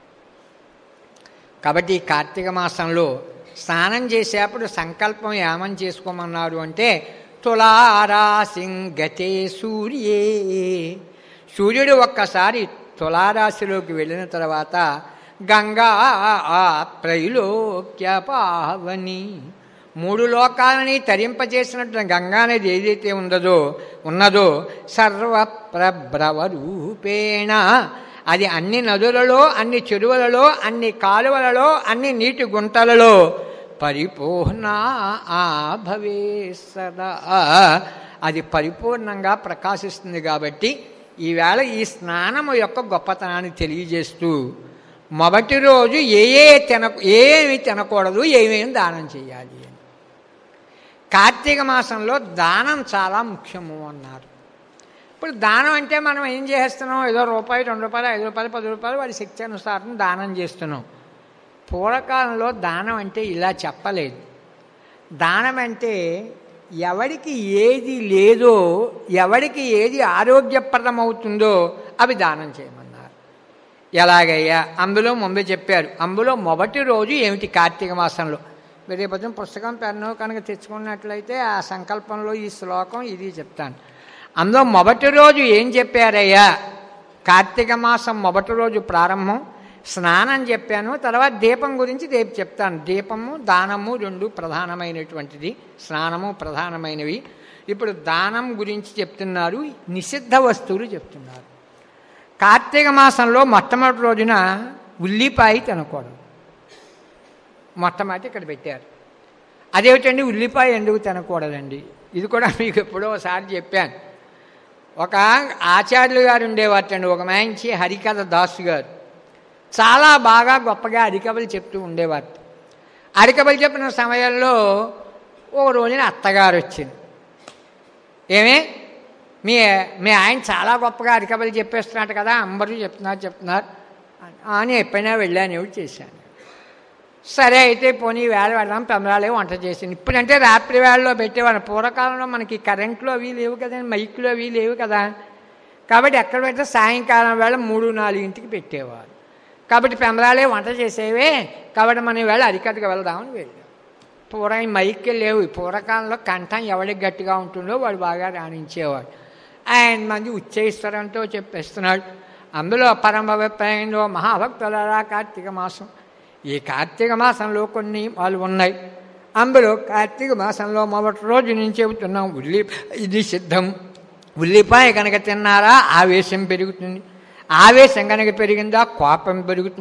కాబట్టి ఈ కార్తీక మాసంలో స్నానం చేసేప్పుడు సంకల్పం ఏమని చేసుకోమన్నారు అంటే తులారాసింగతే సూర్యే సూర్యుడు ఒక్కసారి తులారాశిలోకి వెళ్ళిన తర్వాత గంగా త్రైలోక్య పావని మూడు లోకాలని తరింపజేసినట్టు గంగా నది ఏదైతే ఉన్నదో ఉన్నదో సర్వప్రభ్రవ రూపేణ అది అన్ని నదులలో అన్ని చెరువులలో అన్ని కాలువలలో అన్ని నీటి గుంటలలో పరిపూర్ణ భవే సదా అది పరిపూర్ణంగా ప్రకాశిస్తుంది కాబట్టి ఈవేళ ఈ స్నానము యొక్క గొప్పతనాన్ని తెలియజేస్తూ మొదటి రోజు ఏ ఏ తిన ఏమి తినకూడదు ఏమేమి దానం చేయాలి అని కార్తీక మాసంలో దానం చాలా ముఖ్యము అన్నారు ఇప్పుడు దానం అంటే మనం ఏం చేస్తున్నాం ఏదో రూపాయి రెండు రూపాయలు ఐదు రూపాయలు పది రూపాయలు వాడి శక్తి అనుసారం దానం చేస్తున్నాం పూర్వకాలంలో దానం అంటే ఇలా చెప్పలేదు దానం అంటే ఎవడికి ఏది లేదో ఎవడికి ఏది ఆరోగ్యప్రదమవుతుందో అవి దానం చేయమన్నారు ఎలాగయ్యా అందులో ముందు చెప్పారు అందులో మొదటి రోజు ఏమిటి కార్తీక మాసంలో రేపొద్దున పుస్తకం పెన్ను కనుక తెచ్చుకున్నట్లయితే ఆ సంకల్పంలో ఈ శ్లోకం ఇది చెప్తాను అందులో మొదటి రోజు ఏం చెప్పారయ్యా కార్తీక మాసం మొదటి రోజు ప్రారంభం స్నానం చెప్పాను తర్వాత దీపం గురించి రేపు చెప్తాను దీపము దానము రెండు ప్రధానమైనటువంటిది స్నానము ప్రధానమైనవి ఇప్పుడు దానం గురించి చెప్తున్నారు నిషిద్ధ వస్తువులు చెప్తున్నారు కార్తీక మాసంలో మొట్టమొదటి రోజున ఉల్లిపాయ తినకూడదు మొట్టమొదటి ఇక్కడ పెట్టారు అదేమిటండి ఉల్లిపాయ ఎందుకు తినకూడదండి ఇది కూడా మీకు ఎప్పుడో ఒకసారి చెప్పాను ఒక ఆచార్యులు గారు ఉండేవాటండి ఒక మంచి హరికథ దాసు గారు చాలా బాగా గొప్పగా అరికబలు చెప్తూ ఉండేవారు అరికబలు చెప్పిన సమయంలో ఓ రోజున అత్తగారు వచ్చింది ఏమే మీ మీ ఆయన చాలా గొప్పగా అరికబలు చెప్పేస్తున్నట్టు కదా అందరూ చెప్తున్నారు చెప్తున్నారు అని ఎప్పుడైనా వెళ్ళాను ఎవరు చేశాను సరే అయితే పోనీ వేళ వెళ్దాం తొందరలే వంట చేసింది ఇప్పుడంటే రాత్రి వేళలో పెట్టేవాడు పూర్వకాలంలో మనకి కరెంట్లో అవి లేవు కదండి మైకులు అవి లేవు కదా కాబట్టి ఎక్కడ పెడితే సాయంకాలం వేళ మూడు నాలుగింటికి పెట్టేవారు కాబట్టి పెంబరాలే వంట చేసేవే కాబట్టి మనం వేళ అరికథకు వెళ్దామని వెళ్ళాం పూర్వ ఈ మైక్లు లేవు పూర్వకాలంలో కంఠం ఎవడికి గట్టిగా ఉంటుందో వాడు బాగా రాణించేవాడు ఆయన మంది ఉచ్చయిస్తారంటూ చెప్పేస్తున్నాడు అందులో పరమభిప్రాయంలో మహాభక్తులరా కార్తీక మాసం ఈ కార్తీక మాసంలో కొన్ని వాళ్ళు ఉన్నాయి అందులో కార్తీక మాసంలో మొదటి రోజు నుంచి చెబుతున్నాం ఉల్లి ఇది సిద్ధం ఉల్లిపాయ కనుక తిన్నారా ఆవేశం పెరుగుతుంది ఆవేశం కనుక పెరిగిందా కోపం పెరుగుతుంది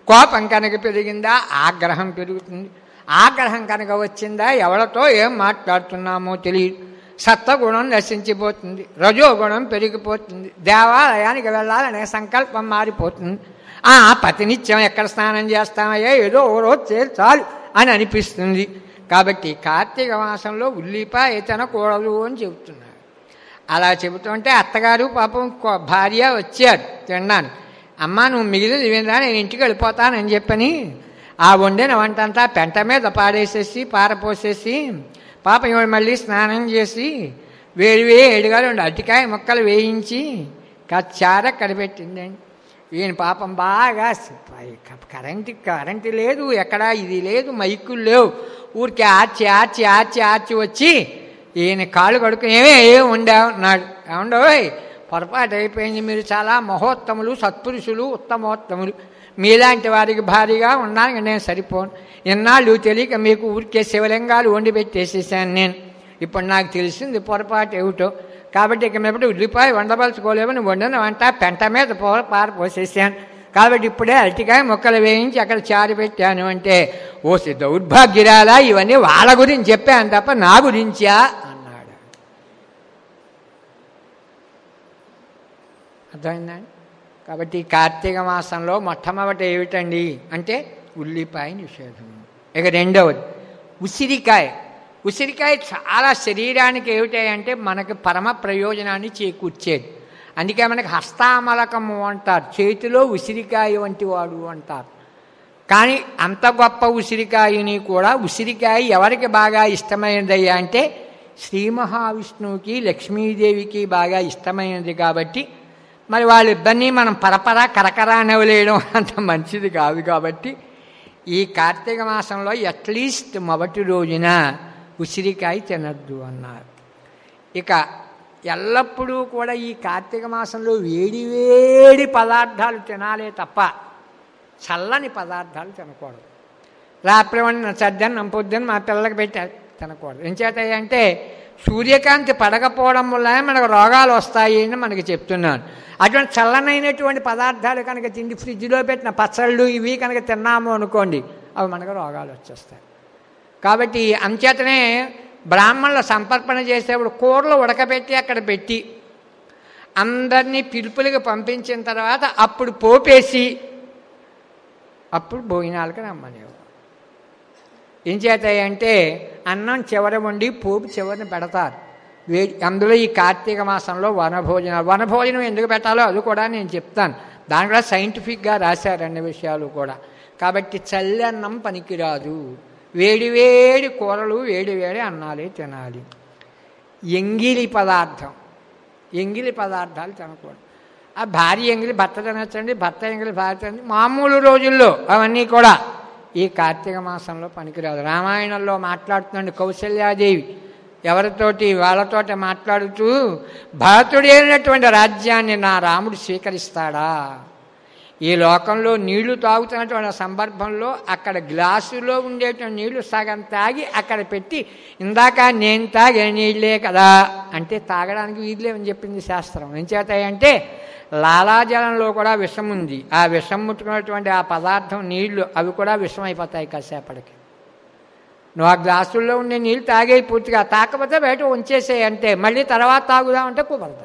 కోపం కనుక పెరిగిందా ఆగ్రహం పెరుగుతుంది ఆగ్రహం కనుక వచ్చిందా ఎవరితో ఏం మాట్లాడుతున్నామో తెలియదు సత్వగుణం నశించిపోతుంది రజోగుణం పెరిగిపోతుంది దేవాలయానికి వెళ్ళాలనే సంకల్పం మారిపోతుంది ఆ పతినిత్యం ఎక్కడ స్నానం చేస్తామయ్యా ఏదో ఓ రోజు చేరు చాలు అని అనిపిస్తుంది కాబట్టి కార్తీక మాసంలో ఉల్లిపాయ తినకూడదు అని చెబుతున్నారు అలా చెబుతుంటే అత్తగారు పాపం కో- భార్య వచ్చారు తిన్నాను అమ్మ నువ్వు మిగిలిన వినరా నేను ఇంటికి వెళ్ళిపోతానని చెప్పని ఆ వండిన వంట అంతా పెంట మీద పాడేసేసి పారపోసేసి పాపం ఇవాళ మళ్ళీ స్నానం చేసి వేడి వేడిగా రెండు అరటికాయ ముక్కలు వేయించి కచ్చార కడిపెట్టిందండి ఈయన పాపం బాగా కరెంటు కరెంటు లేదు ఎక్కడా ఇది లేదు మైకులు లేవు ఊరికి ఆర్చి ఆర్చి ఆర్చి ఆర్చి వచ్చి ఈయన కాళ్ళు కడుక్కుని ఏమే ఏం ఉండావు అన్నాడు ఏమండోయ్ పొరపాటు అయిపోయింది మీరు చాలా మహోత్తములు సత్పురుషులు ఉత్తమోత్తములు మీలాంటి వారికి భారీగా ఉన్నాను నేను సరిపోను ఎన్నాళ్ళు తెలియక మీకు ఊరికే శివలింగాలు వండి పెట్టేసేసాను నేను ఇప్పుడు నాకు తెలిసింది పొరపాటు ఏమిటో కాబట్టి ఇక మీద ఉల్లిపాయ వండబలుచుకోలేమని వండిన వంట పెంట మీద పో పారపోసేసాను కాబట్టి ఇప్పుడే అరటికాయ మొక్కలు వేయించి అక్కడ చారు పెట్టాను అంటే ఓ దౌర్భాగ్యురాలా ఇవన్నీ వాళ్ళ గురించి చెప్పాను తప్ప నా గురించా అన్నాడు అర్థమైందండి కాబట్టి ఈ కార్తీక మాసంలో మొట్టమొదటి ఏమిటండి అంటే ఉల్లిపాయ నిషేధం ఇక రెండవది ఉసిరికాయ ఉసిరికాయ చాలా శరీరానికి ఏమిటాయంటే మనకి పరమ ప్రయోజనాన్ని చేకూర్చేది అందుకే మనకి హస్తామలకము అంటారు చేతిలో ఉసిరికాయ వంటి వాడు అంటారు కానీ అంత గొప్ప ఉసిరికాయని కూడా ఉసిరికాయ ఎవరికి బాగా ఇష్టమైనదయ్యా అంటే శ్రీ మహావిష్ణువుకి లక్ష్మీదేవికి బాగా ఇష్టమైనది కాబట్టి మరి వాళ్ళిద్దరినీ మనం పరపరా కరకరా నవ్వలేయడం అంత మంచిది కాదు కాబట్టి ఈ కార్తీక మాసంలో అట్లీస్ట్ మొదటి రోజున ఉసిరికాయ తినద్దు అన్నారు ఇక ఎల్లప్పుడూ కూడా ఈ కార్తీక మాసంలో వేడి వేడి పదార్థాలు తినాలే తప్ప చల్లని పదార్థాలు తినకూడదు రాత్రి వండిన సద్దన్నం పొద్దున్న మా పిల్లలకి పెట్టి తినకూడదు ఏం చేత అంటే సూర్యకాంతి పడకపోవడం వల్ల మనకు రోగాలు వస్తాయి అని మనకి చెప్తున్నాను అటువంటి చల్లనైనటువంటి పదార్థాలు కనుక తిండి ఫ్రిడ్జ్లో పెట్టిన పచ్చళ్ళు ఇవి కనుక తిన్నాము అనుకోండి అవి మనకు రోగాలు వచ్చేస్తాయి కాబట్టి అంచేతనే బ్రాహ్మణుల సంపర్పణ చేసేప్పుడు కూరలు ఉడకబెట్టి అక్కడ పెట్టి అందరినీ పిలుపులకు పంపించిన తర్వాత అప్పుడు పోపేసి అప్పుడు భోజనాలకు రమ్మనేవారు ఏం చేతాయంటే అన్నం చివర వండి పోపు చివరిని పెడతారు వే అందులో ఈ కార్తీక మాసంలో వనభోజనాలు వనభోజనం ఎందుకు పెట్టాలో అది కూడా నేను చెప్తాను దాని కూడా సైంటిఫిక్గా రాశారు అన్ని విషయాలు కూడా కాబట్టి చల్లన్నం పనికిరాదు వేడి వేడి కూరలు వేడి వేడి అన్నాలే తినాలి ఎంగిలి పదార్థం ఎంగిలి పదార్థాలు తినకూడదు ఆ భార్య ఎంగిలి భర్త తినచ్చండి భర్త ఎంగిలి భార్య తినండి మామూలు రోజుల్లో అవన్నీ కూడా ఈ కార్తీక మాసంలో పనికిరాదు రామాయణంలో మాట్లాడుతున్నాడు కౌశల్యాదేవి ఎవరితోటి వాళ్ళతోటి మాట్లాడుతూ భరతుడైనటువంటి రాజ్యాన్ని నా రాముడు స్వీకరిస్తాడా ఈ లోకంలో నీళ్లు తాగుతున్నటువంటి సందర్భంలో అక్కడ గ్లాసులో ఉండేటువంటి నీళ్లు సగం తాగి అక్కడ పెట్టి ఇందాక నేను తాగే నీళ్ళే కదా అంటే తాగడానికి వీళ్ళేమని చెప్పింది శాస్త్రం ఏం చేతాయంటే లాలాజలంలో కూడా విషం ఉంది ఆ విషం ముట్టుకున్నటువంటి ఆ పదార్థం నీళ్లు అవి కూడా విషం అయిపోతాయి కాసేపటికి నువ్వు ఆ గ్లాసుల్లో ఉండే నీళ్ళు తాగే పూర్తిగా తాకపోతే బయట ఉంచేసేయి అంటే మళ్ళీ తర్వాత తాగుదామంటే కుదరదు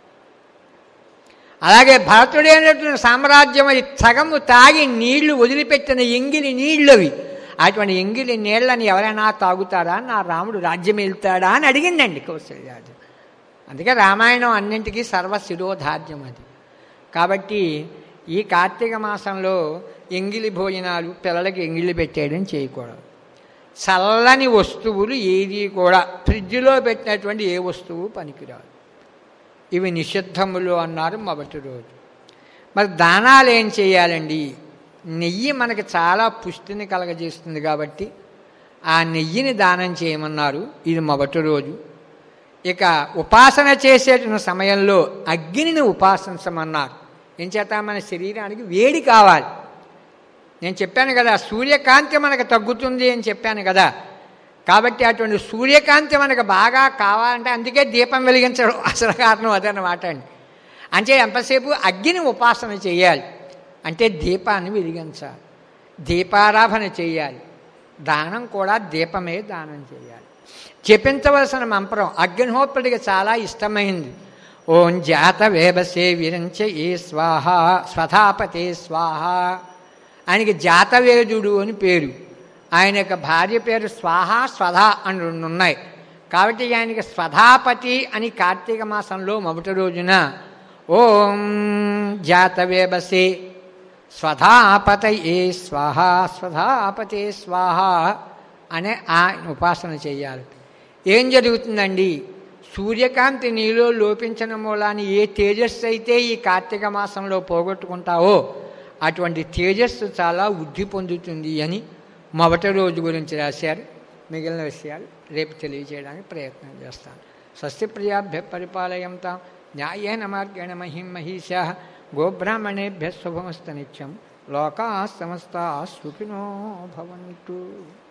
అలాగే భరతుడైనటువంటి సామ్రాజ్యం అది సగము తాగి నీళ్లు వదిలిపెట్టిన ఎంగిలి నీళ్ళవి అటువంటి ఎంగిలి నీళ్ళని ఎవరైనా తాగుతారా నా రాముడు రాజ్యం వెళ్తాడా అని అడిగిందండి కౌశల్యాది అందుకే రామాయణం అన్నింటికీ సర్వశిరోధార్యం అది కాబట్టి ఈ కార్తీక మాసంలో ఎంగిలి భోజనాలు పిల్లలకి ఎంగిలి పెట్టేయడం చేయకూడదు చల్లని వస్తువులు ఏది కూడా ఫ్రిడ్జ్లో పెట్టినటువంటి ఏ వస్తువు పనికిరాదు ఇవి నిషిద్ధములు అన్నారు మొదటి రోజు మరి దానాలు ఏం చేయాలండి నెయ్యి మనకి చాలా పుష్టిని కలగజేస్తుంది కాబట్టి ఆ నెయ్యిని దానం చేయమన్నారు ఇది మొదటి రోజు ఇక ఉపాసన చేసేటువంటి సమయంలో అగ్నిని ఉపాసించమన్నారు ఏం చేత మన శరీరానికి వేడి కావాలి నేను చెప్పాను కదా సూర్యకాంతి మనకు తగ్గుతుంది అని చెప్పాను కదా కాబట్టి అటువంటి సూర్యకాంతి మనకు బాగా కావాలంటే అందుకే దీపం వెలిగించడం అసలు కారణం అదన్నమాట అండి అంటే ఎంతసేపు అగ్ని ఉపాసన చేయాలి అంటే దీపాన్ని వెలిగించాలి దీపారాధన చేయాలి దానం కూడా దీపమే దానం చేయాలి జపించవలసిన మంత్రం అగ్నిహోత్రుడికి చాలా ఇష్టమైంది ఓం జాత వేబసే విరంచ ఏ స్వాహ స్వధాపతే స్వాహ ఆయనకి జాతవేదుడు అని పేరు ఆయన యొక్క భార్య పేరు స్వాహ స్వధ అని రెండు ఉన్నాయి కాబట్టి ఆయనకి స్వధాపతి అని కార్తీక మాసంలో మొదటి రోజున ఓం జాతవేబసే స్వధాపతయే స్వాహ స్వధాపతే స్వాహ అనే ఆయన ఉపాసన చేయాలి ఏం జరుగుతుందండి సూర్యకాంతి నీలో లోపించిన మూలాన్ని ఏ తేజస్సు అయితే ఈ కార్తీక మాసంలో పోగొట్టుకుంటావో అటువంటి తేజస్సు చాలా వృద్ధి పొందుతుంది అని మొదటి రోజు గురించి రాశారు మిగిలిన విషయాలు రేపు తెలియజేయడానికి ప్రయత్నం చేస్తాను స్వస్తి ప్రియాభ్య పరిపాలయంతాం న్యాయేన మార్గేణ మహిం మహిషా గోబ్రాహ్మణేభ్య శుభమస్త నిత్యం లోకా సమస్త సుఖినో భవంతు